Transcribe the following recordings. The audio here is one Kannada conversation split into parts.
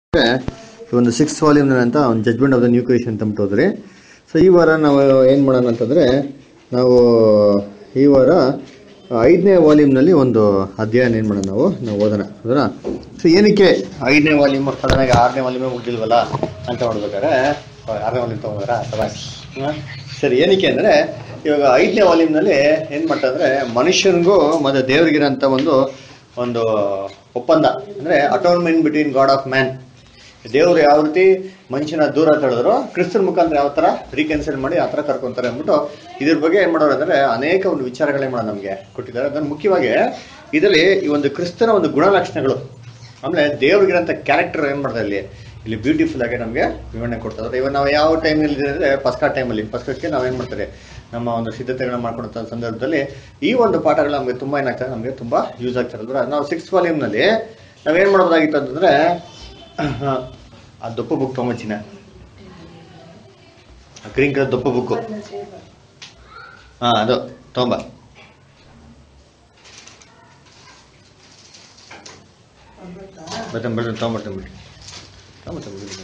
ಈ ಒಂದು ಸಿಕ್ಸ್ ವಾಲ್ಯೂಮ್ ಅಂತ ಒಂದು judgement of the new creation ಅಂತ ಅಂದ್ಬಿಟ್ಟು ಹೋದ್ರಿ ಸೊ ಈ ವಾರ ನಾವು ಏನು ಮಾಡೋಣ ಅಂತಂದರೆ ನಾವು ಈ ವಾರ ಐದನೇ ವಾಲ್ಯೂಮ್ನಲ್ಲಿ ಒಂದು ಅಧ್ಯಾಯನ ಏನು ಮಾಡೋಣ ನಾವು ನಾವು ಓದೋಣ ಹೌದಾ ಸೊ ಏನಕ್ಕೆ ಐದನೇ ವಾಲ್ಯೂಮ್ ಸಡನ್ನಾಗಿ ಆರನೇ ವಾಲ್ಯೂಮೇ ಮುಗ್ದಿಲ್ವಲ್ಲ ಅಂತ ನೋಡ್ಬೇಕಾದ್ರೆ ಆರನೇ ವಾಲ್ಯೂಮ್ ತೊಗೊಂಡ್ರ ಅಥವಾ ಸರಿ ಏನಕ್ಕೆ ಅಂದರೆ ಇವಾಗ ಐದನೇ ವಾಲ್ಯೂಮ್ನಲ್ಲಿ ಏನು ಮಾಡ್ತಾರೆ ಮನುಷ್ಯನಿಗೂ ಮತ್ತು ದೇವರಿಗಿರೋಂಥ ಒಂದು ಒಂದು ಒಪ್ಪಂದ ಅಂದರೆ atonement between God of man ದೇವರು ಯಾವ ರೀತಿ ಮನುಷ್ಯನ ದೂರ ತಳೆದ್ರು ಕ್ರಿಸ್ತನ ಮುಖಾಂತರ ಯಾವ ಥರ ರೀಕನ್ಸಿಲ್ ಮಾಡಿ ಆ ಥರ ಕರ್ಕೊಂತಾರೆ ಅಂದ್ಬಿಟ್ಟು ಇದ್ರ ಬಗ್ಗೆ ಏನು ಮಾಡೋರು ಅಂದರೆ ಅನೇಕ ಒಂದು ವಿಚಾರಗಳೇ ಮಾಡೋದು ನಮಗೆ ಕೊಟ್ಟಿದ್ದಾರೆ ಅದನ್ನು ಮುಖ್ಯವಾಗಿ ಇದರಲ್ಲಿ ಈ ಒಂದು ಕ್ರಿಸ್ತನ ಒಂದು ಗುಣಲಕ್ಷಣಗಳು ಆಮೇಲೆ ದೇವ್ರಿಗಿರೋಂಥ ಕ್ಯಾರೆಕ್ಟರ್ ಏನು ಮಾಡ್ತಾರೆ ಇಲ್ಲಿ ಇಲ್ಲಿ ಬ್ಯೂಟಿಫುಲ್ ಆಗಿ ನಮಗೆ ವಿವರಣೆ ಕೊಡ್ತಾರೆ ಇವಾಗ ನಾವು ಯಾವ ಟೈಮಲ್ಲಿ ಇದೆ ಅಂದರೆ ಪಸ್ಕಾ ಟೈಮಲ್ಲಿ ಪಸ್ಕಕ್ಕೆ ನಾವೇನು ಮಾಡ್ತಾರೆ ನಮ್ಮ ಒಂದು ಸಿದ್ಧತೆಗಳನ್ನ ಮಾಡ್ಕೊಳ್ತ ಸಂದರ್ಭದಲ್ಲಿ ಈ ಒಂದು ಪಾಠಗಳು ನಮಗೆ ತುಂಬ ಏನಾಗ್ತದೆ ನಮಗೆ ತುಂಬ ಯೂಸ್ ಆಗ್ತಾರೆ ಅಂದ್ರೆ ನಾವು ಸಿಕ್ಸ್ ವಾಲ್ಯೂಮ್ನಲ್ಲಿ ನಾವೇನು ಮಾಡ್ಬೋದಾಗಿತ್ತು ಅಂತಂದರೆ ಆ ದೊಪ್ಪ ಬುಕ್ ತೊಗೊಂಬಚ್ಚಿನ ಗ್ರೀನ್ ಕಲರ್ ದೊಪ್ಪ ಬುಕ್ಕು ಹಾಂ ಅದು ತೊಗೊಂಬ ಬರ್ತಾನೆ ಬರ್ತಾನೆ ತೊಗೊಂಬರ್ತಾನೆ ಬಿಡಿ ತೊಗೊಂಬರ್ತಾನೆ ಬಿಡಿ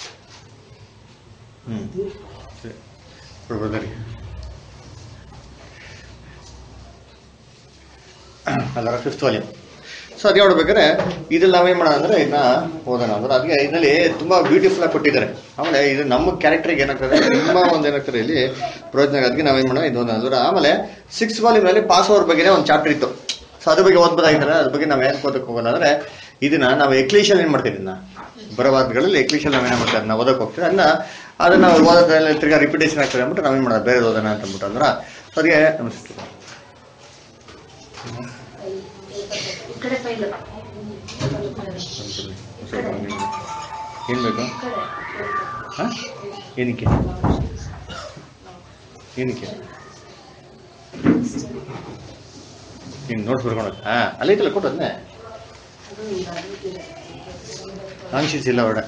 ಹ್ಞೂ ಸರಿ ಕೊಡ್ಬೋದ್ರಿ ಅಲ್ಲ ಫಿಫ್ತ್ ವಾಲ್ಯೂಮ್ ಸೊ ಅದೇ ನೋಡ್ಬೇಕಾದ್ರೆ ಇದ್ರಲ್ಲಿ ನಾವೇನ್ ಮಾಡೋಣ ಅಂದ್ರೆ ಇದನ್ನ ಓದೋಣ ಅಂದ್ರೆ ಅದಕ್ಕೆ ಇದರಲ್ಲಿ ತುಂಬಾ ಬ್ಯೂಟಿಫುಲ್ ಆಗಿ ಕೊಟ್ಟಿದ್ದಾರೆ ಆಮೇಲೆ ಇದು ನಮ್ಮ ಕ್ಯಾರೆಕ್ಟರ್ಗೆ ಏನಾಗ್ತದೆ ತುಂಬಾ ಒಂದು ಏನಾಗ್ತದೆ ಇಲ್ಲಿ ಪ್ರಯೋಜನ ಅದಕ್ಕೆ ನಾವೇನ್ ಮಾಡೋಣ ಇದು ಓದೋಣ ಅಂದ್ರೆ ಆಮೇಲೆ ಸಿಕ್ಸ್ ವಾಲ್ಯೂಮ್ ಅಲ್ಲಿ ಪಾಸ್ ಓವರ್ ಬಗ್ಗೆ ಒಂದು ಚಾಪ್ಟರ್ ಇತ್ತು ಸೊ ಅದ್ರ ಬಗ್ಗೆ ಓದ್ಬೋದಾಗಿದ್ದಾರೆ ಅದ್ರ ಬಗ್ಗೆ ನಾವು ಯಾಕೆ ಓದಕ್ಕೆ ಹೋಗೋಣ ಅಂದ್ರೆ ಇದನ್ನ ನಾವು ಎಕ್ಲೀಶಲ್ ಏನ್ ಮಾಡ್ತೀವಿ ಇದನ್ನ ಬರವಾದಗಳಲ್ಲಿ ಎಕ್ಲೀಶಲ್ ನಾವೇನ ಮಾಡ್ತಾರೆ ಅದನ್ನ ಓದಕ್ಕೆ ಹೋಗ್ತೀವಿ ಅದನ್ನ ಅದನ್ನ ಓದೋದ್ರಲ್ಲಿ ತಿರ್ಗಾ ರಿಪಿಟೇಷನ್ ಆಗ್ತದೆ ಅಂದ್ಬಿಟ್ಟು ನಾವೇನ್ ಮಾಡೋದು ಬೇರೆ ಓದೋಣ ಅಂತ ಅಂದ್ಬಿಟ್ಟು ಅಂದ್ರೆ ಸೊ ಅದಕ್ಕೆ ನಮಸ್ತೆ ಈ ಕಡೆ ಫೈಲ್ ಏನ್ ಬೇಕು ಹಾ ಏನಕ್ಕೆ ಏನಕ್ಕೆ ನೀನು ನೋಟ್ಸ್ ಬರ್ಕೊಂಡು ಹಾ ಅಲ್ಲೈತಲ್ಲ ಕೊಟ್ಟು ಅದನ್ನೇ ಕಾನ್ಶಿಯಸ್ ಹೊರಡ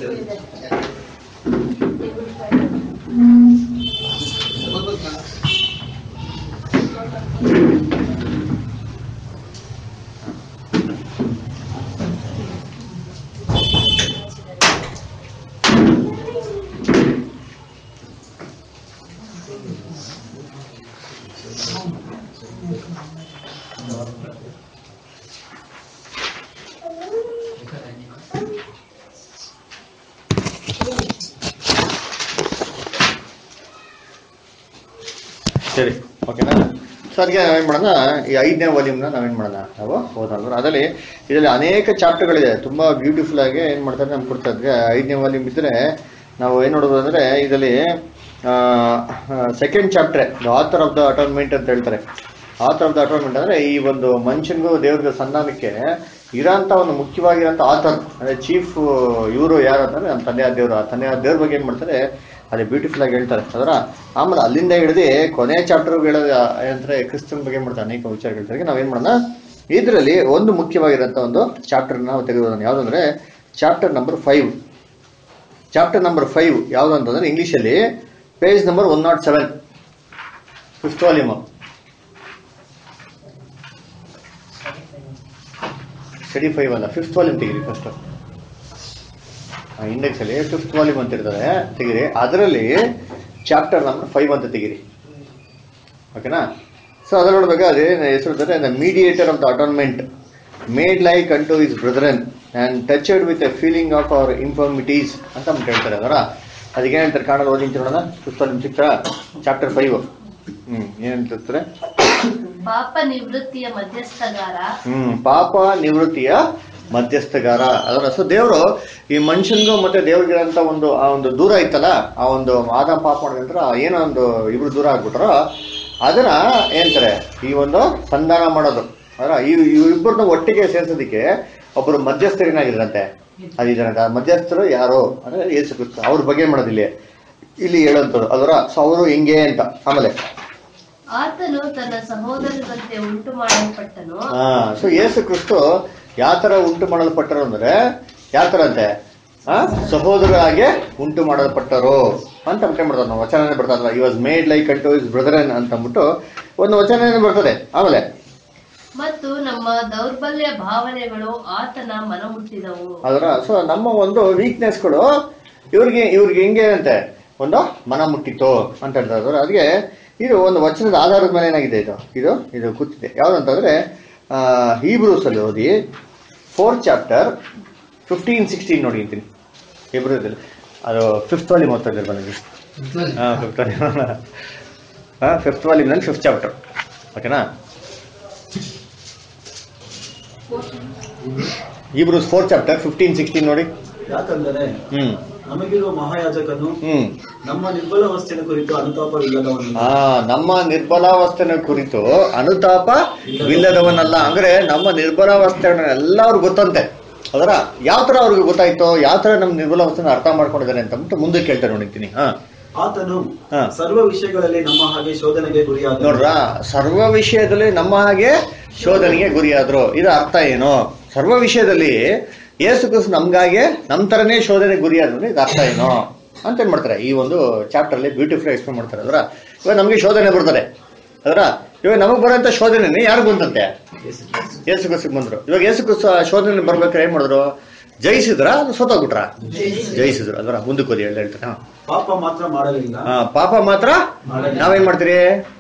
ಸರಿ ಓಕೆನಾ ಸೊ ಅದಕ್ಕೆ ನಾವೇನು ಮಾಡೋಣ ಈ ಐದನೇ ವಾಲ್ಯೂಮ್ನ ನಾವೇನು ಮಾಡೋಣ ನಾವು ಓದೋಣ ಅದರಲ್ಲಿ ಇದರಲ್ಲಿ ಅನೇಕ ಚಾಪ್ಟರ್ಗಳಿದೆ ತುಂಬ ಬ್ಯೂಟಿಫುಲ್ ಆಗಿ ಏನು ಮಾಡ್ತಾರೆ ನಮ್ಗೆ ಕೊಡ್ತಾರೆ ಐದನೇ ವಾಲ್ಯೂಮ್ ಇದ್ದರೆ ನಾವು ಏನು ನೋಡೋದು ಅಂದರೆ ಇದರಲ್ಲಿ second chapter the author of the atonement ಅಂತ ಹೇಳ್ತಾರೆ ಆಥರ್ ಆಫ್ ದ ಅಟೋನ್ಮೆಂಟ್ ಅಂದರೆ ಈ ಒಂದು ಮನುಷ್ಯನಿಗೂ ದೇವ್ರಿಗೆ ಸಂಧಾನಕ್ಕೆ ಇರೋಂಥ ಒಂದು ಮುಖ್ಯವಾಗಿರೋಂಥ ಆಥರ್ ಅಂದರೆ ಚೀಫ್ ಇವರು ಯಾರು ಅಂತಂದ್ರೆ ನಮ್ಮ ತಂದೆಯ ದೇವರು ಆ ತಂದೆಯ ದೇವ್ರ ಬಗ್ಗೆ ಏನು ಮಾಡ್ತಾರೆ ಅದೇ ಬ್ಯೂಟಿಫುಲ್ ಆಗಿ ಹೇಳ್ತಾರೆ ಅದರ ಆಮೇಲೆ ಅಲ್ಲಿಂದ ಹಿಡಿದು ಕೊನೆ ಚಾಪ್ಟರ್ ಹೇಳೋದು ಏನಂದ್ರೆ ಕ್ರಿಸ್ತನ್ ಬಗ್ಗೆ ಮಾಡ್ತಾರೆ ಅನೇಕ ವಿಚಾರ ಹೇಳ್ತಾರೆ ನಾವೇನ್ ಮಾಡೋಣ ಇದರಲ್ಲಿ ಒಂದು ಮುಖ್ಯವಾಗಿರೋಂಥ ಒಂದು ಚಾಪ್ಟರ್ ನಾವು ತೆಗೆದುಕೊಳ್ಳೋಣ ಯಾವುದಂದ್ರೆ chapter number five chapter number five ಯಾವುದು ಅಂತಂದ್ರೆ ಇಂಗ್ಲಿಷಲ್ಲಿ page number one not seven fifth volume study five ಅಲ್ಲ ಫಿಫ್ತ್ ವಾಲ್ಯೂಮ್ ತೆಗಿರಿ ಫಸ್ಟ್ ಇಂಡೆಕ್ಸ್ ಅಲ್ಲಿ ಫಿಫ್ತ್ ವಾಲ್ಯೂಮ್ ಅಂತ ಇರ್ತದೆ ತೆಗಿರಿ ಅದರಲ್ಲಿ ಚಾಪ್ಟರ್ ನಂಬರ್ ಫೈವ್ ಅಂತ ತೆಗಿರಿ ಓಕೆನಾ ಸೊ ಅದ್ರ ನೋಡ್ಬೇಕಾದ್ರೆ ಹೆಸರು the mediator of the atonement made like unto his brethren and touched with a feeling of our infirmities ಅಂತ ಅಂದ್ಬಿಟ್ಟು ಹೇಳ್ತಾರೆ ಅದರ ಅದಕ್ಕೆ ಏನಂತಾರೆ ಕಾಣಲು ಓದಿ ನೋಡೋಣ ಫಿಫ್ತ್ ವಾಲ್ಯೂಮ್ ಸಿಕ್ತ ಚಾಪ್ಟರ್ ಫೈವ್ ಹ್ಮ್ ಏನಂತ ಹೇಳ್ತಾರೆ ಪಾಪ ನಿವೃತ್ತಿಯ ಮಧ್ಯಸ್ಥಗಾರ ಹ್ಮ್ ಪಾಪ ನಿವೃತ್ತಿಯ ಮಧ್ಯಸ್ಥಗಾರ ಅದರ ಸೊ ದೇವರು ಈ ಮನುಷ್ಯನಿಗೂ ಮತ್ತೆ ದೇವ್ರಿಗಿರಂತ ಒಂದು ಆ ಒಂದು ದೂರ ಇತ್ತಲ್ಲ ಆ ಒಂದು ಆದ ಪಾಪ ಮಾಡಿದ ಏನೋ ಒಂದು ಇಬ್ರು ದೂರ ಆಗ್ಬಿಟ್ರೋ ಅದನ್ನ ಏನಂತಾರೆ ಈ ಒಂದು ಸಂಧಾನ ಮಾಡೋದು ಅದರ ಈ ಇಬ್ಬರನ್ನ ಒಟ್ಟಿಗೆ ಸೇರ್ಸೋದಕ್ಕೆ ಒಬ್ಬರು ಮಧ್ಯಸ್ಥರಿನಾಗಿದ್ರಂತೆ ಅದಿದ್ರಂತೆ ಆ ಮಧ್ಯಸ್ಥರು ಯಾರು ಅಂದ್ರೆ ಯೇಸು ಕ್ರಿಸ್ತ ಅವ್ರ ಬಗ್ಗೆ ಮಾಡೋದಿಲ್ಲಿ ಇಲ್ಲಿ ಹೇಳೋಂಥದ್ದು ಅದರ ಸೊ ಅವರು ಹಿಂಗೆ ಅಂತ ಆಮೇಲೆ ಆತನು ತನ್ನ ಸಹೋದರರಂತೆ ಉಂಟು ಮಾಡಲ್ಪಟ್ಟನು ಹಾ ಸೊ ಯೇಸು ಕ್ರಿಸ್ತು ಯಾವ ತರ ಉಂಟು ಮಾಡಲ್ಪಟ್ಟರು ಅಂದ್ರೆ ಯಾವ ತರ ಅಂತೆ ಆ ಸಹೋದರಾಗೆ ಉಂಟು ಮಾಡಲ್ಪಟ್ಟರು ಅಂತ ಅಂಟೆ ಮಾಡ್ತಾರೆ ನಾವು ವಚನ ಬರ್ತಾರಲ್ಲ ಈ was made like unto his brethren ಅಂತ ಅಂದ್ಬಿಟ್ಟು ಒಂದು ವಚನ ಬರ್ತದೆ ಆಮೇಲೆ ಮತ್ತು ನಮ್ಮ ದೌರ್ಬಲ್ಯ ಭಾವನೆಗಳು ಆತನ ಮನಮುಟ್ಟಿದವು ಅದರ ಸೊ ನಮ್ಮ ಒಂದು ವೀಕ್ನೆಸ್ಗಳು ಇವ್ರಿಗೆ ಇವ್ರಿಗೆ ಹೆಂಗೆ ಅಂತೆ ಒಂದು ಮನ ಮುಟ್ಟಿತ್ತು ಅಂತ ಹೇಳ್ತಾರೆ ಅದರ ಅದಕ್ಕೆ ಇದು ಒಂದು ವಚನದ ಆಧಾರದ ಮೇಲೆ ಏನಾಗಿದೆ ಇದು ಇದು ಇದು ಕೂತಿದೆ ಯಾವ್ದಂತಂದ್ರೆ ಹೀಬ್ರೂಸ್ ಅಲ್ಲಿ ಓದಿ ಫೋರ್ತ್ ಚಾಪ್ಟರ್ ಫಿಫ್ಟೀನ್ ಸಿಕ್ಸ್ಟೀನ್ ನೋಡಿ ಅಂತೀನಿ ಹೀಬ್ರೂದಲ್ಲಿ ಅದು ಫಿಫ್ತ್ ವಾಲ್ಯೂಮ್ ಓದ್ತಾ ಇದ್ದಾರೆ ಬಂದಿದೆ ಹಾಂ ಫಿಫ್ತ್ ವಾಲ್ಯೂಮ್ ಹಾಂ ಫಿಫ್ತ್ ವಾಲ್ಯೂಮ್ನಲ್ಲಿ ಫಿಫ್ತ್ ಚಾಪ್ಟರ್ ಓಕೆನಾ Hebrews fourth chapter fifteen sixteen ನೋಡಿ ಯಾಕಂದರೆ ಹ್ಮ್ ನಮಗಿರುವ ಮಹಾಯಾಜಕನು ಹ್ಮ್ ನಮ್ಮ ನಿರ್ಬಲಾವಸ್ಥೆಯ ಕುರಿತು ಅನುತಾಪವಿಲ್ಲದವನು ಆ ನಮ್ಮ ನಿರ್ಬಲಾವಸ್ಥೆನ ಕುರಿತು ಅನುತಾಪವಿಲ್ಲದವನಲ್ಲ ಅಂದ್ರೆ ನಮ್ಮ ನಿರ್ಬಲಾವಸ್ಥೆ ಎಲ್ಲರಿಗೂ ಗೊತ್ತಂತೆ ಅದರ ಯಾವ ತರ ಅವ್ರಿಗೆ ಗೊತ್ತಾಯ್ತೋ ಯಾವ ತರ ನಮ್ಮ ನಿರ್ಬಲಾವಸ್ಥೆನ ಅರ್ಥ ಮಾಡ್ಕೊಂಡಿದ್ದಾರೆ ಅಂತ ಅಂದ್ಬಿಟ್ಟು ಮುಂದೆ ಕೇಳ್ತಾರೆ ನೋಡಿದ್ದೀನಿ ಹಾ ಆತನು ಹಾ. ಸರ್ವ ವಿಷಯಗಳಲ್ಲಿ ನಮ್ಮ ಹಾಗೆ ಶೋಧನೆಗೆ ಗುರಿಯಾದ ನೋಡ್ರ ಸರ್ವ ವಿಷಯದಲ್ಲಿ ನಮ್ಮ ಹಾಗೆ ಶೋಧನೆಗೆ ಗುರಿಯಾದ್ರು ಇದು ಅರ್ಥ ಏನು ಸರ್ವ ವಿಷಯದಲ್ಲಿ ಯೇಸು ಕ್ರಿಸ್ತ ನಮ್ಗಾಗೆ ನಮ್ ತರನೇ ಶೋಧನೆ ಗುರಿಯಾದ್ರು ಇದು ಅರ್ಥ ಏನು ಅಂತ ಏನ್ ಮಾಡ್ತಾರೆ ಈ ಒಂದು ಚಾಪ್ಟರ್ ಅಲ್ಲಿ ಬ್ಯೂಟಿಫುಲ್ ಎಕ್ಸ್ಪ್ಲೇನ್ ಮಾಡ್ತಾರೆ ಅದರ ಇವಾಗ ನಮ್ಗೆ ಶೋಧನೆ ಬರ್ತದೆ ಅದರ ಇವಾಗ ನಮಗ್ ಬರೋಂಥ ಶೋಧನೆ ಯಾರು ಬಂತಂತೆ ಯೇಸು ಕ್ರಿಸ್ತಕ್ಕೆ ಬಂದ್ರು ಇವಾಗ ಯೇಸು ಕ್ರಿಸ್ತ ಶೋಧನೆ ಬರ್ಬೇಕಾದ್ರೆ ಏನ್ ಮಾಡಿದ್ರು ಜಯಿಸಿದ್ರ ಅದು ಸೋತೋಗ್ಬಿಟ್ರ ಜಯಿಸಿದ್ರು ಅದರ ಮುಂದಕ್ಕೆ ಓದಿ ಹೇಳಿ ಹೇಳ್ತಾರೆ ಹಾ. ಪಾಪ ಮಾತ್ರ ಮಾಡಲಿಲ್ಲ ಹಾ, ಪಾಪ ಮಾತ್ರ ನಾವೇನ್ ಮಾಡ್ತೀರಿ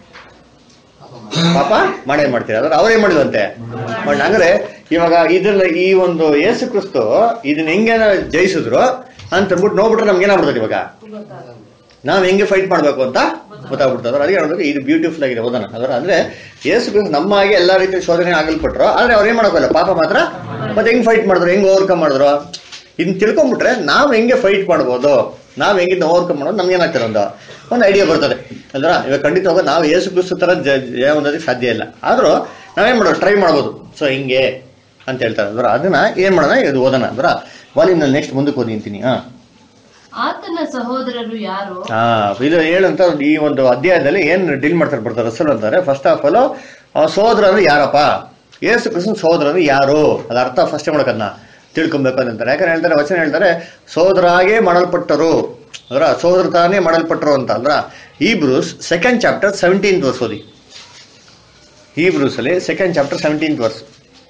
ಪಾಪ ಮಾಡೇ ಮಾಡ್ತೀರಿ ಅದ್ರ ಅವ್ರೇನ್ ಮಾಡಿದ್ವಂತೆ ಮಾಡಿ ಅಂದ್ರೆ ಇವಾಗ ಇದ್ರಲ್ಲಿ ಈ ಒಂದು ಯೇಸು ಕ್ರಿಸ್ತು ಇದನ್ನ ಹೆಂಗೆ ಜಯಿಸಿದ್ರು ಅಂತ ಅಂದ್ಬಿಟ್ಟು ನೋಡ್ಬಿಟ್ರೆ ನಮ್ಗೆ ಏನಾಗ್ಬಿಡ್ತದೆ ಇವಾಗ ನಾವ್ ಹೆಂಗೆ ಫೈಟ್ ಮಾಡ್ಬೇಕು ಅಂತ ಗೊತ್ತಾಗ್ಬಿಡ್ತದೆ ಅದ್ರ ಅದಕ್ಕೆ ಹೇಳೋದು ಇದು ಬ್ಯೂಟಿಫುಲ್ ಆಗಿದೆ ಓದೋಣ ಅದರ ಅಂದ್ರೆ ಯೇಸು ಕ್ರಿಸ್ತು ನಮ್ಮ ಹಾಗೆ ಎಲ್ಲಾ ರೀತಿಯ ಶೋಧನೆ ಆಗಲ್ಪಟ್ರು ಆದ್ರೆ ಅವ್ರು ಏನ್ ಮಾಡೋಕಲ್ಲ ಪಾಪ ಮಾತ್ರ ಮತ್ತೆ ಹೆಂಗ್ ಫೈಟ್ ಮಾಡಿದ್ರು ಹೆಂಗ್ ಓವರ್ಕಮ್ ಮಾಡಿದ್ರು ಇದನ್ನ ತಿಳ್ಕೊಂಡ್ಬಿಟ್ರೆ ನಾವ್ ಹೆಂಗೆ ಫೈಟ್ ಮಾಡ್ಬೋದು ನಾವ್ ಹೆಂಗಿಂದ ಓವರ್ಕಮ್ ಮಾಡೋದು ನಮ್ಗೆ ಏನಾಗ್ತದೆ ಒಂದು ಒಂದು ಐಡಿಯಾ ಬರ್ತದೆ ಅಲ್ವಾ ಇವಾಗ ಖಂಡಿತವಾಗ ನಾವು ಯೇಸು ಕ್ರಿಸ್ತು ತರ ಜ- ಜಯ ಹೊಂದೋದಕ್ಕೆ ಸಾಧ್ಯ ಇಲ್ಲ ಆದ್ರೂ ನಾವೇನ್ ಮಾಡೋದು ಟ್ರೈ ಮಾಡ್ಬೋದು ಸೊ ಹಿಂಗೆ ಅಂತ ಹೇಳ್ತಾರೆ ಅಲ್ವಾ ಅದನ್ನ ಏನ್ ಮಾಡೋಣ ಇದು ಓದೋಣ ಅಲ್ವಾ ವಾಲ್ಯೂಮ್ನಲ್ಲಿ ನೆಕ್ಸ್ಟ್ ಮುಂದಕ್ಕೆ ಓದಿ ಅಂತೀನಿ ಹಾ ಆತನ ಸಹೋದರರು ಯಾರು ಹಾ ಇದು ಹೇಳಂತ ಈ ಒಂದು ಅಧ್ಯಾಯದಲ್ಲಿ ಏನ್ ಡೀಲ್ ಮಾಡ್ತಾರೆ ಬರ್ತಾರೆ ರಸಲ್ ಅಂತಾರೆ ಫಸ್ಟ್ ಆಫ್ ಆಲ್ ಸಹೋದರ ಅಂದ್ರೆ ಯಾರಪ್ಪ ಯೇಸು ಕ್ರಿಸ್ತನ ಸಹೋದರ ಅಂದ್ರೆ ಯಾರು ಅದ ಅರ್ಥ ಫಸ್ಟ್ ಮಾಡೋಕನ್ನ ತಿಳ್ಕೊಬೇಕು ಅಂತ ಹೇಳ್ತಾರೆ ಯಾಕಂದ್ರೆ ಹೇಳ್ತಾರೆ ವಚನ ಹೇಳ್ತಾರೆ ಸಹೋದರಾಗೆ ಮಾಡಲ್ಪಟ್ಟರು ಅದರ ಸಹೋದರ ತಾನೇ ಮಾಡಲ್ಪಟ್ಟರು ಅಂತ ಅಂದ್ರ ಈ Hebrews second chapter seventeen verse ಓದಿ ಈ ಬ್ರೂಸ್ ಅಲ್ಲಿ ಸೆಕೆಂಡ್ ಚಾಪ್ಟರ್ ಸೆವೆಂಟೀನ್ ವರ್ಸ್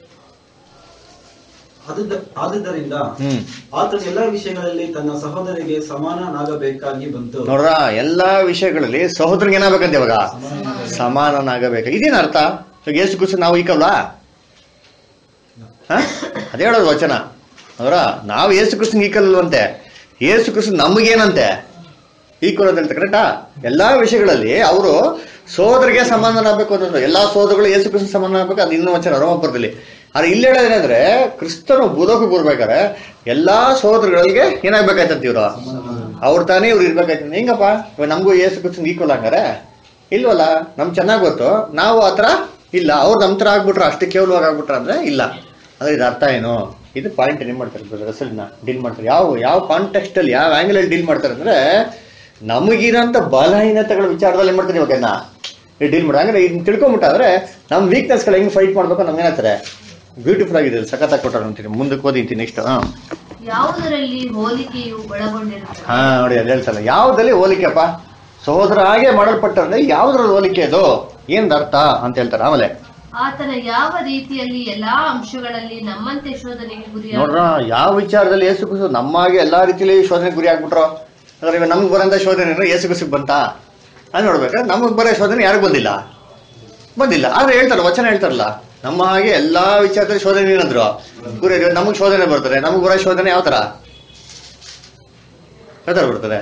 ಆದುದ- ಆದುದರಿಂದ ಹ್ಮ್ ಆತನ ಎಲ್ಲಾ ವಿಷಯಗಳಲ್ಲಿ ತನ್ನ ಸಹೋದರಿಗೆ ಸಮಾನನಾಗಬೇಕಾಗಿ ಬಂತು ನೋಡ್ರ ಎಲ್ಲಾ ವಿಷಯಗಳಲ್ಲಿ ಸಹೋದರನಿಗೆ ಏನಾಗಬೇಕಂತ ಇವಾಗ ಸಮಾನನಾಗಬೇಕು ಇದೇನ ಅರ್ಥ ಇವಾಗ ಯೇಸು ಕ್ರಿಸ್ತ ನಾವು ಈಕಲ್ವಾ ಹ? ಅದೇ ಹೇಳೋದು ವಚನ ಅವರ ನಾವು ಯೇಸು ಕ್ರಿಸ್ತನ್ ಈಕಲ್ವಂತೆ ಯೇಸು ಕ್ರಿಸ್ತ ನಮಗೇನಂತೆ ಈಕ್ವಲ್ ಅಂತ ಹೇಳ್ತಾರೆ ಕರೆಕ್ಟಾ ಎಲ್ಲಾ ವಿಷಯಗಳಲ್ಲಿ ಅವರು ಸೋದರಿಗೆ ಸಮಾನನಾಗಬೇಕು ಅಂತ ಎಲ್ಲಾ ಸೋದರಗಳು ಯೇಸು ಕ್ರಿಸ್ತನ್ ಸಮಾನ ಆಗ್ಬೇಕು ಅದು ಇನ್ನೂ ವಚನ ರೋಮಪುರದಲ್ಲಿ ಆದ್ರೆ ಇಲ್ಲಿ ಹೇಳೋದೇನಂದ್ರೆ ಕ್ರಿಸ್ತನು ಭೂಲೋಕಕ್ಕೆ ಬರ್ಬೇಕಾದ್ರೆ ಎಲ್ಲಾ ಸೋದರಗಳಿಗೆ ಏನಾಗ್ಬೇಕಾಯ್ತಂತ ಇವ್ರು ಅವ್ರು ತಾನೇ ಇವ್ರು ಇರ್ಬೇಕಾಯ್ತಂತ ಹೆಂಗಪ್ಪ ಇವಾಗ ನಮಗೂ ಯೇಸು ಕ್ರಿಸ್ತನ್ ಈಕ್ವಲ್ ಹಂಗಾರೆ ಇಲ್ವಲ್ಲ ನಮ್ಗೆ ಚೆನ್ನಾಗಿ ಗೊತ್ತು ನಾವು ಆ ಥರ ಇಲ್ಲ ಅವ್ರು ನಮ್ಮ ಥರ ಆಗ್ಬಿಟ್ರೆ ಅಷ್ಟು ಕೇವಲವಾಗಿ ಆಗ್ಬಿಟ್ರ ಅಂದ್ರೆ ಇಲ್ಲ ಅಂದ್ರೆ ಇದು ಅರ್ಥ ಏನು ಇದು ಪಾಯಿಂಟ್ ಏನ್ ಮಾಡ್ತಾರೆ ರಸಲ್ನ ಡೀಲ್ ಮಾಡ್ತಾರೆ ಯಾವ ಯಾವ ಕಾಂಟೆಕ್ಸ್ಟ್ ಅಲ್ಲಿ ಯಾವ ಆಂಗಲ್ ಅಲ್ಲಿ ಡೀಲ್ ಮಾಡ್ತಾರೆ ಅಂದ್ರೆ ನಮಗಿರೋಂಥ ಬಲಹೀನತೆಗಳ ವಿಚಾರದಲ್ಲಿ ಏನ್ ಮಾಡ್ತಾರೆ ಇವಾಗ ಡೀಲ್ ಮಾಡಿ ಅಂದ್ರೆ ಇದನ್ನ ತಿಳ್ಕೊಂಬಿಟ್ಟಾದ್ರೆ ನಮ್ಮ ವೀಕ್ನೆಸ್ಗಳು ಹೆಂಗ್ ಫೈಟ್ ಮಾಡ್ಬೇಕು ನಮ್ಗೆ ಏನಾಗ್ತಾರೆ ಬ್ಯೂಟಿಫುಲ್ ಆಗಿದೆ ಸಖತ್ತಾಗಿ ಕೊಟ್ಟಾರ ಅಂತೀನಿ ಮುಂದಕ್ಕೆ ಓದಿಂತೀನಿ ನೆಕ್ಸ್ಟ್ ಹಾ ಯಾವುದರಲ್ಲಿ ಹೋಲಿಕೆಯು ಒಳಗೊಂಡಿರುತ್ತದೆ ಹಾ ನೋಡಿ ಅದು ಹೇಳ್ತಾರೆ ಯಾವ್ದಲ್ಲಿ ಹೋಲಿಕೆಪ್ಪ ಸಹೋದರ ಹಾಗೆ ಮಾಡಲ್ಪಟ್ಟಂದ್ರೆ ಯಾವ್ದ್ರಲ್ಲಿ ಹೋಲಿಕೆ ಅದು ಏನ್ ಅರ್ಥ ಅಂತ ಹೇಳ್ತಾರೆ ಆಮೇಲೆ ಆತನ ಯಾವ ರೀತಿಯಲ್ಲಿ ಎಲ್ಲಾ ಅಂಶಗಳಲ್ಲಿ ನಮ್ಮಂತೆ ಶೋಧನೆಗೆ ಗುರಿಯಾದ ನೋಡ್ರ ಯಾವ ವಿಚಾರದಲ್ಲಿ ಯೇಸು ಕ್ರಿಸ್ತು ನಮ್ಮಾಗೆ ಎಲ್ಲಾ ರೀತಿಯಲ್ಲಿ ಶೋಧನೆ ಗುರಿ ಆಗ್ಬಿಟ್ರು ಅಂದ್ರೆ ಇವಾಗ ನಮ್ಗೆ ಬರೋಂಥ ಶೋಧನೆ ಅಂದ್ರೆ ಯೇಸು ಕ್ರಿಸ್ತು ಬಂತಾ ಅದು ನೋಡ್ಬೇಕಾದ್ರೆ ನಮಗ್ ಬರೋ ಶೋಧನೆ ಯಾರಿಗೂ ಬಂದಿಲ್ಲ ಬಂದಿಲ್ಲ ಆದ್ರೆ ಹೇಳ್ತಾರೆ ವಚನ ಹೇಳ್ತಾರಲ್ಲ ನಮ್ಮ ಹಾಗೆ ಎಲ್ಲಾ ವಿಚಾರದಲ್ಲಿ ಶೋಧನೆ ಏನಂದ್ರು ಗುರಿ ನಮಗ್ ಶೋಧನೆ ಬರ್ತದೆ ನಮಗ್ ಬರೋ ಶೋಧನೆ ಯಾವ ತರ ಯಾವ ತರ ಬರ್ತದೆ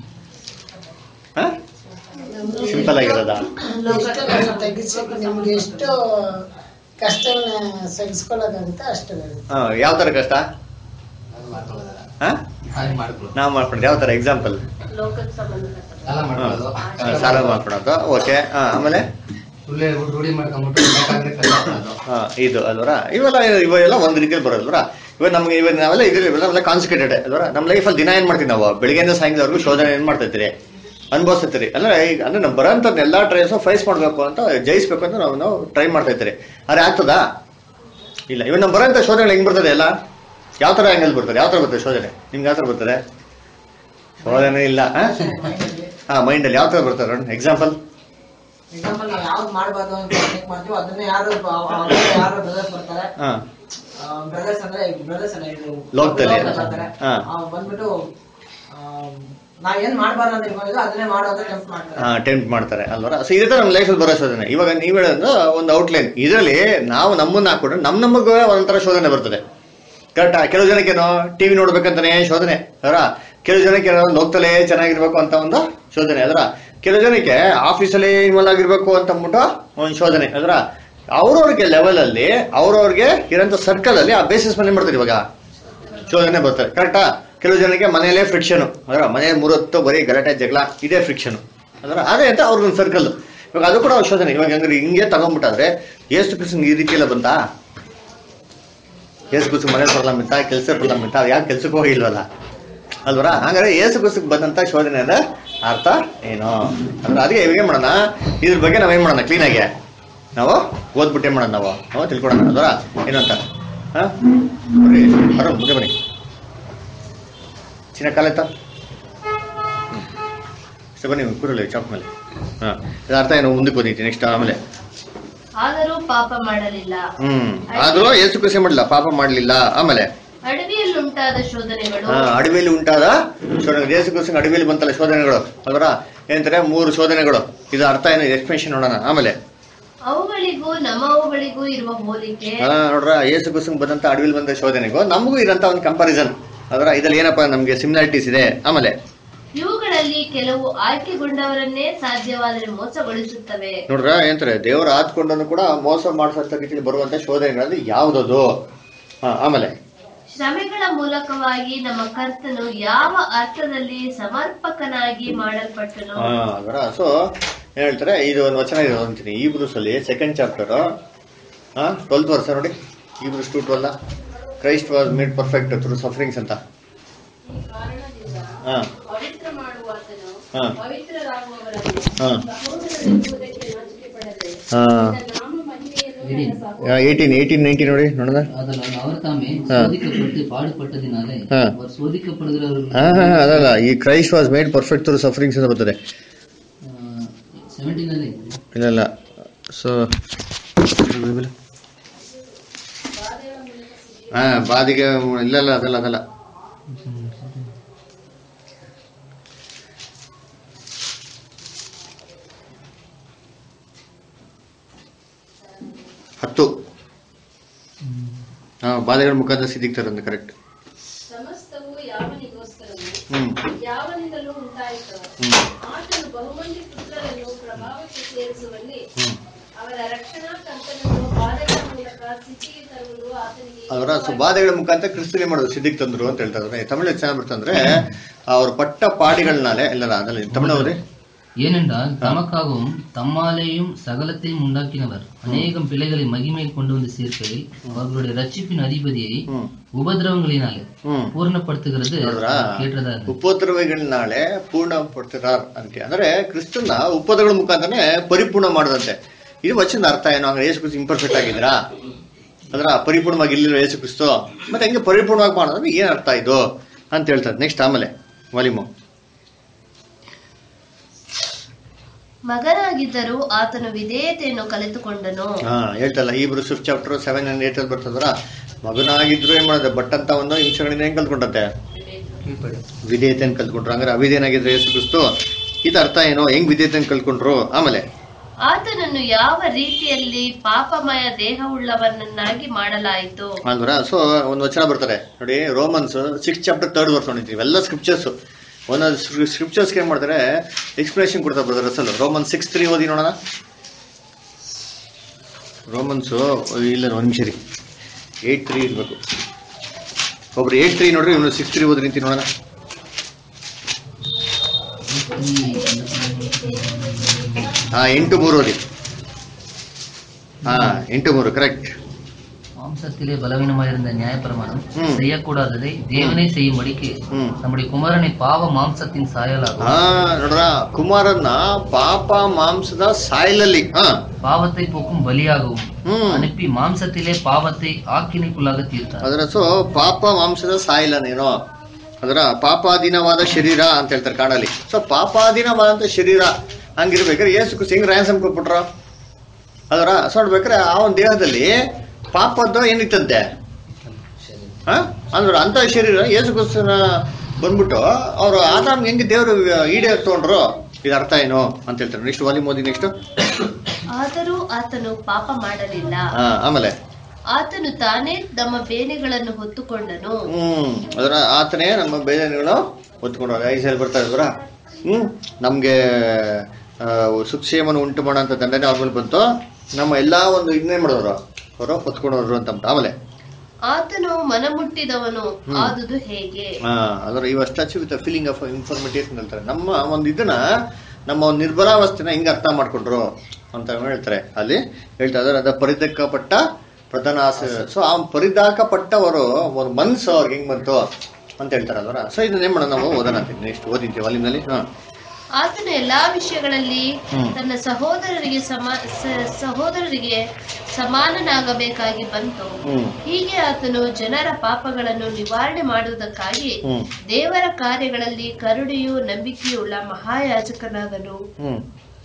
ಸಿಂಪಲ್ ಆಗಿರೋದಾ ಕಷ್ಟಗಳನ್ನ ತೆಗಿಸಿ ನಿಮ್ಗೆ ಎಷ್ಟು ಕಷ್ಟವನ್ನ ಸಹಿಸ್ಕೊಳ್ಳೋದಾಗುತ್ತೆ ಅಷ್ಟು ಬರುತ್ತೆ ಹಾ ಯಾವ ತರ ಕಷ್ಟ ಹಾ ನಾವು ಮಾಡ್ಕೊಂಡ್ರೆ ಯಾವ ತರ ಎಕ್ಸಾಂಪಲ್ ಲೋಕಕ್ಕೆ ಸಂಬಂಧಪಟ್ಟ ಸಾಲ ಮಾಡ್ಕೊಳ್ಳೋದು ಸಾಲ ಮಾಡ್ಕೊಳೋದು ಓಕೆ ಆಮೇಲೆ ಸುಳ್ಳೆ ರೂಢಿ ಮಾಡ್ಕೊಂಡ್ಬಿಟ್ಟು ಬೇಕಾದ್ರೆ ಕಷ್ಟ ಮಾಡೋದು ಹಾ, ಇದು ಅಲ್ವರ ಇವೆಲ್ಲ ಇವೆಲ್ಲ ಒಂದ್ ರೀತಿಯಲ್ಲಿ ಬರೋಲ್ವರ ಇವಾಗ ನಮ್ಗೆ ಇವಾಗ ನಾವೆಲ್ಲ ಇದ್ರಲ್ಲಿ ಇವೆಲ್ಲ ಕಾನ್ಸಂಟ್ರೇಟೆಡ್ ಅಲ್ವರ ನಮ್ಮ ಲೈಫಲ್ಲಿ ದಿನ ಏನ್ ಮಾಡ್ತೀವಿ ನಾವು ಬೆಳಿಗ್ಗೆಯಿಂದ ಸಾಯಂಕಾಲವರೆಗೂ ಶೋಧನೆ ಏನ್ ಮಾಡ್ತಿರ್ತೀರಿ ಅನುಭವಿಸ್ತಿರ್ತೀರಿ ಅಂದ್ರೆ ಈಗ ಅಂದ್ರೆ ನಮ್ ಬರೋಂಥದ್ದು ಎಲ್ಲಾ ಟ್ರೈಸ್ ಫೇಸ್ ಮಾಡ್ಬೇಕು ಅಂತ ಜಯಿಸ್ಬೇಕು ಅಂತ ನಾವು ನಾವು ಟ್ರೈ ಮಾಡ್ತಾ ಇರ್ತೀರಿ ಆದ್ರೆ ಆಗ್ತದಾ ಇಲ್ಲ ಇವಾಗ ನಮ್ ಬರೋಂಥ ಶೋಧನೆ ಹೆಂಗ್ ಬರ್ತದೆ ಎಲ್ಲ ಯಾವ ತರ ಆಂಗಲ್ ಬರ್ತದೆ ಯಾವ ತರ ಬರ್ತದೆ ಶೋಧನೆ ನಿಮ್ಗೆ ಯಾವ ತರ ಬರ್ತದೆ ಶೋಧನೆ ಇಲ್ಲ ಹಾ ಮೈಂಡಲ್ಲಿ ಯಾವ ತರ ಬರ್ತದೆ ಎಕ್ಸಾಂಪಲ್ ಎಕ್ಸಾಂಪಲ್ ನಾವು ಯಾವ್ದು ಮಾಡಬಾರ್ದು ಅಂತ ಥಿಂಕ್ ಮಾಡ್ತೀವಿ ಅದನ್ನೇ ಯಾರು ಅವ- ಅವಾಗ ಯಾರು ಬ್ರದರ್ಸ್ ಬರ್ತಾರೆ ಹಾ ಬ್ರದರ್ಸ್ ಅಂದ್ರೆ ಬ್ರದರ್ಸ್ ಅಲ್ಲ ಇದು ಲೋಕದಲ್ಲಿ. ಲೋಕದಲ್ಲಿ ಬರ್ತಾರೆ ಹಾ. ಆ, ಬಂದ್ಬಿಟ್ಟು ಆ, ನಾವ್ ಏನ್ ಮಾಡ್ಬಾರ್ದು ಅಂತ ತಿಳ್ಕೊಂಡಿದ್ವಿ ಅದನ್ನೇ ಮಾಡೋ ಅಂತ ಟೆಂಪ್ಟ್ ಮಾಡ್ತಾರೆ ಟೆಂಪ್ಟ್ ಮಾಡ್ತಾರೆ ಅಲ್ವರ ಸೊ ಇದೇ ತರ ನಮ್ಮ ಲೈಫಲ್ಲಿ ಬರೋ ಶೋಧನೆ ಇವಾಗ ನೀವು ಹೇಳೋದು ಒಂದು ಔಟ್ಲೈನ್ ಇದರಲ್ಲಿ ನಾವು ನಮ್ಮನ್ನ ಹಾಕೊಂಡ್ರೆ ನಮ್ ನಮಗೆ ಒಂಥರ ಶೋಧನೆ ಬರ್ತದೆ ಕರೆಕ್ಟಾ ಕೆಲವು ಜನಕ್ಕೇನೋ ಟಿವಿ ನೋಡ್ಬೇಕಂತಾನೆ ಶೋಧನೆ ಅದರ ಕೆಲವು ಜನಕ್ಕೆ ಏನೋ ಲೋಕದಲ್ಲೇ ಚೆನ್ನಾಗಿರ್ಬೇಕು ಅಂತ ಒಂದು ಶೋಧನೆ ಅದರ ಕೆಲವು ಜನಕ್ಕೆ ಆಫೀಸಲ್ಲಿ ಇನ್ವಾಲ್ವ್ ಆಗಿರ್ಬೇಕು ಅಂತ ಅಂದ್ಬಿಟ್ಟು ಒಂದು ಶೋಧನೆ ಅದರ ಅವ್ರವ್ರಿಗೆ ಲೆವೆಲ್ ಅಲ್ಲಿ ಅವ್ರವ್ರಿಗೆ ಇರೋಂಥ ಸರ್ಕಲ್ ಅಲ್ಲಿ ಆ ಬೇಸಿಸ್ ಮೇಲೆ ಏನ್ ಮಾಡ್ತಾರೆ ಇವಾಗ ಶೋಧನೆ ಬರ್ತಾರೆ ಕರೆಕ್ಟಾ ಕೆಲವು ಜನಕ್ಕೆ ಮನೆಯಲ್ಲೇ ಫ್ರಿಕ್ಷನ್ ಅದರ ಮನೆ ಮೂರೊತ್ತು ಬರೀ ಗಲಾಟೆ ಜಗಳ ಇದೇ ಫ್ರಿಕ್ಷನ್ ಅದರ ಅದೇ ಅಂತ ಅವ್ರಿಗೊಂದು ಸರ್ಕಲ್ ಇವಾಗ ಅದು ಕೂಡ ಅವ್ರ ಶೋಧನೆ ಇವಾಗ ಹಂಗಾರೆ ಹಿಂಗೆ ತಗೊಂಡ್ಬಿಟ್ಟಾದ್ರೆ ಏಸು ಕೃಷ್ಣ ಈ ರೀತಿ ಎಲ್ಲ ಬಂತಾ ಏಸು ಕೃಷ್ಣ ಮನೆ ಪ್ರಾಬ್ಲಮ್ ಇತ್ತ ಕೆಲಸ ಪ್ರಾಬ್ಲಮ್ ಇತ್ತ ಯಾಕೆ ಕೆಲ್ಸಕ್ಕೆ ಹೋಗಿಲ್ವಲ್ಲ ಅಲ್ವರ ಹಂಗಾರೆ ಏಸು ಕೃಷ್ಣಕ್ಕೆ ಬಂದಂತ ಶೋಧನೆ ಅಂದ್ರೆ ಅರ್ಥ ಏನು ಅಂದ್ರೆ ಅದಕ್ಕೆ ಇವಾಗ ಏನ್ ಮಾಡೋಣ ಇದ್ರ ಬಗ್ಗೆ ನಾವೇನ್ ಮಾಡೋಣ ಕ್ಲೀನಾಗಿ ನಾವು ಓದ್ಬಿಟ್ಟು ಏನ್ ಮಾಡೋಣ ನಾವು ನಾವು ತಿಳ್ಕೊಳೋಣ ಅದರ ಏನು ಅಂತ ಹಾ ಬರ್ರಿ ಅರುಣ್ ಮುಂದೆ ಬನ್ನಿ ಚಿನ್ನ ಕಾಲ ಎತ್ತ ಹ್ಮ್. ಸರಿ ಬನ್ನಿ ಕೂರಲಿ ಚಾಪ್ ಮೇಲೆ ಹಾಂ ಇದು ಅರ್ಥ ಏನು ಮುಂದಕ್ಕೆ ಓದಿತ್ತು ನೆಕ್ಸ್ಟ್ ಆಮೇಲೆ ಆದರೂ ಪಾಪ ಮಾಡಲಿಲ್ಲ ಹ್ಮ್ ಆದ್ರೂ ಏಸು ಕೃಷಿ ಮಾಡಲಿಲ್ಲ ಪಾಪ ಮಾಡಲಿಲ್ಲ ಆಮೇಲೆ ಅಡವಿಯಲ್ಲುಂಟಾದ ಶೋಧನೆಗಳು ಹಾ ಅಡವಿಯಲ್ಲಿ ಉಂಟಾದ ಶೋಧನೆ ದೇಶ ಕೃಷಿ ಅಡವಿಯಲ್ಲಿ ಬಂತಲ್ಲ ಶೋಧನೆಗಳು ಅಲ್ವರ ಏನಂತಾರೆ ಮೂರು ಶೋಧನೆಗಳು ಇದು ಅರ್ಥ ಏನು ಎಕ್ಸ್ಪ್ಲೇಷನ್ ನೋಡೋಣ ಆಮೇಲೆ ಅವುಗಳಿಗೂ ನಮ್ಮವುಗಳಿಗೂ ಇರುವ ಹೋಲಿಕೆ ಹಾ ನೋಡ್ರ ಏಸು ಕೃಷ್ಣ ಬಂದಂತ ಅಡವಿಲಿ ಬಂದ ಶೋಧನೆಗೂ ನಮಗೂ ಇರಂತ ಒಂದು ಕಂಪಾರಿಸನ್ ಅದರ ಇದ್ರಲ್ಲಿ ಏನಪ್ಪ ನಮ್ಗೆ ಸಿಮಿಲಾರಿಟೀಸ್ ಇದೆ ಆಮೇಲೆ ಇವುಗಳಲ್ಲಿ ಕೆಲವು ಆಯ್ಕೆಗೊಂಡವರನ್ನೇ ಸಾಧ್ಯವಾದರೆ ಮೋಸಗೊಳಿಸುತ್ತವೆ ನೋಡ್ರ ಏನಂತಾರೆ ದೇವರ ಆತ್ಕೊಂಡನು ಕೂಡ ಮೋಸ ಮಾಡಿಸೋ ರೀತಿಯಲ್ಲಿ ಬರುವಂತ ಶೋಧನೆಗಳಲ್ಲಿ ಯಾವ್ದದು ಹಾ ಆಮೇಲೆ ಶ್ರಮೆಗಳ ಮೂಲಕವಾಗಿ ನಮ್ಮ ಕರ್ತನು ಯಾವ ಅರ್ಥದಲ್ಲಿ ಸಮರ್ಪಕನಾಗಿ ಮಾಡಲ್ಪಟ್ಟನು ಹಾ ಅದರ ಸೊ ಏನ್ ಹೇಳ್ತಾರೆ ಇದು ಒಂದು ವಚನ ಇದೆ ಅಂತೀನಿ ಈ ಬ್ರೂಸ್ ಅಲ್ಲಿ ಸೆಕೆಂಡ್ ಚಾಪ್ಟರ್ ಹಾ ಟ್ವೆಲ್ತ್ ವರ್ಷ ನೋಡಿ ಈ Hebrews two twelve Christ was made perfect through sufferings ಅಂತ ಹಾ ಪವಿತ್ರ ಮಾಡುವಾತನು ಹಾ ಪವಿತ್ರರಾಗುವವರನ್ನು ಹಾ ಸಹೋದರರೆಂಬುದಕ್ಕೆ ನಾಚಿಕೆ ಪಡದೆ ಹಾ ನಾಮ ಮಹಿಮೆಯನ್ನು ಇಡಿ. ನೆನಸಾಕು. ಏಯ್ಟೀನ್ ಏಯ್ಟೀನ್ ನೈನ್ಟೀನ್ ನೋಡಿ ನೋಡೋಣ அதனால் அவர் தாமே ஆ. சோதிக்கப்பட்டு பாடுபட்டதினாலே ஆ. அவர் சோதிக்கப்படுகிறவர்கள் ಹಾ ಹಾ ಅದಲ್ಲ ಈ Christ was made perfect through sufferings ಅಂತ ಬರ್ತದೆ ಸೆವೆಂಟೀನಲ್ಲಿ ಇಲ್ಲ ಇಲ್ಲ ಸೊ ಹಾ ಬಾದಿಗೆ ಇಲ್ಲ ಇಲ್ಲ ಅದಲ್ಲ ಅದಲ್ಲ ಹತ್ತು ಹಾ ಬಾಧೆಗಳ ಮುಖಾಂತರ ಸಿದ್ಧಿಕ್ತಾರಂತ ಕರೆಕ್ಟ್ ಸಮಸ್ತವು ಯಾವನಿಗೋಸ್ಕರವು ಹ್ಮ್ ಯಾವನಿಂದಲೂ ಉಂಟಾಯಿತು ಹ್ಮ್ ಆತನು ಬಹುಮಂದಿ ಪುತ್ರರನ್ನು ಪ್ರಭಾವಕ್ಕೆ ಸೇರಿಸುವಲ್ಲಿ ಹ್ಮ್ ಅವರ ರಕ್ಷಣಾ ಕರ್ತನನ್ನು ಬಾಧೆಗಳ ಮೂಲಕ ಸ್ಥಿತಿಗೆ ತರುವುದು ಆತನಿಗೆ ಅವರ ಸೊ ಬಾಧೆಗಳ ಮುಖಾಂತರ ಕ್ರಿಸ್ತನೇ ಮಾಡೋದು ಸಿದ್ಧಿಗೆ ತಂದ್ರು ಅಂತ ಹೇಳ್ತಾ ಇದ್ದಾರೆ ತಮಿಳು ಚೆನ್ನಾಗಿ ಬರ್ತಂದ್ರೆ ಅವ್ರ ಪಟ್ಟ ಪಾಡಿಗಳನ್ನಾಲೆ ಇಲ್ಲ ಅದಲ್ಲ ತಮಿಳು ಅವ್ರಿ ஏனென்றால் தமக்காகவும் தம்மாலேயும் சகலத்தையும் உண்டாக்கினவர் அநேகம் பிள்ளைகளை மகிமை கொண்டு வந்து சேர்க்கையில் அவர்களுடைய ரட்சிப்பின் அதிபதியை ಹ್ಮ್ உபதிரவங்களினாலே ಹ್ಮ್ பூர்ணப்படுத்துகிறது ನೋಡ್ರಾ? கேட்டதா இருந்தது. ಉಪದ್ರವಗಳನ್ನಾಳೆ ಪೂರ್ಣ ಪಡ್ತಿರಾರ್ ಅಂತ ಅಂದ್ರೆ ಕ್ರಿಸ್ತನ ಉಪದ್ರವಗಳ ಮುಖಾಂತರನೇ ಪರಿಪೂರ್ಣ ಮಾಡದಂತೆ ಇದು ವಚನದ ಅರ್ಥ ಏನು ಹಂಗ ಯೇಸು ಕ್ರಿಸ್ತು ಇಂಪರ್ಫೆಕ್ಟ್ ಆಗಿದ್ರಾ ಅದ್ರ ಪರಿಪೂರ್ಣವಾಗಿ ಇಲ್ಲಿರೋ ಯೇಸು ಕ್ರಿಸ್ತು ಮತ್ತೆ ಹೆಂಗೆ ಪರಿಪೂರ್ಣವಾಗಿ ಮಾಡೋದ್ರೆ ಏನ್ ಅರ್ಥ ಇದು ಅಂತ ಹೇಳ್ತಾರೆ ನೆಕ್ಸ್ಟ್ ಆಮೇಲೆ ವಾಲಿಮು ಮಗನಾಗಿದ್ದರೂ ಆತನು ವಿಧೇಯತೆಯನ್ನು ಕಲಿತುಕೊಂಡನು ಹಾ ಹೇಳ್ತಲ್ಲ ಈ fifth chapter seven and eight ಅಲ್ಲಿ ಬರ್ತದ್ರ ಮಗನಾಗಿದ್ರು ಏನ್ ಮಾಡೋದು ಬಟ್ ಅಂತ ಒಂದು ಹಿಂಸೆಗಳಿಂದ ಹೆಂಗ್ ಕಲ್ತ್ಕೊಂಡಂತೆ ವಿಧೇಯತೆಯನ್ನು ಕಲ್ತ್ಕೊಂಡ್ರು ಹಂಗಾರೆ ಅವಿಧೇಯನಾಗಿದ್ರೆ ಯೇಸು ಕ್ರಿಸ್ತು ಇದು ಅರ್ಥ ಏನು ಹೆಂಗ್ ವಿಧೇಯತೆಯನ್ನು ಕಲ್ತ್ಕೊಂಡ್ರು ಆಮೇಲೆ ಆತನನ್ನು ಯಾವ ರೀತಿಯಲ್ಲಿ ಪಾಪಮಯ ದೇಹವುಳ್ಳವನನ್ನಾಗಿ ಮಾಡಲಾಯಿತು ಅಲ್ವರ ಸೊ ಒಂದು ವಚನ ಬರ್ತಾರೆ ನೋಡಿ Romans six chapter third verse ನೋಡಿದ್ವಿ ಇವೆಲ್ಲ ಸ್ಕ್ರಿಪ್ಚರ್ಸ್ ಒಂದೊಂದು ಸ್ಕ್ರಿಪ್ಚರ್ಸ್ಗೆ ಏನ್ ಮಾಡ್ತಾರೆ ಎಕ್ಸ್ಪ್ಲನೇಷನ್ ಕೊಡ್ತಾರೆ ಬ್ರದರ್ ಅಸಲ್ ರೋಮನ್ ಸಿಕ್ಸ್ ತ್ರೀ ಓದಿ ನೋಡೋಣ ರೋಮನ್ಸು ಇಲ್ಲ ಒಂದು ನಿಮಿಷ ರೀ ಏಯ್ಟ್ ತ್ರೀ ಇರಬೇಕು ಒಬ್ರು ಏಯ್ಟ್ ತ್ರೀ ನೋಡ್ರಿ ಇವನು ಸಿಕ್ಸ್ ತ್ರೀ ಓದಿ ನಿಂತಿ ನೋಡೋಣ ಹಾ ಎಂಟು ಮೂರು ಓದಿ ಹಾ ಎಂಟು ಮೂರು ಕರೆಕ್ಟ್ மாம்சத்திலே பலவீனமாயிருந்த நியாயப்பிரமாணம் ம். செய்யக்கூடாததை தேவனே செய்யும்படிக்கு ம். நம்முடைய குமாரனை பாவ மாம்சத்தின் சாயலாகும் ಹಾ ನೋಡ್ರ ಕುಮಾರನ್ನ ಪಾಪ ಮಾಂಸದ ಸಾಯಲಲ್ಲಿ ಹಾ பாவத்தை போக்கும் பலியாகவும் ಹ್ಮ್ அனுப்பி மாம்சத்திலே பாவத்தை ஆக்கினைக்குள்ளாக தீர்த்தார் ಅದರ ಸೊ ಪಾಪ ಮಾಂಸದ ಸಾಯಿಲನೇನೋ ಅದರ ಪಾಪಾಧೀನವಾದ ಶರೀರ ಅಂತ ಹೇಳ್ತಾರೆ ಕಾಡಲ್ಲಿ ಸೊ ಪಾಪಾಧೀನವಾದಂತ ಶರೀರ ಹಂಗಿರ್ಬೇಕಾದ್ರೆ ಯೇಸು ಕ್ರಿಸ್ತ ಹೆಂಗ್ ರ್ಯಾನ್ಸಮ್ ಕೊಟ್ಬಿಟ್ರು ಅದರ ಸೊ ನೋಡ್ಬೇಕಾದ್ರೆ ಆ ಒಂದು ದೇಹದಲ್ಲಿ ಪಾಪದ್ದು ಏನಿತ್ತಂತೆ ಹಾ ಅಂದ್ರೆ ಅಂತ ಶರೀರ ಯೇಸು ಕ್ರಿಸ್ತನ ಬಂದ್ಬಿಟ್ಟು ಅವರು ಆದಾಮ್ ಹೆಂಗೆ ದೇವರು ಈಡೇ ತಗೊಂಡ್ರು ಇದು ಅರ್ಥ ಏನು ಅಂತ ಹೇಳ್ತಾರೆ ನೆಕ್ಸ್ಟ್ ವಾಲಿ ಮೋದಿ ನೆಕ್ಸ್ಟ್ ಆದರೂ ಆತನು ಪಾಪ ಮಾಡಲಿಲ್ಲ ಹಾ ಆಮೇಲೆ ಆತನು ತಾನೇ ನಮ್ಮ ಬೇನೆಗಳನ್ನು ಹೊತ್ತುಕೊಂಡನು ಹ್ಮ್ ಅದರ ಆತನೇ ನಮ್ಮ ಬೇಜಾರುಗಳು ಹೊತ್ಕೊಂಡು ಐಸಲ್ಲಿ ಬರ್ತಾ ಇದ್ರ ಹ್ಮ್ ನಮ್ಗೆ ಆ, ಸುಕ್ಷೇಮನ ಉಂಟು ಮಾಡೋ ಅಂತ ದಂಡನೆ ಅವ್ರ ಮೇಲೆ ಬಂತು ನಮ್ಮ ಎಲ್ಲಾ ಒಂದು ಇನ್ನೇನ್ ಮಾಡೋರು ಅವರು ಹೊತ್ಕೊಂಡವ್ರು ಅಂತ ಅಂದ್ಬಿಟ್ಟು. ಆಮೇಲೆ ಆತನು ಮನಮುಟ್ಟಿದವನು ಆದುದು ಹೇಗೆ ಹಾ ಅದರ ಇವ್ touch with feeling of informative ಅಂತ ಹೇಳ್ತಾರೆ ನಮ್ಮ ಒಂದು ಇದನ್ನ ನಮ್ಮ ಒಂದು ನಿರ್ಬಲಾವಸ್ಥೆನ ಹೆಂಗ್ ಅರ್ಥ ಮಾಡ್ಕೊಂಡ್ರು ಅಂತ ಹೇಳ್ತಾರೆ ಅಲ್ಲಿ ಹೇಳ್ತಾ ಇದಾರೆ ಅದ ಪರಿದಕ್ಕಪಟ್ಟ ಪ್ರಧಾನ ಆಸೆ ಸೊ ಆ ಪರಿದಾಕಪಟ್ಟವರು ಒಂದು ಮನ್ಸು ಅವ್ರಿಗೆ ಹೆಂಗ್ ಬಂತು ಅಂತ ಹೇಳ್ತಾರೆ ಅದರ ಸೊ ಇದನ್ನ ಏನ್ ಮಾಡೋಣ ನಾವು ಓದೋಣ ನೆಕ್ಸ್ಟ್ ಓದಿದ್ವಿ ವಾಲಿನಲ್ಲಿ ಹಾ ಆತನು ಎಲ್ಲಾ ವಿಷಯಗಳಲ್ಲಿ ಹ್ಮ್. ತನ್ನ ಸಹೋದರರಿಗೆ ಸಮ ಸ- ಸಹೋದರರಿಗೆ ಸಮಾನನಾಗಬೇಕಾಗಿ ಬಂತು ಹ್ಮ್ ಹೀಗೆ ಆತನು ಜನರ ಪಾಪಗಳನ್ನು ನಿವಾರಣೆ ಮಾಡುವುದಕ್ಕಾಗಿ ಹ್ಮ್ ದೇವರ ಕಾರ್ಯಗಳಲ್ಲಿ ಕರುಣೆಯು ನಂಬಿಕೆಯುಳ್ಳ ಮಹಾಯಾಜಕನಾಗನು ಹ್ಮ್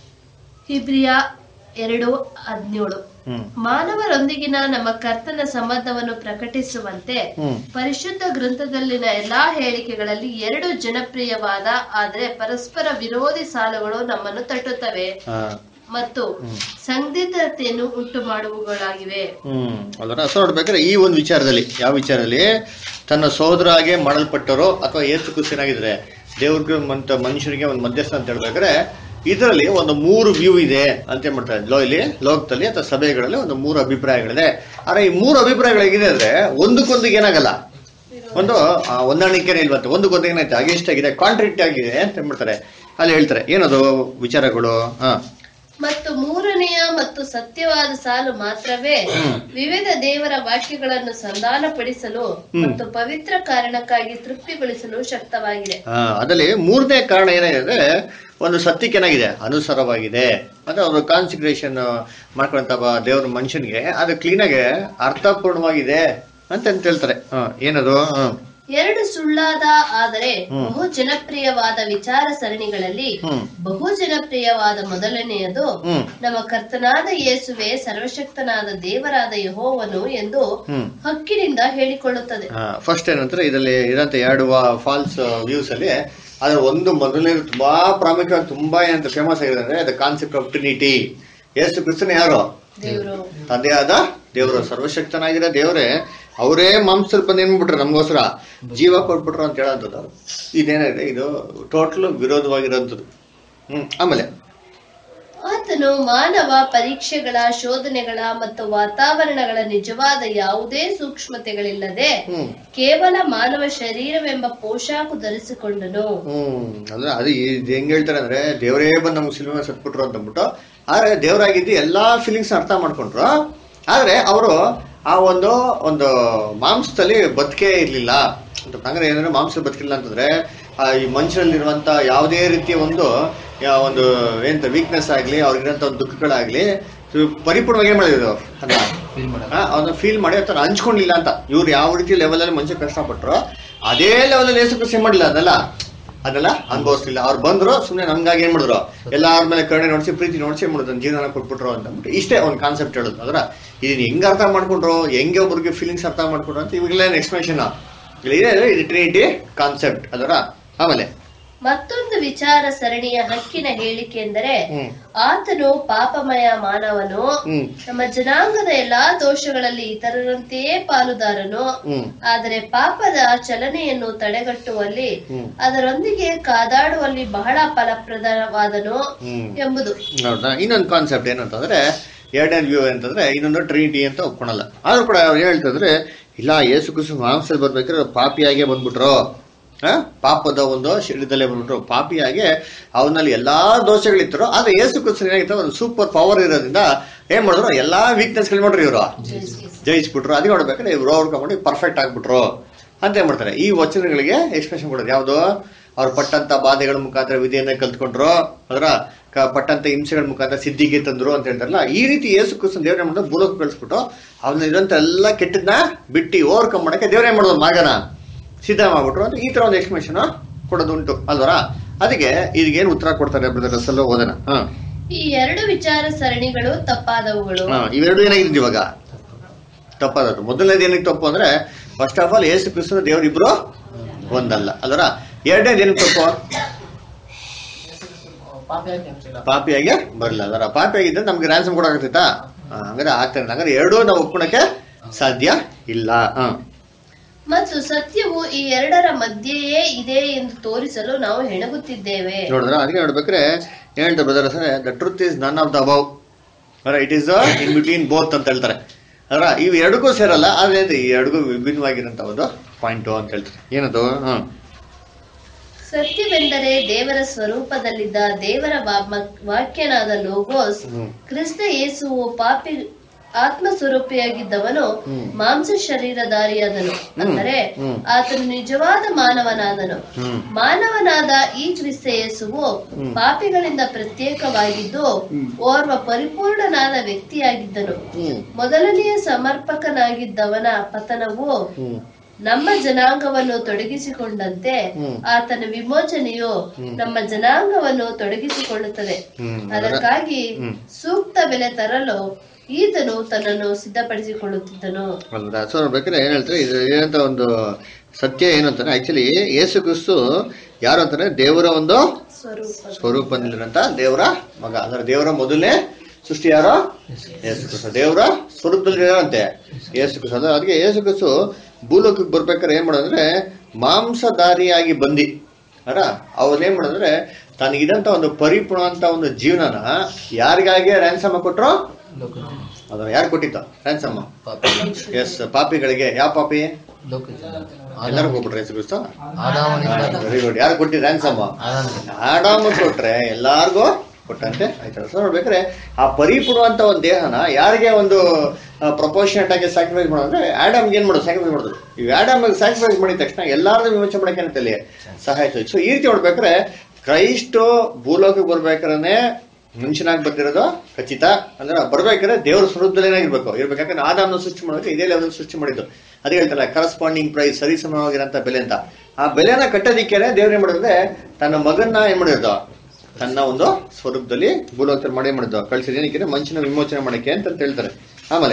ಹಿಬ್ರಿಯ ಎರಡು ಹದಿನೇಳು ಹ್ಮ್ ಮಾನವರೊಂದಿಗಿನ ನಮ್ಮ ಕರ್ತನ ಸಂಬಂಧವನ್ನು ಪ್ರಕಟಿಸುವಂತೆ ಹ್ಮ್ ಪರಿಶುದ್ಧ ಗ್ರಂಥದಲ್ಲಿನ ಎಲ್ಲಾ ಹೇಳಿಕೆಗಳಲ್ಲಿ ಎರಡು ಜನಪ್ರಿಯವಾದ ಆದರೆ ಪರಸ್ಪರ ವಿರೋಧಿ ಸಾಲುಗಳು ನಮ್ಮನ್ನು ತಟ್ಟುತ್ತವೆ ಹಾ ಮತ್ತು ಸಂದಿಗ್ಧತೆಯನ್ನು ಉಂಟು ಮಾಡುವುಗಳಾಗಿವೆ ಹ್ಮ್ ಅದರ ಸೊ ನೋಡ್ಬೇಕಾದ್ರೆ ಈ ಒಂದು ವಿಚಾರದಲ್ಲಿ ಯಾವ ವಿಚಾರದಲ್ಲಿ ತನ್ನ ಸಹೋದರ ಹಾಗೆ ಮಾಡಲ್ಪಟ್ಟರೋ ಅಥವಾ ಏಸು ಕುಸಿನಾಗಿದ್ರೆ ದೇವ್ರಿಗೆ ಮತ್ತು ಮನುಷ್ಯರಿಗೆ ಒಂದು ಮಧ್ಯಸ್ಥ ಅಂತ ಹೇಳ್ಬೇಕಾದ್ರೆ ಇದರಲ್ಲಿ ಒಂದು ಮೂರು ವ್ಯೂ ಇದೆ ಅಂತ ಏನ್ ಮಾಡ್ತಾರೆ ಲೋ ಇಲ್ಲಿ ಲೋಕದಲ್ಲಿ ಅಥವಾ ಸಭೆಗಳಲ್ಲಿ ಒಂದು ಮೂರು ಅಭಿಪ್ರಾಯಗಳಿದೆ ಆದ್ರೆ ಈ ಮೂರು ಅಭಿಪ್ರಾಯಗಳು ಹೇಗಿದೆ ಅಂದ್ರೆ ಒಂದಕ್ಕೊಂದಿಗೆ ಏನಾಗಲ್ಲ ಒಂದು ಆ, ಹೊಂದಾಣಿಕೆನೇ ಇಲ್ವಂತೆ ಒಂದಕ್ಕೊಂದು ಏನಾಯ್ತು ಅಗೇಸ್ಟ್ ಆಗಿದೆ ಕಾಂಟ್ರಿಕ್ಟ್ ಆಗಿದೆ ಅಂತ ಹೇಳ್ಬಿಡ್ತಾರೆ ಅಲ್ಲಿ ಹೇಳ್ತಾರೆ ಏನದು ವಿಚಾರಗಳು ಹಾ ಮತ್ತು ಮೂರನೆಯ ಮತ್ತು ಸತ್ಯವಾದ ಸಾಲು ಮಾತ್ರವೇ ವಿವಿಧ ದೇವರ ವಾಕ್ಯಗಳನ್ನು ಸಂಧಾನಪಡಿಸಲು ಮತ್ತು ಪವಿತ್ರ ಕಾರಣಕ್ಕಾಗಿ ತೃಪ್ತಿಗೊಳಿಸಲು ಶಕ್ತವಾಗಿದೆ ಆ, ಅದರಲ್ಲಿ ಮೂರನೇ ಕಾರಣ ಏನಾಗಿದೆ ಒಂದು ಸತ್ಯಕ್ಕೆ ಏನಾಗಿದೆ ಅನುಸಾರವಾಗಿದೆ ಅಂದ್ರೆ ಅವರು ಕಾನ್ಸಿಗ್ರೇಷನ್ ಮಾಡ್ಕೊಂತ ದೇವ್ರ ಮನುಷ್ಯನಿಗೆ ಅದು ಕ್ಲೀನಾಗಿ ಅರ್ಥಪೂರ್ಣವಾಗಿದೆ ಅಂತ ಅಂತ ಹೇಳ್ತಾರೆ ಹ, ಏನದು ಹ, ಎರಡು ಸುಳ್ಳಾದ ಆದರೆ ಬಹು ಜನಪ್ರಿಯವಾದ ವಿಚಾರ ಸರಣಿಗಳಲ್ಲಿ ಹ್ಮ್ ಬಹು ಜನಪ್ರಿಯವಾದ ಮೊದಲನೆಯದು ಹ್ಮ್ ನಮ್ಮ ಕರ್ತನಾದ ಯೇಸುವೆ ಸರ್ವಶಕ್ತನಾದ ದೇವರಾದ ಯಹೋವನು ಎಂದು ಹ್ಮ್ ಹಕ್ಕಿನಿಂದ ಹೇಳಿಕೊಳ್ಳುತ್ತದೆ ಫಸ್ಟ್ ಏನಂದ್ರೆ ಇದರಲ್ಲಿ ಇರೋಂಥ ಎರಡು ಫಾಲ್ಸ್ ವ್ಯೂಸ್ ಅಲ್ಲಿ ಅದ್ರ ಒಂದು ಮೊದಲನೇ ತುಂಬಾ ಪ್ರಾಮುಖ್ಯವಾಗಿ ತುಂಬಾ ಏನಂತ ಫೇಮಸ್ ಆಗಿದೆ ಅಂದ್ರೆ the concept of Trinity Yesu ಕ್ರಿಸ್ತನ ಯಾರು ದೇವರು ತಂದೆಯಾದ ದೇವರು ಸರ್ವಶಕ್ತನಾಗಿರೋ ದೇವರೇ ಅವರೇ ಮಾಂಸದಲ್ಲಿ ಬಂದು ಏನ್ ಮಾಡ್ಬಿಟ್ರು ನಮಗೋಸ್ಕರ ಜೀವ ಕೊಟ್ಬಿಟ್ರು ಅಂತ ಹೇಳೋಂಥದ್ದು ಇದೇನಿದೆ ಇದು ಟೋಟಲ್ ವಿರೋಧವಾಗಿರೋಂಥದ್ದು ಹ್ಮ್ ಆಮೇಲೆ ಆತನು ಮಾನವ ಪರೀಕ್ಷೆಗಳ ಶೋಧನೆಗಳ ಮತ್ತು ವಾತಾವರಣಗಳ ನಿಜವಾದ ಯಾವುದೇ ಸೂಕ್ಷ್ಮತೆಗಳಿಲ್ಲದೆ ಹ್ಮ್ ಕೇವಲ ಮಾನವ ಶರೀರವೆಂಬ ಪೋಷಾಕು ಧರಿಸಿಕೊಂಡನು ಹ್ಮ್ ಅಂದ್ರೆ ಅದು ಇದು ಹೆಂಗ್ ಹೇಳ್ತಾರೆ ಅಂದ್ರೆ ದೇವರೇ ಬಂದು ನಮ್ಗೆ ಸಿನಿಮಾ ಸತ್ಬಿಟ್ರು ಅಂತ ಅಂದ್ಬಿಟ್ಟು ಆದ್ರೆ ದೇವರಾಗಿದ್ದು ಎಲ್ಲಾ ಫೀಲಿಂಗ್ಸ್ ಅರ್ಥ ಮಾಡ್ಕೊಂಡ್ರು ಆದ್ರೆ ಅವರು ಆ ಒಂದು ಒಂದು ಮಾಂಸದಲ್ಲಿ ಬದುಕೇ ಇರ್ಲಿಲ್ಲ ಅಂತ ಅಂದ್ರೆ ಏನಂದ್ರೆ ಮಾಂಸ ಬದುಕಿಲ್ಲ ಅಂತಂದ್ರೆ ಆ ಈ ಮನುಷ್ಯರಲ್ಲಿರುವಂತ ಯಾವುದೇ ರೀತಿಯ ಒಂದು ಯಾ- ಒಂದು ಎಂತ ವೀಕ್ನೆಸ್ ಆಗ್ಲಿ ಅವ್ರಿಗಿರೋಂಥ ಒಂದು ದುಃಖಗಳಾಗ್ಲಿ ಇದು ಪರಿಪೂರ್ಣವಾಗಿ ಏನ್ ಮಾಡಿದ್ರು ಅದನ್ನ ಫೀಲ್ ಮಾಡಲ್ಲ ಆ, ಅದನ್ನ ಫೀಲ್ ಮಾಡಿ ಅಥವಾ ಹಂಚ್ಕೊಂಡಿಲ್ಲ ಅಂತ ಇವ್ರು ಯಾವ ರೀತಿ ಲೆವೆಲ್ ಅಲ್ಲಿ ಮನುಷ್ಯ ಕಷ್ಟಪಟ್ರು ಅದೇ ಲೆವೆಲ್ ಅಲ್ಲಿ ಏಸು ಕೃಷಿ ಮಾಡಿಲ್ಲ ಅದೆಲ್ಲ ಅದೆಲ್ಲ ಅನುಭವಿಸ್ಲಿಲ್ಲ ಅವ್ರು ಬಂದ್ರು ಸುಮ್ನೆ ನಮ್ಗಾಗಿ ಏನ್ ಮಾಡಿದ್ರು ಎಲ್ಲಾರ ಮೇಲೆ ಕರುಣೆ ನೋಡ್ಸಿ ಪ್ರೀತಿ ನೋಡ್ಸಿ ಏನ್ ಮಾಡಿದ್ರು ಜೀವನ ಕೊಟ್ಬಿಟ್ರು ಅಂತ ಅಂದ್ಬಿಟ್ಟು ಇಷ್ಟೇ ಒಂದು ಕಾನ್ಸೆಪ್ಟ್ ಹೇಳೋದು ಅದ್ರ ಇದನ್ನ ಹೆಂಗ್ ಅರ್ಥ ಮಾಡ್ಕೊಂಡ್ರು ಹೆಂಗೆ ಒಬ್ರಿಗೆ ಫೀಲಿಂಗ್ಸ್ ಅರ್ಥ ಮಾಡ್ಕೊಂಡ್ರು ಅಂತ ಇವಾಗಲೇ ಎಕ್ಸ್ಪ್ಲೇಷನ್ ಇದೆ ಇದು ಟ್ರಿನಿಟಿ ಕಾನ್ಸೆಪ್ಟ್ ಅದರ ಆಮೇಲೆ ಮತ್ತೊಂದು ವಿಚಾರ ಸರಣಿಯ ಹಕ್ಕಿನ ಹೇಳಿಕೆ ಎಂದರೆ ಹ್ಮ್ ಆತನು ಪಾಪಮಯ ಮಾನವನು ಹ್ಮ್ ನಮ್ಮ ಜನಾಂಗದ ಎಲ್ಲಾ ದೋಷಗಳಲ್ಲಿ ಇತರರಂತೆಯೇ ಪಾಲುದಾರನು ಹ್ಮ್ ಆದರೆ ಪಾಪದ ಚಲನೆಯನ್ನು ತಡೆಗಟ್ಟುವಲ್ಲಿ ಹ್ಮ್ ಅದರೊಂದಿಗೆ ಕಾದಾಡುವಲ್ಲಿ ಬಹಳ ಫಲಪ್ರದವಾದನು ಹ್ಮ್ ಎಂಬುದು ಹೌದಾ ಇನ್ನೊಂದು ಕಾನ್ಸೆಪ್ಟ್ ಏನಂತಂದ್ರೆ ಎರಡನೇ ವ್ಯೂ ಅಂತಂದ್ರೆ ಇನ್ನೊಂದು ಟ್ರಿನಿಟಿ ಅಂತ ಒಪ್ಕೊಳಲ್ಲ ಆದ್ರೂ ಕೂಡ ಅವ್ರು ಹೇಳ್ತಂದ್ರೆ ಇಲ್ಲ ಏಸು ಕುಸು ಮಾಂಸದಲ್ಲಿ ಬರ್ಬೇಕಾದ್ರೆ ಪಾಪಿಯಾಗೆ ಬಂದ್ಬಿಟ್ರು ಆ? ಪಾಪದ ಒಂದು ಶರೀರದಲ್ಲೇ ಬಂದ್ಬಿಟ್ರು ಪಾಪಿಯಾಗೆ ಅವನಲ್ಲಿ ಎಲ್ಲಾ ದೋಷಗಳಿತ್ತರು ಆದ್ರೆ ಏಸು ಕುಸು ಏನಾಗಿತ್ತು ಒಂದು ಸೂಪರ್ ಪವರ್ ಇರೋದ್ರಿಂದ ಏನ್ ಮಾಡಿದ್ರು ಎಲ್ಲಾ ವೀಕ್ನೆಸ್ ಗಳು ನೋಡ್ರಿ ಇವರು ಜಯಿಸ್ಬಿಟ್ರು ಅದಕ್ಕೆ ನೋಡ್ಬೇಕಾದ್ರೆ ಇವ್ರು ಓವರ್ಕೊಂಡು ಪರ್ಫೆಕ್ಟ್ ಆಗ್ಬಿಟ್ರು ಅಂತ ಏನ್ ಮಾಡ್ತಾರೆ ಈ ವಚನಗಳಿಗೆ ಎಕ್ಸ್ಪ್ರೆಷನ್ ಕೊಡೋದು ಯಾವ್ದು ಅವ್ರು ಪಟ್ಟಂತ ಬಾಧೆಗಳ ಮುಖಾಂತರ ವಿಧಿಯನ್ನ ಕಲ್ತ್ಕೊಂಡ್ರು ಅದರ ಕ- ಪಟ್ಟಂತ ಹಿಂಸೆಗಳ ಮುಖಾಂತರ ಸಿದ್ಧಿಗೆ ತಂದ್ರು ಅಂತ ಹೇಳ್ತಾರಲ್ಲ ಈ ರೀತಿ ಏಸು ಕ್ರಿಸ್ತನ್ ದೇವ್ರ ಏನ್ ಮಾಡೋದು ಭೂಲೋಕ ಕಳಿಸ್ಬಿಟ್ಟು ಅವನ್ನ ಇರೋಂತ ಎಲ್ಲ ಕೆಟ್ಟದ್ನ ಬಿಟ್ಟು ಓವರ್ಕಮ್ ಮಾಡಕ್ಕೆ ದೇವ್ರ ಏನ್ ಮಾಡೋದು ಮಗನ ಸಿದ್ಧ ಮಾಡ್ಬಿಟ್ರು ಅಂತ ಈ ತರ ಒಂದು ಎಕ್ಸ್ಪ್ಲೇಷನ್ ಕೊಡೋದುಂಟು ಅಲ್ವರ ಅದಕ್ಕೆ ಇದಕ್ಕೇನು ಉತ್ತರ ಕೊಡ್ತಾರೆ ಬ್ರದರ್ ರಸಲ್ ಓದೋಣ ಹಾ ಈ ಎರಡು ವಿಚಾರ ಸರಣಿಗಳು ತಪ್ಪಾದವುಗಳು ಹಾ, ಇವೆರಡು ಏನಾಗಿದೆ ಇವಾಗ ತಪ್ಪಾದದ್ದು ಮೊದಲನೇದು ಏನಕ್ಕೆ ತಪ್ಪು ಅಂದ್ರೆ ಫಸ್ಟ್ ಆಫ್ ಆಲ್ ಏಸು ಕ್ರಿಸ್ತನ ದೇವರಿಬ್ರು ಒಂದಲ್ಲ ಅಲ್ವರ ಎರಡನೇದು ಏನಕ್ಕೆ ತಪ್ಪು ಪಾಪಿಯಾಗಿ ನೆನ್ಪಿಲ್ಲ. ಪಾಪಿಯಾಗೆ ಬರಲ್ಲ ಅದರ ಪಾಪಿಯಾಗಿದ್ದರೆ ನಮ್ಗೆ ರ್ಯಾನ್ಸಮ್ ಕೊಡಾಕತ್ತೈತಾ ಹಂಗಾರೆ ಆಗ್ತಾ ಇಲ್ಲ ಹಂಗಾರೆ ಎರಡೂ ನಾವು ಒಪ್ಕೊಳಕ್ಕೆ ಸಾಧ್ಯ ಇಲ್ಲ ಹಾ ಮತ್ತು ಸತ್ಯವು ಈ ಎರಡರ ಮಧ್ಯೆಯೇ ಇದೆ ಎಂದು ತೋರಿಸಲು ನಾವು ಹೆಣಗುತ್ತಿದ್ದೇವೆ ನೋಡಿದ್ರ ಅದಕ್ಕೆ ನೋಡ್ಬೇಕ್ರೆ ಏನ್ ಹೇಳ್ತಾರೆ brother sir the truth is none of the above it is in between both ಅಂತ ಹೇಳ್ತಾರೆ ಅದರ ಇವು ಎರಡಕ್ಕೂ ಸೇರಲ್ಲ ಆದ್ರೆ ಇದು ಈ ಎರಡಕ್ಕೂ ವಿಭಿನ್ನವಾಗಿರಂತ ಒಂದು ಪಾಯಿಂಟ್ ಅಂತ ಹೇಳ್ತಾರೆ ಏನದು ಹ್ಮ್ ಸತ್ಯವೆಂದರೆ ದೇವರ ಸ್ವರೂಪದಲ್ಲಿದ್ದ ದೇವರ ವಾ- ವಾಕ್ಯನಾದ ಲೋಗೋಸ್ ಹ್ಮ್. ಕ್ರಿಸ್ತ ಯೇಸುವು ಪಾಪಿ ಆತ್ಮ ಸ್ವರೂಪಿಯಾಗಿದ್ದವನು ಮಾಂಸ ಶರೀರಧಾರಿಯಾದನು ಅಂದರೆ ಹ್ಮ್. ಆತನು ನಿಜವಾದ ಮಾನವನಾದನು ಹ್ಮ್ ಮಾನವನಾದ ಈ ಕ್ರಿಸ್ತ ಯೇಸುವು ಪಾಪಿಗಳಿಂದ ಪ್ರತ್ಯೇಕವಾಗಿದ್ದು ಓರ್ವ ಪರಿಪೂರ್ಣನಾದ ವ್ಯಕ್ತಿಯಾಗಿದ್ದನು ಹ್ಮ್ ಮೊದಲನೆಯ ಸಮರ್ಪಕನಾಗಿದ್ದವನ ಪತನವು ಹ್ಮ್ ನಮ್ಮ ಜನಾಂಗವನ್ನು ತೊಡಗಿಸಿಕೊಂಡಂತೆ ಹ್ಮ್. ಆತನ ವಿಮೋಚನೆಯು ನಮ್ಮ ಜನಾಂಗವನ್ನು ತೊಡಗಿಸಿಕೊಳ್ಳುತ್ತದೆ ಹ್ಮ್. ಅದಕ್ಕಾಗಿ ಹ್ಮ್. ಸೂಕ್ತ ಬೆಲೆ ತರಲು ಈತನು ತನ್ನನ್ನು ಸಿದ್ಧಪಡಿಸಿಕೊಳ್ಳುತ್ತಿದ್ದನು ಅಲ್ವಾ ಸೊ ನೋಡ್ಬೇಕಾದ್ರೆ ಏನ್ ಹೇಳ್ತಾರೆ ಇದು ಏನಂತ ಒಂದು ಸತ್ಯ ಏನು ಅಂತಾನೆ ಆಕ್ಚುಲಿ ಯೇಸು ಕ್ರಿಸ್ತು ಯಾರು ಅಂತಾನೆ ದೇವರ ಒಂದು ಸ್ವರೂಪ ಸ್ವರೂಪದಲ್ಲಿರಂತ ದೇವರ ಮಗ ಅಂದ್ರೆ ದೇವರ ಮೊದಲನೇ ಸೃಷ್ಟಿ ಯಾರೋ ಯೇಸು ಕ್ರಿಸ್ತು ದೇವರ ಸ್ವರೂಪದಲ್ಲಿ ಇರೋಂತೆ ಯೇಸು ಕ್ರಿಸ್ತು ಅಂದ್ರೆ ಅದಕ್ಕೆ ಯೇಸು ಕ್ರಿಸ್ತು ಭೂಲೋಕಕ್ಕೆ ಬರ್ಬೇಕಾದ್ರೆ ಏನ್ ಮಾಡೋದಂದ್ರೆ ಮಾಂಸಧಾರಿಯಾಗಿ ಬಂದಿ ಅರ ಅವ್ರು ಏನ್ ಮಾಡೋದಂದ್ರೆ ತನಗಿದಂತ ಒಂದು ಪರಿಪೂರ್ಣ ಅಂತ ಒಂದು ಜೀವನನ ಯಾರಿಗಾಗಿ ರ್ಯಾನ್ಸಮ್ ಕೊಟ್ರು ಲೋಕದ ಅದನ್ನ ಯಾರು ಕೊಟ್ಟಿತ್ತು ರ್ಯಾನ್ಸಮ್ ಪಾಪಿ ಎಸ್ ಪಾಪಿಗಳಿಗೆ ಯಾವ ಪಾಪಿ ಲೋಕದ ಎಲ್ಲರಿಗೂ ಹೋಗ್ಬಿಟ್ರೆ ಯೇಸು ಕ್ರಿಸ್ತು ಆದಾಮನಿಂದ ವೆರಿ ಗುಡ್ ಯಾರು ಕೊಟ್ಟಿದ್ದು ರ್ಯಾನ್ಸಮ್ ಆದಾಮನಿಂದ ಆಡಾಮ ಕೊಟ್ರೆ ಎಲ್ಲಾರ್ಗೂ ಕೊಟ್ಟಂತೆ ಆಯ್ತಲ್ಲ ಸೊ ನೋಡ್ಬೇಕಾದ್ರೆ ಆ ಪರಿಪೂರ್ಣ ಅಂತ ಒಂದು ದೇಹನ ಯಾರಿಗೆ ಒಂದು ಪ್ರಪೋರ್ಷನೇಟ್ ಆಗಿ ಸ್ಯಾಕ್ರಿಫೈಸ್ ಮಾಡೋದ್ರೆ ಆಡಮ್ಗೆ ಏನ್ ಮಾಡೋದು ಸ್ಯಾಕ್ರಿಫೈಸ್ ಮಾಡೋದು ಈ ಆಡಮ್ ಸ್ಯಾಕ್ರಿಫೈಸ್ ಮಾಡಿದ ತಕ್ಷಣ ಎಲ್ಲಾರನ್ನೂ ವಿಮೋಚನೆ ಮಾಡಕ್ಕೆ ಏನಂತಲ್ಲಿ ಸಹಾಯ ಆಯ್ತು ಸೊ ಈ ರೀತಿ ನೋಡ್ಬೇಕಾದ್ರೆ ಕ್ರೈಸ್ಟು ಭೂಲೋಕಕ್ಕೆ ಬರ್ಬೇಕಾದ್ರೆ ಮನುಷ್ಯನಾಗಿ ಬಂದಿರೋದು ಖಚಿತ ಅಂದ್ರೆ ಬರ್ಬೇಕಾದ್ರೆ ದೇವ್ರ ಸ್ವರೂಪದಲ್ಲಿ ಏನಾಗಿರ್ಬೇಕು ಇರ್ಬೇಕಾದ್ರೆ ಆದಾಮ್ನ ಸೃಷ್ಟಿ ಮಾಡೋಕೆ ಇದೇ ಲೆವೆಲ್ ಸೃಷ್ಟಿ ಮಾಡಿದ್ದು ಅದೇ ಹೇಳ್ತಲ್ಲ ಕರಸ್ಪಾಂಡಿಂಗ್ ಪ್ರೈಸ್ ಸರಿಸಮವಾಗಿರೋಂಥ ಬೆಲೆ ಅಂತ ಆ ಬೆಲೆನ ಕಟ್ಟೋದಿಕ್ಕೇನೆ ದೇವ್ರು ಏನ್ ಮಾಡಿದ್ರೆ ತನ್ನ ಮಗನ್ನ ಏನ್ ಮಾಡಿರೋದು ತನ್ನ ಒಂದು ಸ್ವರೂಪದಲ್ಲಿ ಭೂಲೋಕದಲ್ಲಿ ಮಾಡಿ ಮಾಡಿದ್ದು ಕಳ್ಸಿದ ಏನಕ್ಕೆ ಮನುಷ್ಯನ ವಿಮೋಚನೆ ಮಾಡಕ್ಕೆ ಅಂತ ಹೇಳ್ತಾರೆ ಆಮೇಲೆ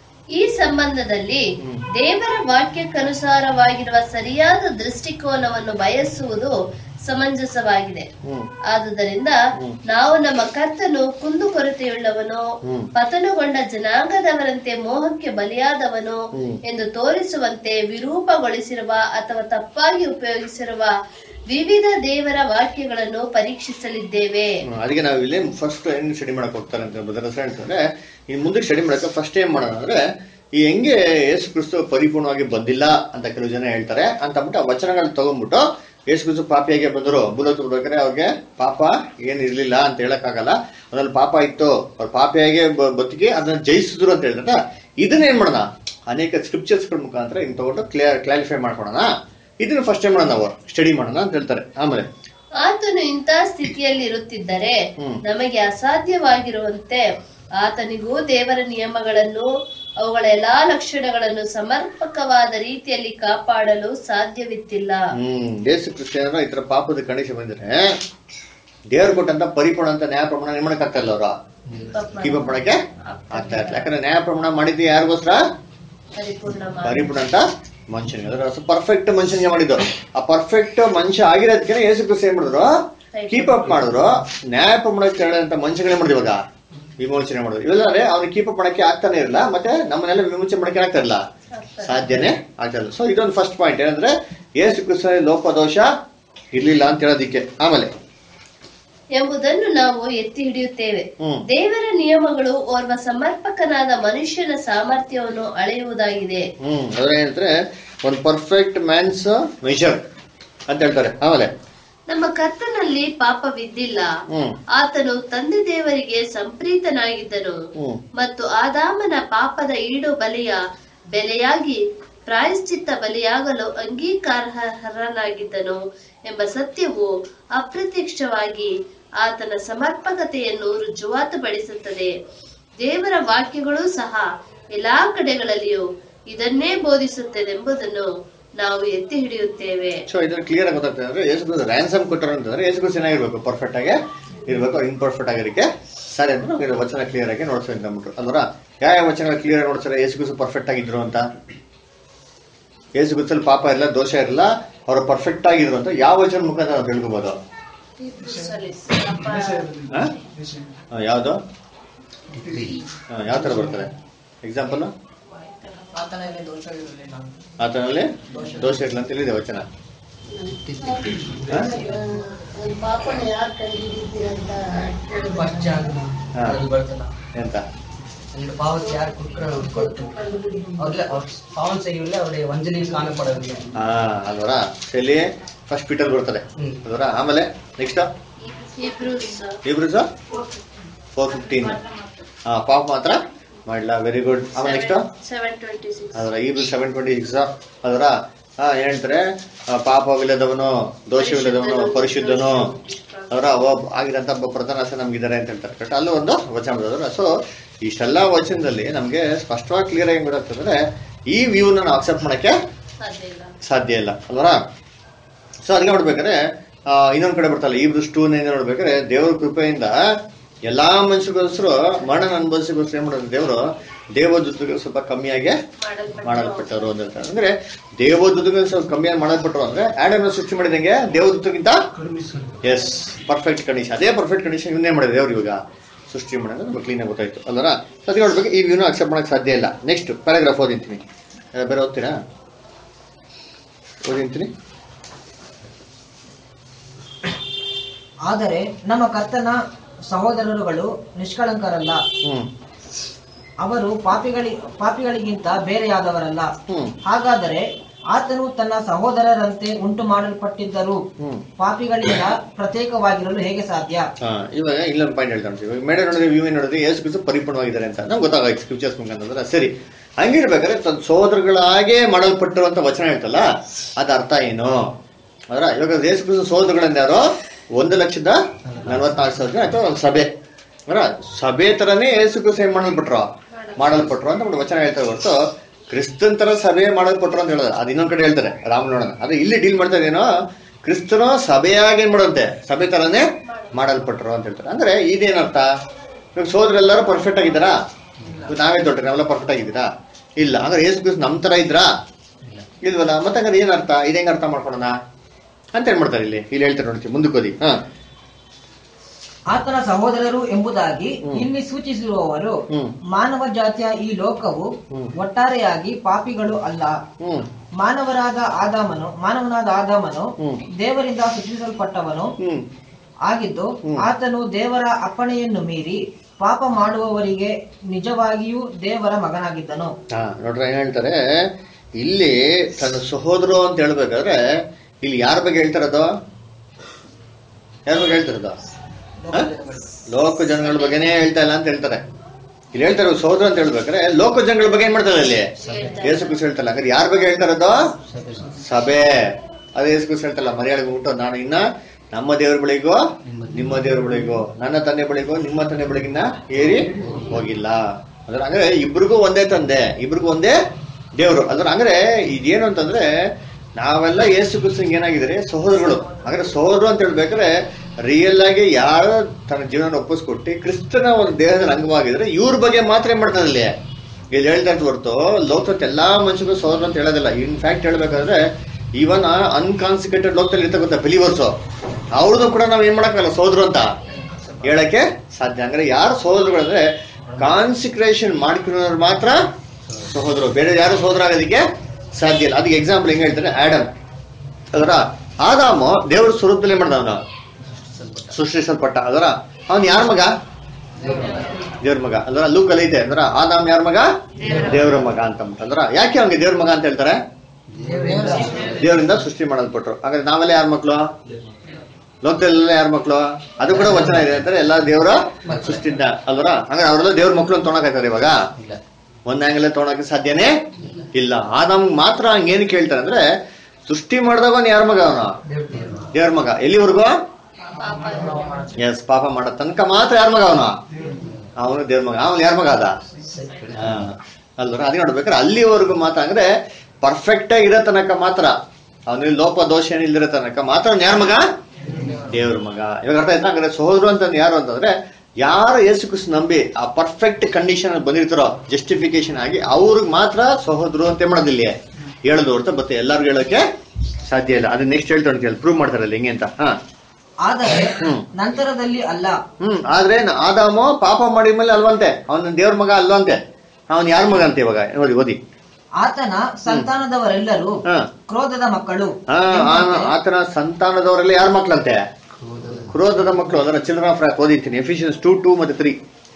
ಈ ಸಂಬಂಧದಲ್ಲಿ ದೇವರ ವಾಕ್ಯಕ್ಕನುಸಾರವಾಗಿರುವ ಸರಿಯಾದ ದೃಷ್ಟಿಕೋನವನ್ನು ಬಯಸುವುದು ಸಮಂಜಸವಾಗಿದೆ ಹ್ಮ್ ಆದುದರಿಂದ ನಾವು ನಮ್ಮ ಕರ್ತನು ಕುಂದುಕೊರತೆಯುಳ್ಳವನು ಪತನಗೊಂಡ ಜನಾಂಗದವರಂತೆ ಮೋಹಕ್ಕೆ ಬಲಿಯಾದವನು ಎಂದು ತೋರಿಸುವಂತೆ ವಿರೂಪಗೊಳಿಸಿರುವ ಅಥವಾ ತಪ್ಪಾಗಿ ಉಪಯೋಗಿಸಿರುವ ವಿವಿಧ ದೇವರ ವಾಕ್ಯಗಳನ್ನು ಪರೀಕ್ಷಿಸಲಿದ್ದೇವೆ ಹ್ಮ್, ಅದಕ್ಕೆ ನಾವು ಇಲ್ಲಿ ಫಸ್ಟ್ ಏನ್ ಸ್ಟಡಿ ಮಾಡಕ್ ಹೋಗ್ತಾರೆ ಅಂತ ಬದಲ ಅಂತಂದ್ರೆ ಇನ್ನು ಮುಂದೆ ಸ್ಟಡಿ ಮಾಡಕ್ಕೆ ಫಸ್ಟ್ ಏನ್ ಮಾಡೋಣ ಅಂದ್ರೆ ಈ ಹೆಂಗೆ ಯೇಸು ಕ್ರಿಸ್ತು ಪರಿಪೂರ್ಣವಾಗಿ ಬಂದಿಲ್ಲ ಅಂತ ಕೆಲವು ಜನ ಹೇಳ್ತಾರೆ ಅಂತ ಅಂದ್ಬಿಟ್ಟು ಆ ವಚನಗಳನ್ನ ತಗೊಂಡ್ಬಿಟ್ಟು ಯೇಸು ಕ್ರಿಸ್ತು ಪಾಪಿಯಾಗೆ ಬಂದರು ಭೂಲೋಕ ಬರ್ಬೇಕಾದ್ರೆ ಅವ್ರಿಗೆ ಪಾಪ ಏನ್ ಇರ್ಲಿಲ್ಲ ಅಂತ ಹೇಳಕ್ಕಾಗಲ್ಲ ಅದ್ರಲ್ಲಿ ಪಾಪ ಇತ್ತು ಅವ್ರು ಪಾಪಿಯಾಗೆ ಬ- ಬದುಕಿ ಅದನ್ನ ಜಯಿಸಿದ್ರು ಅಂತ ಹೇಳಿದ್ರೆ ಇದನ್ನ ಏನ್ ಮಾಡೋಣ ಅನೇಕ ಸ್ಕ್ರಿಪ್ಚರ್ಸ್ಗಳ ಮುಖಾಂತರ ಇನ್ ತಗೊಂಡು ಕ್ಲಿಯರ್ ಕ್ಲಾರಿಫೈ ಮಾಡ್ಕೊಳೋಣ ಇದನ್ನ ಫಸ್ಟ್ ಏನ್ ಮಾಡೋಣ ನಾವು ಸ್ಟಡಿ ಮಾಡೋಣ ಅಂತ ಹೇಳ್ತಾರೆ ಆಮೇಲೆ ಆತನು ಇಂಥ ಸ್ಥಿತಿಯಲ್ಲಿ ಇರುತ್ತಿದ್ದರೆ ಹ್ಮ್. ನಮಗೆ ಅಸಾಧ್ಯವಾಗಿರುವಂತೆ ಆತನಿಗೂ ದೇವರ ನಿಯಮಗಳನ್ನು ಅವುಗಳ ಎಲ್ಲಾ ಲಕ್ಷಣಗಳನ್ನು ಸಮರ್ಪಕವಾದ ರೀತಿಯಲ್ಲಿ ಕಾಪಾಡಲು ಸಾಧ್ಯವಿತ್ತಿಲ್ಲ ಹ್ಮ್ ಯೇಸು ಕ್ರಿಸ್ತೇನರು ಈ ತರ ಪಾಪದ ಕಂಡೀಷನ್ ಬಂದ್ರೆ ದೇವ್ರು ಕೊಟ್ಟಂತ ಪರಿಪೂರ್ಣ ಅಂತ ನ್ಯಾಯ ಪ್ರಮಾಣ ಏನ್ ಮಾಡಕ್ ಆಗ್ತಾ ಇಲ್ಲ ಅವ್ರ ಕೀಪ ಮಾಡಕ್ಕೆ ಆಗ್ತಾ ಇರ್ಲಿಲ್ಲ ಯಾಕಂದ್ರೆ ನ್ಯಾಯ ಪ್ರಮಾಣ ಮಾಡಿದ್ದು ಯಾರಿಗೋಸ್ಕರ ಪರಿಪೂರ್ಣ ಮಾಡಿ. ಪರಿಪೂರ್ಣ ಅಂತ ಮನುಷ್ಯನಿಗೆ ಅದರ ಪರ್ಫೆಕ್ಟ್ ಮನುಷ್ಯನಿಗೆ ಮಾಡಿದ್ದು ಆ ಪರ್ಫೆಕ್ಟ್ ಮನುಷ್ಯ ಆಗಿರೋದಕ್ಕೆ ಯೇಸು ಕ್ರಿಸ್ತ ಏನ್ ಮಾಡಿದ್ರು ಕೀಪ್ ಅಪ್ ಮಾಡಿದ್ರು ನ್ಯಾಯ ಪ್ರಮಾಣಕ್ಕೆ ಹೇಳಂತ ಮನುಷ್ಯಗಳೇ ಮಾಡಿದ್ರು ಇವಾಗ ವಿಮೋಚನೆ ಮಾಡಿದ್ರು ಇವೆಲ್ಲರೆ ಅವ್ನಿಗೆ ಕೀಪ್ ಅಪ್ ಮಾಡಕ್ಕೆ ಆಗ್ತಾನೆ ಇರಲ್ಲ ಮತ್ತೆ ನಮ್ಮನ್ನೆಲ್ಲ ವಿಮೋಚನೆ ಮಾಡಕ್ಕೆ ಆಗ್ತಾ ಇರಲ್ಲ ಸಾಧ್ಯನೇ ಆಗ್ತಾ ಇಲ್ಲ ಸೊ ಇದೊಂದು ಫಸ್ಟ್ ಪಾಯಿಂಟ್ ಏನಂದ್ರೆ ಯೇಸು ಕ್ರಿಸ್ತ ಲೋಪದೋಷ ಇರ್ಲಿಲ್ಲ ಅಂತ ಹೇಳೋದಿಕ್ಕೆ ಆಮೇಲೆ ಎಂಬುದನ್ನು ನಾವು ಎತ್ತಿ ಹಿಡಿಯುತ್ತೇವೆ ಹ್ಮ್. ದೇವರ ನಿಯಮಗಳು ಓರ್ವ ಸಮರ್ಪಕನಾದ ಮನುಷ್ಯನ ಸಾಮರ್ಥ್ಯವನ್ನು ಅಳೆಯುವುದಾಗಿದೆ ಹ್ಮ್ ಅದ್ರ ಏನಂದ್ರೆ ಒಂದು ಪರ್ಫೆಕ್ಟ್ ಮ್ಯಾನ್ಸ್ ಮೆಷರ್ ಅಂತ ಹೇಳ್ತಾರೆ ಆಮೇಲೆ ನಮ್ಮ ಕರ್ತನಲ್ಲಿ ಪಾಪವಿದ್ದಿಲ್ಲ ಹ್ಮ್ ಆತನು ತಂದೆ ದೇವರಿಗೆ ಸಂಪ್ರೀತನಾಗಿದ್ದನು ಹ್ಮ್ ಮತ್ತು ಆದಾಮನ ಪಾಪದ ಈಡು ಬಲಿಯ ಬೆಲೆಯಾಗಿ ಪ್ರಾಯಶ್ಚಿತ್ತ ಬಲಿಯಾಗಲು ಅಂಗೀಕಾರಾರ್ಹನಾಗಿದ್ದನು ಎಂಬ ಸತ್ಯವು ಅಪ್ರತ್ಯಕ್ಷವಾಗಿ ಆತನ ಸಮರ್ಪಕತೆಯನ್ನು ರುಜುವಾತುಪಡಿಸುತ್ತದೆ ದೇವರ ವಾಕ್ಯಗಳೂ ಸಹ ಎಲ್ಲಾ ಕಡೆಗಳಲ್ಲಿಯೂ ಇದನ್ನೇ ಬೋಧಿಸುತ್ತದೆಂಬುದನ್ನು ನಾವು ಎತ್ತಿ ಹಿಡಿಯುತ್ತೇವೆ ಸೊ ಇದ್ರ ಕ್ಲಿಯರ್ ಆಗಿ ಗೊತ್ತಾಗ್ತದೆ ಅಂದ್ರೆ ಯೇಸು ಕ್ರಿಸ್ತ ರ್ಯಾನ್ಸಮ್ ಕೊಟ್ಟರು ಅಂತಂದ್ರೆ ಯೇಸು ಕ್ರಿಸ್ತ ಚೆನ್ನಾಗಿರ್ಬೇಕು ಪರ್ಫೆಕ್ಟ್ ಆಗಿ ಇರ್ಬೇಕು ಇನ್ಪರ್ಫೆಕ್ಟ್ ಆಗಿರಕ್ಕೆ ಸರಿ ಅಂತ ನಾವು ಇದು ವಚನ ಕ್ಲಿಯರ್ ಆಗಿ ನೋಡ್ತೀವಿ ಅಂತ ಅಂದ್ಬಿಟ್ಟು ಅಲ್ವರ ಯಾವ ಯಾವ ವಚನ ಕ್ಲಿಯರ್ ಆಗಿ ನೋಡ್ತಾರೆ ಯೇಸು ಕ್ರಿಸ್ತ ಪರ್ಫೆಕ್ಟ್ ಆಗಿದ್ರು ಅಂತ ಯೇಸು ಕ್ರಿಸ್ತಲ್ಲಿ ಪಾಪ ಇರಲ್ಲ ದೋಷ ಇರಲ್ಲ ಅವರು ಪರ್ಫೆಕ್ಟ್ ಆಗಿದ್ರು ಅಂತ ಯಾವ ವಚನ ಮುಖಾಂತರ ನಾವು ತಿಳ್ಕೊಬೋದು ಹಾ? ಹಾ, ಯಾವ್ದು ಹಾ, ಯಾವ ತರ ಬರ್ತಾರೆ ಎಕ್ಸಾಂಪಲ್ ಆತನಲ್ಲಿ ದೋಷವಿರಲಿಲ್ಲ ಆತನಲ್ಲಿ ದೋಷ ಇರಲ್ಲ ಅಂತ ಹೇಳಿದೆ ವಚನ ಹಾ? ಒಂದು ಪಾಪನ ಯಾರು ಕಂಡುಹಿಡಿತೀರಂತ ಫಸ್ಟ್ ಜಾಗ ಹಾ. ಅದ್ರಲ್ಲಿ ಬರ್ತಲ್ಲ ಎಂತ அந்த பாவத்தை யார் கொடுக்குறாங்க கொடுத்து ಅವ್ರಲ್ಲ ಪಾವನ್ செய்யவில்லை அவருடைய வஞ்சனையில் காணப்படவில்லை ಹಾ ಅಲ್ವರ ಎಲ್ಲಿ ಫಸ್ಟ್ ಪೀಟರ್ ಬರ್ತದೆ ಹ್ಮ್. ಅಲ್ವರ ಆಮೇಲೆ ನೆಕ್ಸ್ಟ್ Hebrews ಇಬ್ರು ಸರ್ ಫೋರ್ ಫಿಫ್ಟೀನ್ ಹಾ ಪಾಪ ಮಾತ್ರ ಮಾಡ್ಲಾ ವೆರಿ ಗುಡ್ ಆಮೇಲೆ ನೆಕ್ಸ್ಟ್ ಸೆವೆನ್ ಟ್ವೆಂಟಿ ಸಿಕ್ಸ್ ಅದರ ಇಬ್ರು ಸೆವೆನ್ ಟ್ವೆಂಟಿ ಸಿಕ್ಸ್ ಅದರ ಹಾ ಏನ್ ಹೇಳ್ತಾರೆ ಆ, ಪಾಪವಿಲ್ಲದವನು ದೋಷವಿಲ್ಲದವನು ಪರಿಶುದ್ಧನು ಅವರ ಆಗಿರಂತ ಒಬ್ಬ ಪ್ರಧಾನ ನಮ್ಗಿದ್ದಾರೆ ಅಂತ ಹೇಳ್ತಾರೆ ಕರೆಕ್ಟ್ ಅಲ್ಲೂ ಒಂದು ವಚನ ಬರೋದ್ರ ಸೊ ಇಷ್ಟೆಲ್ಲ ವಚನದಲ್ಲಿ ನಮ್ಗೆ ಸ್ಪಷ್ಟವಾಗಿ ಕ್ಲಿಯರ್ ಆಗಿ ಗೊತ್ತಾಗ್ತದೆ ಈ ವ್ಯೂನ ನಾವು ಅಕ್ಸೆಪ್ಟ್ ಮಾಡಕ್ಕೆ ಸಾಧ್ಯ ಇಲ್ಲ ಸಾಧ್ಯ ಇಲ್ಲ ಅಲ್ವರ ಸೊ ಅದಕ್ಕೆ ನೋಡ್ಬೇಕಾದ್ರೆ ಆ, ಇನ್ನೊಂದ್ ಕಡೆ ಬರ್ತಲ್ಲ ಈ ಟೂ ನೋಡ್ಬೇಕಾದ್ರೆ ದೇವರ ಕೃಪೆಯಿಂದ ಎಲ್ಲಾ ಮನುಷ್ಯಗೋಸ್ಕರ ಮರಣ ಅನುಭವಿಸಿಗೋಸ್ಕರ ಏನ್ ಮಾಡೋದು ದೇವರು ದೇವದೂತಗಳು ಸ್ವಲ್ಪ ಕಮ್ಮಿಯಾಗಿ ಮಾಡಲ್ಪಟ್ಟ ಮಾಡಲ್ಪಟ್ಟವರು ಅಂತ ಹೇಳ್ತಾರೆ ಅಂದ್ರೆ ದೇವದೂತಗಳು ಸ್ವಲ್ಪ ಕಮ್ಮಿಯಾಗಿ ಮಾಡಲ್ಪಟ್ಟರು ಅಂದ್ರೆ ಆಡಮ್ನ ಸೃಷ್ಟಿ ಮಾಡಿದಂಗೆ ದೇವದೂತಗಿಂತ ಎಸ್ ಪರ್ಫೆಕ್ಟ್ ಕಂಡೀಷನ್ ಅದೇ ಪರ್ಫೆಕ್ಟ್ ಕಂಡೀಷನ್ ಇವನ್ನೇ ಮಾಡಿದೆ ದೇವ್ರು ಇವಾಗ ಸೃಷ್ಟಿ ಮಾಡೋದು ನಮ್ಗೆ ಕ್ಲೀನ್ ಆಗಿ ಗೊತ್ತಾಯ್ತು ಅಲ್ಲರ ಅದಕ್ಕೆ ನೋಡ್ಬೇಕು ಈ ವ್ಯೂನು ಅಕ್ಸೆಪ್ಟ್ ಮಾಡಕ್ ಸಾಧ್ಯ ಇಲ್ಲ ನೆಕ್ಸ್ಟ್ ಪ್ಯಾರಾಗ್ರಾಫ್ ಓದಿಂತೀನಿ ಆ, ಬೇರೆ ಓದ್ತೀರಾ ಓದಿಂತೀನಿ ಆದರೆ ನಮ್ಮ ಕರ್ತನ ಸಹೋದರರುಗಳು ನಿಷ್ಕಳಂಕರಲ್ಲ ಹ್ಮ್ ಅವರು ಪಾಪಿಗಳಿ ಪಾಪಿಗಳಿಗಿಂತ ಬೇರೆಯಾದವರಲ್ಲ ಹ್ಮ್ ಹಾಗಾದರೆ ಆತನು ತನ್ನ ಸಹೋದರರಂತೆ ಉಂಟು ಮಾಡಲ್ಪಟ್ಟಿದ್ದರೂ ಹ್ಮ್ ಪಾಪಿಗಳಿಂದ ಪ್ರತ್ಯೇಕವಾಗಿರಲು ಹೇಗೆ ಸಾಧ್ಯ ಹಾ ಇವಾಗ ಇಲ್ಲೊಂದು ಪಾಯಿಂಟ್ ಹೇಳ್ತಾ ಇರ್ತೀವಿ ಇವಾಗ ಮೇಡೆ ನೋಡಿದ್ರೆ ವ್ಯೂ ನೋಡಿದ್ರೆ ಯೇಸು ಕ್ರಿಸ್ತು ಪರಿಪೂರ್ಣವಾಗಿದ್ದಾರೆ ಅಂತ ನಮ್ಗೆ ಗೊತ್ತಾಗೈತೆ ಸ್ಕ್ರಿಪ್ಚರ್ಸ್ ಮುಖಾಂತರ ಸರಿ ಹಂಗಿರ್ಬೇಕಾದ್ರೆ ತನ್ನ ಸೋದರಗಳಾಗೆ ಮಾಡಲ್ಪಟ್ಟಿರುವಂತ ವಚನ ಹೇಳ್ತಲ್ಲ ಅದ ಅರ್ಥ ಏನು ಅದರ ಇವಾಗ ಯೇಸು ಕ್ರಿಸ್ತು ಸೋದರಗಳಿಂದ ಯಾರು ಒಂದು ಲಕ್ಷದ ನಲವತ್ನಾಲ್ಕು ಸಾವಿರ ಜನ ಅಥವಾ ಒಂದು ಸಭೆ ಅದರ ಸಭೆ ತರನೇ ಯೇಸು ಕ್ರಿಸ್ತು ಏನ್ ಮಾಡಲ್ಪಟ್ರು ಮಾಡಲ್ಪಟ್ರು ಅಂತ ಒಂದು ವಚನ ಹೇಳ್ತಾರೆ ಹೊರತು ಕ್ರಿಸ್ತನ್ ತರ ಸಭೆ ಮಾಡಲ್ಪಟ್ರು ಅಂತ ಹೇಳೋದು ಅದು ಇನ್ನೊಂದ್ ಕಡೆ ಹೇಳ್ತಾರೆ ರಾಮನೋಡನ ಅದೇ ಇಲ್ಲಿ ಡೀಲ್ ಮಾಡ್ತಾ ಇದೇನೋ ಕ್ರಿಸ್ತನು ಸಭೆಯಾಗಿ ಏನ್ ಮಾಡುವಂತೆ ಸಭೆ ತರನೇ ಮಾಡಲ್ಪಟ್ರು ಅಂತ ಹೇಳ್ತಾರೆ ಅಂದ್ರೆ ಇದೇನರ್ಥ ಇವಾಗ ಸೋದರೆಲ್ಲರೂ ಪರ್ಫೆಕ್ಟ್ ಆಗಿದ್ದಾರಾ ಇವಾಗ ನಾವೇ ದೊಡ್ಡ ನಾವೆಲ್ಲ ಪರ್ಫೆಕ್ಟ್ ಆಗಿದ್ದೀರಾ ಇಲ್ಲ ಅಂದ್ರೆ ಯೇಸು ಕ್ರಿಸ್ತ ನಮ್ ತರ ಇದ್ರಾ ಇಲ್ವಲ್ಲ ಮತ್ತೆ ಹಂಗಾರೆ ಏನ್ ಅರ್ಥ ಇದು ಹೆಂಗ್ ಅರ್ಥ ಮಾಡ್ಕೊಳೋಣ ಅಂತ ಏನ್ ಮಾಡ್ತಾರೆ ಇಲ್ಲಿ ಇಲ್ಲಿ ಹೇಳ್ತಾರೆ ನೋಡಿ ಮುಂದಕ್ಕೆ ಓದಿ ಹಾ ಆತನ ಸಹೋದರರು ಎಂಬುದಾಗಿ ಹ್ಮ್. ಇಲ್ಲಿ ಸೂಚಿಸಿರುವವರು ಹ್ಮ್. ಮಾನವ ಜಾತಿಯ ಈ ಲೋಕವು ಹ್ಮ್. ಒಟ್ಟಾರೆಯಾಗಿ ಪಾಪಿಗಳು ಅಲ್ಲ ಹ್ಮ್ ಮಾನವರಾದ ಆದಾಮನು ಮಾನವನಾದ ಆದಾಮನು ಹ್ಮ್. ದೇವರಿಂದ ಸೃಷ್ಟಿಸಲ್ಪಟ್ಟವನು ಹ್ಮ್ ಆಗಿದ್ದು ಹ್ಮ್. ಆತನು ದೇವರ ಅಪ್ಪಣೆಯನ್ನು ಮೀರಿ ಪಾಪ ಮಾಡುವವರಿಗೆ ನಿಜವಾಗಿಯೂ ದೇವರ ಮಗನಾಗಿದ್ದನು ಹಾ ನೋಡ್ರಿ ಏನ್ ಹೇಳ್ತಾರೆ ಇಲ್ಲಿ ತನ್ನ ಸಹೋದರು ಅಂತ ಹೇಳ್ಬೇಕಾದ್ರೆ ಇಲ್ಲಿ ಯಾರ ಬಗ್ಗೆ ಹೇಳ್ತಾರದು ಯಾರ ಬಗ್ಗೆ ಹೇಳ್ತಾರದು ಹ? ಲೋಕ ಜನಗಳ ಬಗ್ಗೆನೇ ಹೇಳ್ತಾ ಇಲ್ಲ ಅಂತ ಹೇಳ್ತಾರೆ ಇಲ್ಲಿ ಹೇಳ್ತಾರೆ ಸಹೋದರ ಅಂತ ಹೇಳ್ಬೇಕಾದ್ರೆ ಲೋಕ ಜನಗಳ ಬಗ್ಗೆ ಏನ್ ಮಾಡ್ತಾರೆ ಅಲ್ಲಿ ಯೇಸು ಕ್ರಿಸ್ತ ಹೇಳ್ತಲ್ಲ ಹಾಗಾದ್ರೆ ಯಾರ ಬಗ್ಗೆ ಹೇಳ್ತಾರದು ಸಭೆ ಅದೇ ಯೇಸು ಕ್ರಿಸ್ತ ಹೇಳ್ತಲ್ಲ ಮರ್ಯಾದೆಗೆ ಉಂಟು ನಾನು ಇನ್ನ ನಮ್ಮ ದೇವರ ಬಳಿಗೋ ನಿಮ್ಮ ದೇವರ ಬಳಿಗೋ ನನ್ನ ತಂದೆ ಬಳಿಗೋ ನಿಮ್ಮ ತಂದೆ ಬಳಿಗಿನ್ನ ಏರಿ ಹೋಗಿಲ್ಲ ಅದ್ರ ಅಂದ್ರೆ ಇಬ್ರಿಗೂ ಒಂದೇ ತಂದೆ ಇಬ್ರಿಗೂ ಒಂದೇ ದೇವರು ಅದ್ರ ಅಂದ್ರೆ ಇದೇನು ಅಂತಂದ್ರೆ ನಾವೆಲ್ಲ ಯೇಸು ಕ್ರಿಸ್ತಂಗೆ ಏನಾಗಿದ್ದಾರೆ ಸಹೋದರಗಳು ಹಾಗಾದ್ರೆ ಸಹೋದರು ಅಂತ ಹೇಳ್ಬೇಕಾದ್ರೆ ರಿಯಲ್ ಆಗಿ ಯಾರು ತನ್ನ ಜೀವನ ಒಪ್ಪಿಸ್ಕೊಟ್ಟು ಕ್ರಿಸ್ತನ ಒಂದು ದೇಹದ ಅಂಗವಾಗಿದ್ರೆ ಇವ್ರ ಬಗ್ಗೆ ಮಾತ್ರ ಏನ್ ಮಾಡ್ತಾರೆ ಅಲ್ಲಿ ಇಲ್ಲಿ ಹೇಳ್ತಾ ಇದ್ದು ಹೊರತು ಲೋಕದ ಎಲ್ಲಾ ಮನುಷ್ಯರು ಸಹೋದರ ಅಂತ ಹೇಳೋದಿಲ್ಲ ಇನ್ಫ್ಯಾಕ್ಟ್ ಹೇಳ್ಬೇಕಾದ್ರೆ ಈವನ್ ಅನ್ಕಾನ್ಸಿಕ್ರೇಟೆಡ್ ಲೋಕದಲ್ಲಿ ಇರ್ತಕ್ಕಂಥ ಬಿಲಿವರ್ಸು ಅವ್ರದ್ದು ಕೂಡ ನಾವ್ ಏನ್ ಮಾಡಕ್ಕಾಗಲ್ಲ ಸೋದ್ರು ಅಂತ ಹೇಳಕ್ಕೆ ಸಾಧ್ಯ ಅಂದ್ರೆ ಯಾರು ಸಹೋದರಗಳು ಅಂದ್ರೆ ಕಾನ್ಸಿಕ್ರೇಷನ್ ಮಾಡ್ಕೊಳ್ಳೋರು ಮಾತ್ರ ಸಹೋದರು ಬೇರೆ ಯಾರು ಸಹೋದರ ಆಗೋದಕ್ಕೆ ಸಾಧ್ಯ ಇಲ್ಲ ಅದಕ್ಕೆ ಎಕ್ಸಾಂಪಲ್ ಹೆಂಗ್ ಹೇಳ್ತಾರೆ ಆಡಮ್ ಅದರ ಆದಾಮು ದೇವರ ಸ್ವರೂಪದಲ್ಲಿ ಮಾಡ್ದ ಅವನು ಸೃಷ್ಟಿಸಲ್ಪಟ್ಟ ಅದರ ಅವನ್ ಯಾರ ಮಗ ದೇವ್ರ ಮಗ ಅಂದ್ರ ಲೂಕಲ್ಲಿ ಐತೆ ಅಂದ್ರ ಆದಾಮ್ ಯಾರ ಮಗ ದೇವ್ರ ಮಗ ಅಂತ ಅಂದ್ರ ಯಾಕೆ ಅವ್ನಿಗೆ ದೇವ್ರ ಮಗ ಅಂತ ಹೇಳ್ತಾರೆ ದೇವರಿಂದ ಸೃಷ್ಟಿ ಮಾಡಲ್ಪಟ್ರು ಹಾಗಾದ್ರೆ ನಾವೆಲ್ಲ ಯಾರ ಮಕ್ಳು ಲೋಕದಲ್ಲೆಲ್ಲ ಯಾರ ಮಕ್ಳು ಅದು ಕೂಡ ವಚನ ಇದೆ ಅಂತಾರೆ ಎಲ್ಲ ದೇವರ ಸೃಷ್ಟಿಯಿಂದ ಅಲ್ವರ ಹಾಗಾದ್ರೆ ಅವರೆಲ್ಲ ದೇವ್ರ ಮಕ್ಳು ಅಂತ ತೊಗೊಳಕಾಯ್ತಾರೆ ಇವಾಗ ಒಂದ್ ಆಂಗಲ್ ತೊಗೊಳಕ್ಕೆ ಸಾಧ್ಯನೇ ಇಲ್ಲ ಆದಾಮ್ ಮಾತ್ರ ಹಂಗೇನು ಕೇಳ್ತಾರೆ ಅಂದ್ರೆ ಸೃಷ್ಟಿ ಮಾಡಿದಾಗ ಅವ್ನು ಯಾರ ಮಗ ಅವನು ದೇವ್ರ ಮಗ ಎಲ್ಲಿವರೆಗೂ ಎಸ್ ಪಾಪ ಮಾಡೋ ತನಕ ಮಾತ್ರ ಯಾರ ಮಗ ಅವನು ಅವನು ದೇವ್ರ ಮಗ ಅವನು ಯಾರ ಮಗ ಅದ ಅಲ್ವರ ಅದೇ ನೋಡ್ಬೇಕಾದ್ರೆ ಅಲ್ಲಿವರೆಗೂ ಮಾತ್ರ ಅಂದ್ರೆ ಪರ್ಫೆಕ್ಟ್ ಇರೋ ತನಕ ಮಾತ್ರ ಅವನಲ್ಲಿ ಲೋಪ ದೋಷ ಏನಿಲ್ದಿರೋ ತನಕ ಮಾತ್ರ ಅವ್ನು ಯಾರ ಮಗ ದೇವ್ರ ಮಗ ಇವಾಗ ಅರ್ಥ ಆಯ್ತಾ ಹಂಗಾರೆ ಸಹೋದರು ಅಂತ ಯಾರು ಅಂತಂದ್ರೆ ಯಾರು ಯೇಸು ಕ್ರಿಸ್ತ ನಂಬಿ ಆ ಪರ್ಫೆಕ್ಟ್ ಕಂಡೀಷನ್ ಬಂದಿರ್ತಾರೋ ಜಸ್ಟಿಫಿಕೇಶನ್ ಆಗಿ ಅವ್ರಿಗೆ ಮಾತ್ರ ಸಹೋದರು ಅಂತ ಮಾಡೋದಿಲ್ಲ ಹೇಳೋದು ಹೊರತು ಮತ್ತೆ ಎಲ್ಲರಿಗೂ ಹೇಳೋಕೆ ಸಾಧ್ಯ ಇಲ್ಲ ಅದನ್ನ ನೆಕ್ಸ್ಟ್ ಹೇಳ್ತಾನೆ ಕೇಳಿ ಪ್ರೂವ್ ಮಾಡ್ತಾರಲ್ಲ ಹಿಂಗೆ ಅಂತ ಹಾ ಆದರೆ ಹ್ಮ್. ನಂತರದಲ್ಲಿ ಅಲ್ಲ ಹ್ಮ್ ಆದ್ರೆ ನ- ಆದಾಮು ಪಾಪ ಮಾಡಿದ ಮೇಲೆ ಅಲ್ವಂತೆ ಅವನ ದೇವ್ರ ಮಗ ಅಲ್ವಂತೆ ಅವನ್ ಯಾರ ಮಗ ಅಂತ ಇವಾಗ ಓದಿ ಓದಿ ಆತನ ಸಂತಾನದವರೆಲ್ಲರೂ ಹಾ ಕ್ರೋಧದ ಮಕ್ಕಳು ಆ, ಎಂಬಂತೆ ಆ- ಆತನ ಸಂತಾನದವರೆಲ್ಲ ಯಾರ ಮಕ್ಳಂತೆ ಕ್ರೋಧದ ಮಕ್ಕಳು ಅದರ ಚಿಲ್ಡ್ರನ್ ಆಫ್ ರಾಕ್ ಓದಿರ್ತೀನಿ ಎಫಿಷಿಯನ್ಸ್ ಟೂ ಟೂ ಮತ್ತೆ three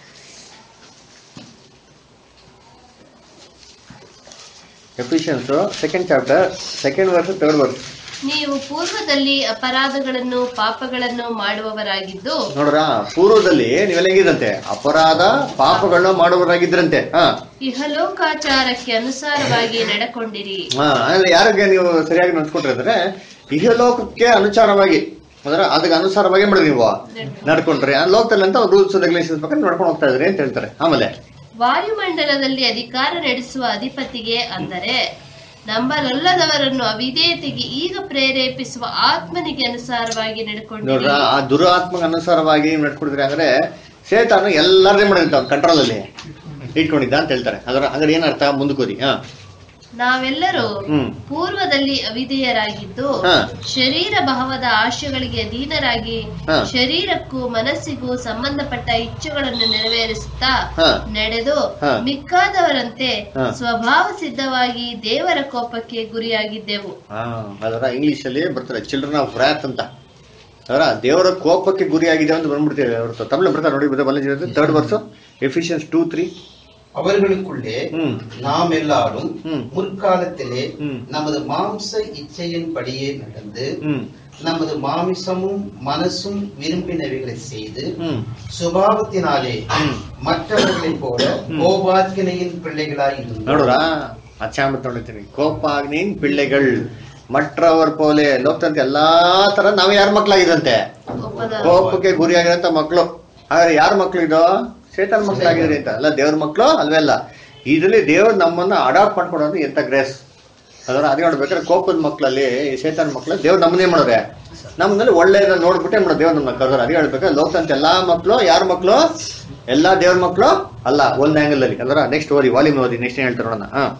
Ephesians second chapter second verse third verse ನೀವು ಪೂರ್ವದಲ್ಲಿ ಅಪರಾಧಗಳನ್ನು ಪಾಪಗಳನ್ನು ಮಾಡುವವರಾಗಿದ್ದು ನೋಡ್ರ ಪೂರ್ವದಲ್ಲಿ ನೀವೆಲ್ಲ ಹೆಂಗಿದಂತೆ ಅಪರಾಧ ಪಾಪಗಳನ್ನ ಮಾಡುವವರಾಗಿದ್ರಂತೆ ಹಾ ಇಹಲೋಕಾಚಾರಕ್ಕೆ ಅನುಸಾರವಾಗಿ ನಡ್ಕೊಂಡಿರಿ ಹಾ ಅಂದ್ರೆ ಯಾರಿಗೆ ನೀವು ಸರಿಯಾಗಿ ನಡ್ಸ್ಕೊಂಡ್ರೆ ಅಂದ್ರೆ ಇಹಲೋಕಕ್ಕೆ ಅನುಸಾರವಾಗಿ ಅಂದ್ರೆ ಅದಕ್ಕೆ ಅನುಸಾರವಾಗಿ ಮಾಡಿದ್ರಿ ನೀವು ನಡ್ಕೊಂಡ್ರಿ ಆ ಲೋಕದಲ್ಲಿ ಅಂತ ರೂಲ್ಸ್ ರೆಗ್ಯುಲೇಷನ್ಸ್ ಪ್ರಕಾರ ನಡ್ಕೊಂಡು ಹೋಗ್ತಾ ಇದ್ರಿ ಅಂತ ಹೇಳ್ತಾರೆ ಆಮೇಲೆ ವಾಯುಮಂಡಲದಲ್ಲಿ ಅಧಿಕಾರ ನಡೆಸುವ ಅಧಿಪತಿಗೆ ಅಂದರೆ ನಂಬಲಲ್ಲದವರನ್ನು ಅವಿಧೇಯತೆಗೆ ಈಗ ಪ್ರೇರೇಪಿಸುವ ಆತ್ಮನಿಗೆ ಅನುಸಾರವಾಗಿ ನೋಡ್ರ ನಡ್ಕೊಂಡಿರಿ ಆ ದುರಾತ್ಮಕ ಅನುಸಾರವಾಗಿ ನಡ್ಕೊಂಡಿದ್ರಿ ಅಂದ್ರೆ ಸೇತಾನು ಎಲ್ಲರದೇ ಮಾಡಿದಂತ ಅವ್ನ ಕಂಟ್ರೋಲ್ ಅಲ್ಲಿ ಇಟ್ಕೊಂಡಿದ್ದ ಅಂತ ಹೇಳ್ತಾರೆ ಅದರ ಹಾಗಾದ್ರೆ ಏನರ್ಥ ಮುಂದಕ್ಕೋದಿ ಹಾ ನಾವೆಲ್ಲರೂ ಹ್ಮ್ ಪೂರ್ವದಲ್ಲಿ ಅವಿಧೇಯರಾಗಿದ್ದು ಹಾ. ಶರೀರ ಭಾವದ ಆಶೆಗಳಿಗೆ ಅಧೀನರಾಗಿ ಹಾ. ಶರೀರಕ್ಕೂ ಮನಸ್ಸಿಗೂ ಸಂಬಂಧಪಟ್ಟ ಇಚ್ಛೆಗಳನ್ನು ನೆರವೇರಿಸುತ್ತಾ ಹಾ. ನಡೆದು ಹಾ. ಮಿಕ್ಕಾದವರಂತೆ ಹಾ. ಸ್ವಭಾವ ಸಿದ್ಧವಾಗಿ ದೇವರ ಕೋಪಕ್ಕೆ ಗುರಿಯಾಗಿದ್ದೆವು ಹಾ ಅದರ ಇಂಗ್ಲಿಷ್ ಅಲ್ಲಿ ಬರ್ತಾರೆ ಚಿಲ್ಡ್ರನ್ ಆಫ್ ವ್ರಾತ್ ಅಂತ ಅದರ ದೇವರ ಕೋಪಕ್ಕೆ ಗುರಿಯಾಗಿದೆ ಅಂತ ಬಂದ್ಬಿಡ್ತೀವಿ ಅವ್ರ ತಮಿಳು ಬರ್ತಾರೆ ನೋಡಿ ಬಲ್ಲ third verse Ephesians two three அவர்களுக்குள்ளே ம். நாம் எல்லாரும் ம். முற்காலத்திலே ம். நமது மாம்ச இச்சையின்படியே நடந்து ಹ್ಮ್ நமது மாமிசமும் மனசும் விரும்பினவைகளை செய்து ಹ್ಮ್ சுபாவத்தினாலே ம். மற்றவர்களைப் போல ம். கோபாக்கினையின் பிள்ளைகளாய் இருந்தோம் ನೋಡ್ರಾ ಅಚ್ಚಾಮತ್ ನೋಡಿರ್ತೀನಿ ಕೋಪಾಗ್ನಿನ್ ಪಿಳ್ಳೆಗಳ್ ಮற்றವರ್ ಪೋಲೆ ಲೋಕದಂತೆ ಎಲ್ಲಾ ತರ ನಾವ್ ಯಾರ ಮಕ್ಳಾಗಿದಂತೆ ಕೋಪದ ಕೋಪಕ್ಕೆ ಗುರಿಯಾಗಿರಂತ ಮಕ್ಳು ಹಾಗಾದ್ರೆ ಯಾರ ಮಕ್ಳು ಇದು ಶೇತನ್ ಮಕ್ಳಾಗಿದ್ರಿ ಅಂತ ಅಲ್ಲ ದೇವ್ರ ಮಕ್ಳು ಅಲ್ವೇ ಅಲ್ಲ ಇದ್ರಲ್ಲಿ ದೇವ್ರು ನಮ್ಮನ್ನ ಅಡಾಪ್ಟ್ ಮಾಡ್ಕೊಡೋದು ಎಂತ ಗ್ರೇಸ್ ಅದರ ಅದೇ ನೋಡ್ಬೇಕಾದ್ರೆ ಕೋಪದ ಮಕ್ಳಲ್ಲಿ ಈ ಶೇತನ್ ಮಕ್ಳು ದೇವ್ರು ನಮ್ಮನ್ನೇ ಮಾಡೋರೆ ನಮ್ಮಲ್ಲಿ ಒಳ್ಳೇದ ನೋಡ್ಬಿಟ್ಟೆ ಮಾಡೋ ದೇವ್ರು ನಮ್ಮನ್ನ ಕರೆದ್ರೆ ಅದೇ ಹೇಳ್ಬೇಕಾದ್ರೆ ಲೋಕದಂತ ಎಲ್ಲಾ ಮಕ್ಳು ಯಾರ ಮಕ್ಳು ಎಲ್ಲಾ ದೇವ್ರ ಮಕ್ಳು ಅಲ್ಲ ಒಂದ್ ಆಂಗಲ್ ಅಲ್ಲಿ ಅದರ ನೆಕ್ಸ್ಟ್ ಓದಿ ವಾಲ್ಯೂಮ್ ಓದಿ ನೆಕ್ಸ್ಟ್ ಏನ್ ಹೇಳ್ತಾರೆ ನೋಡೋಣ ಹಾ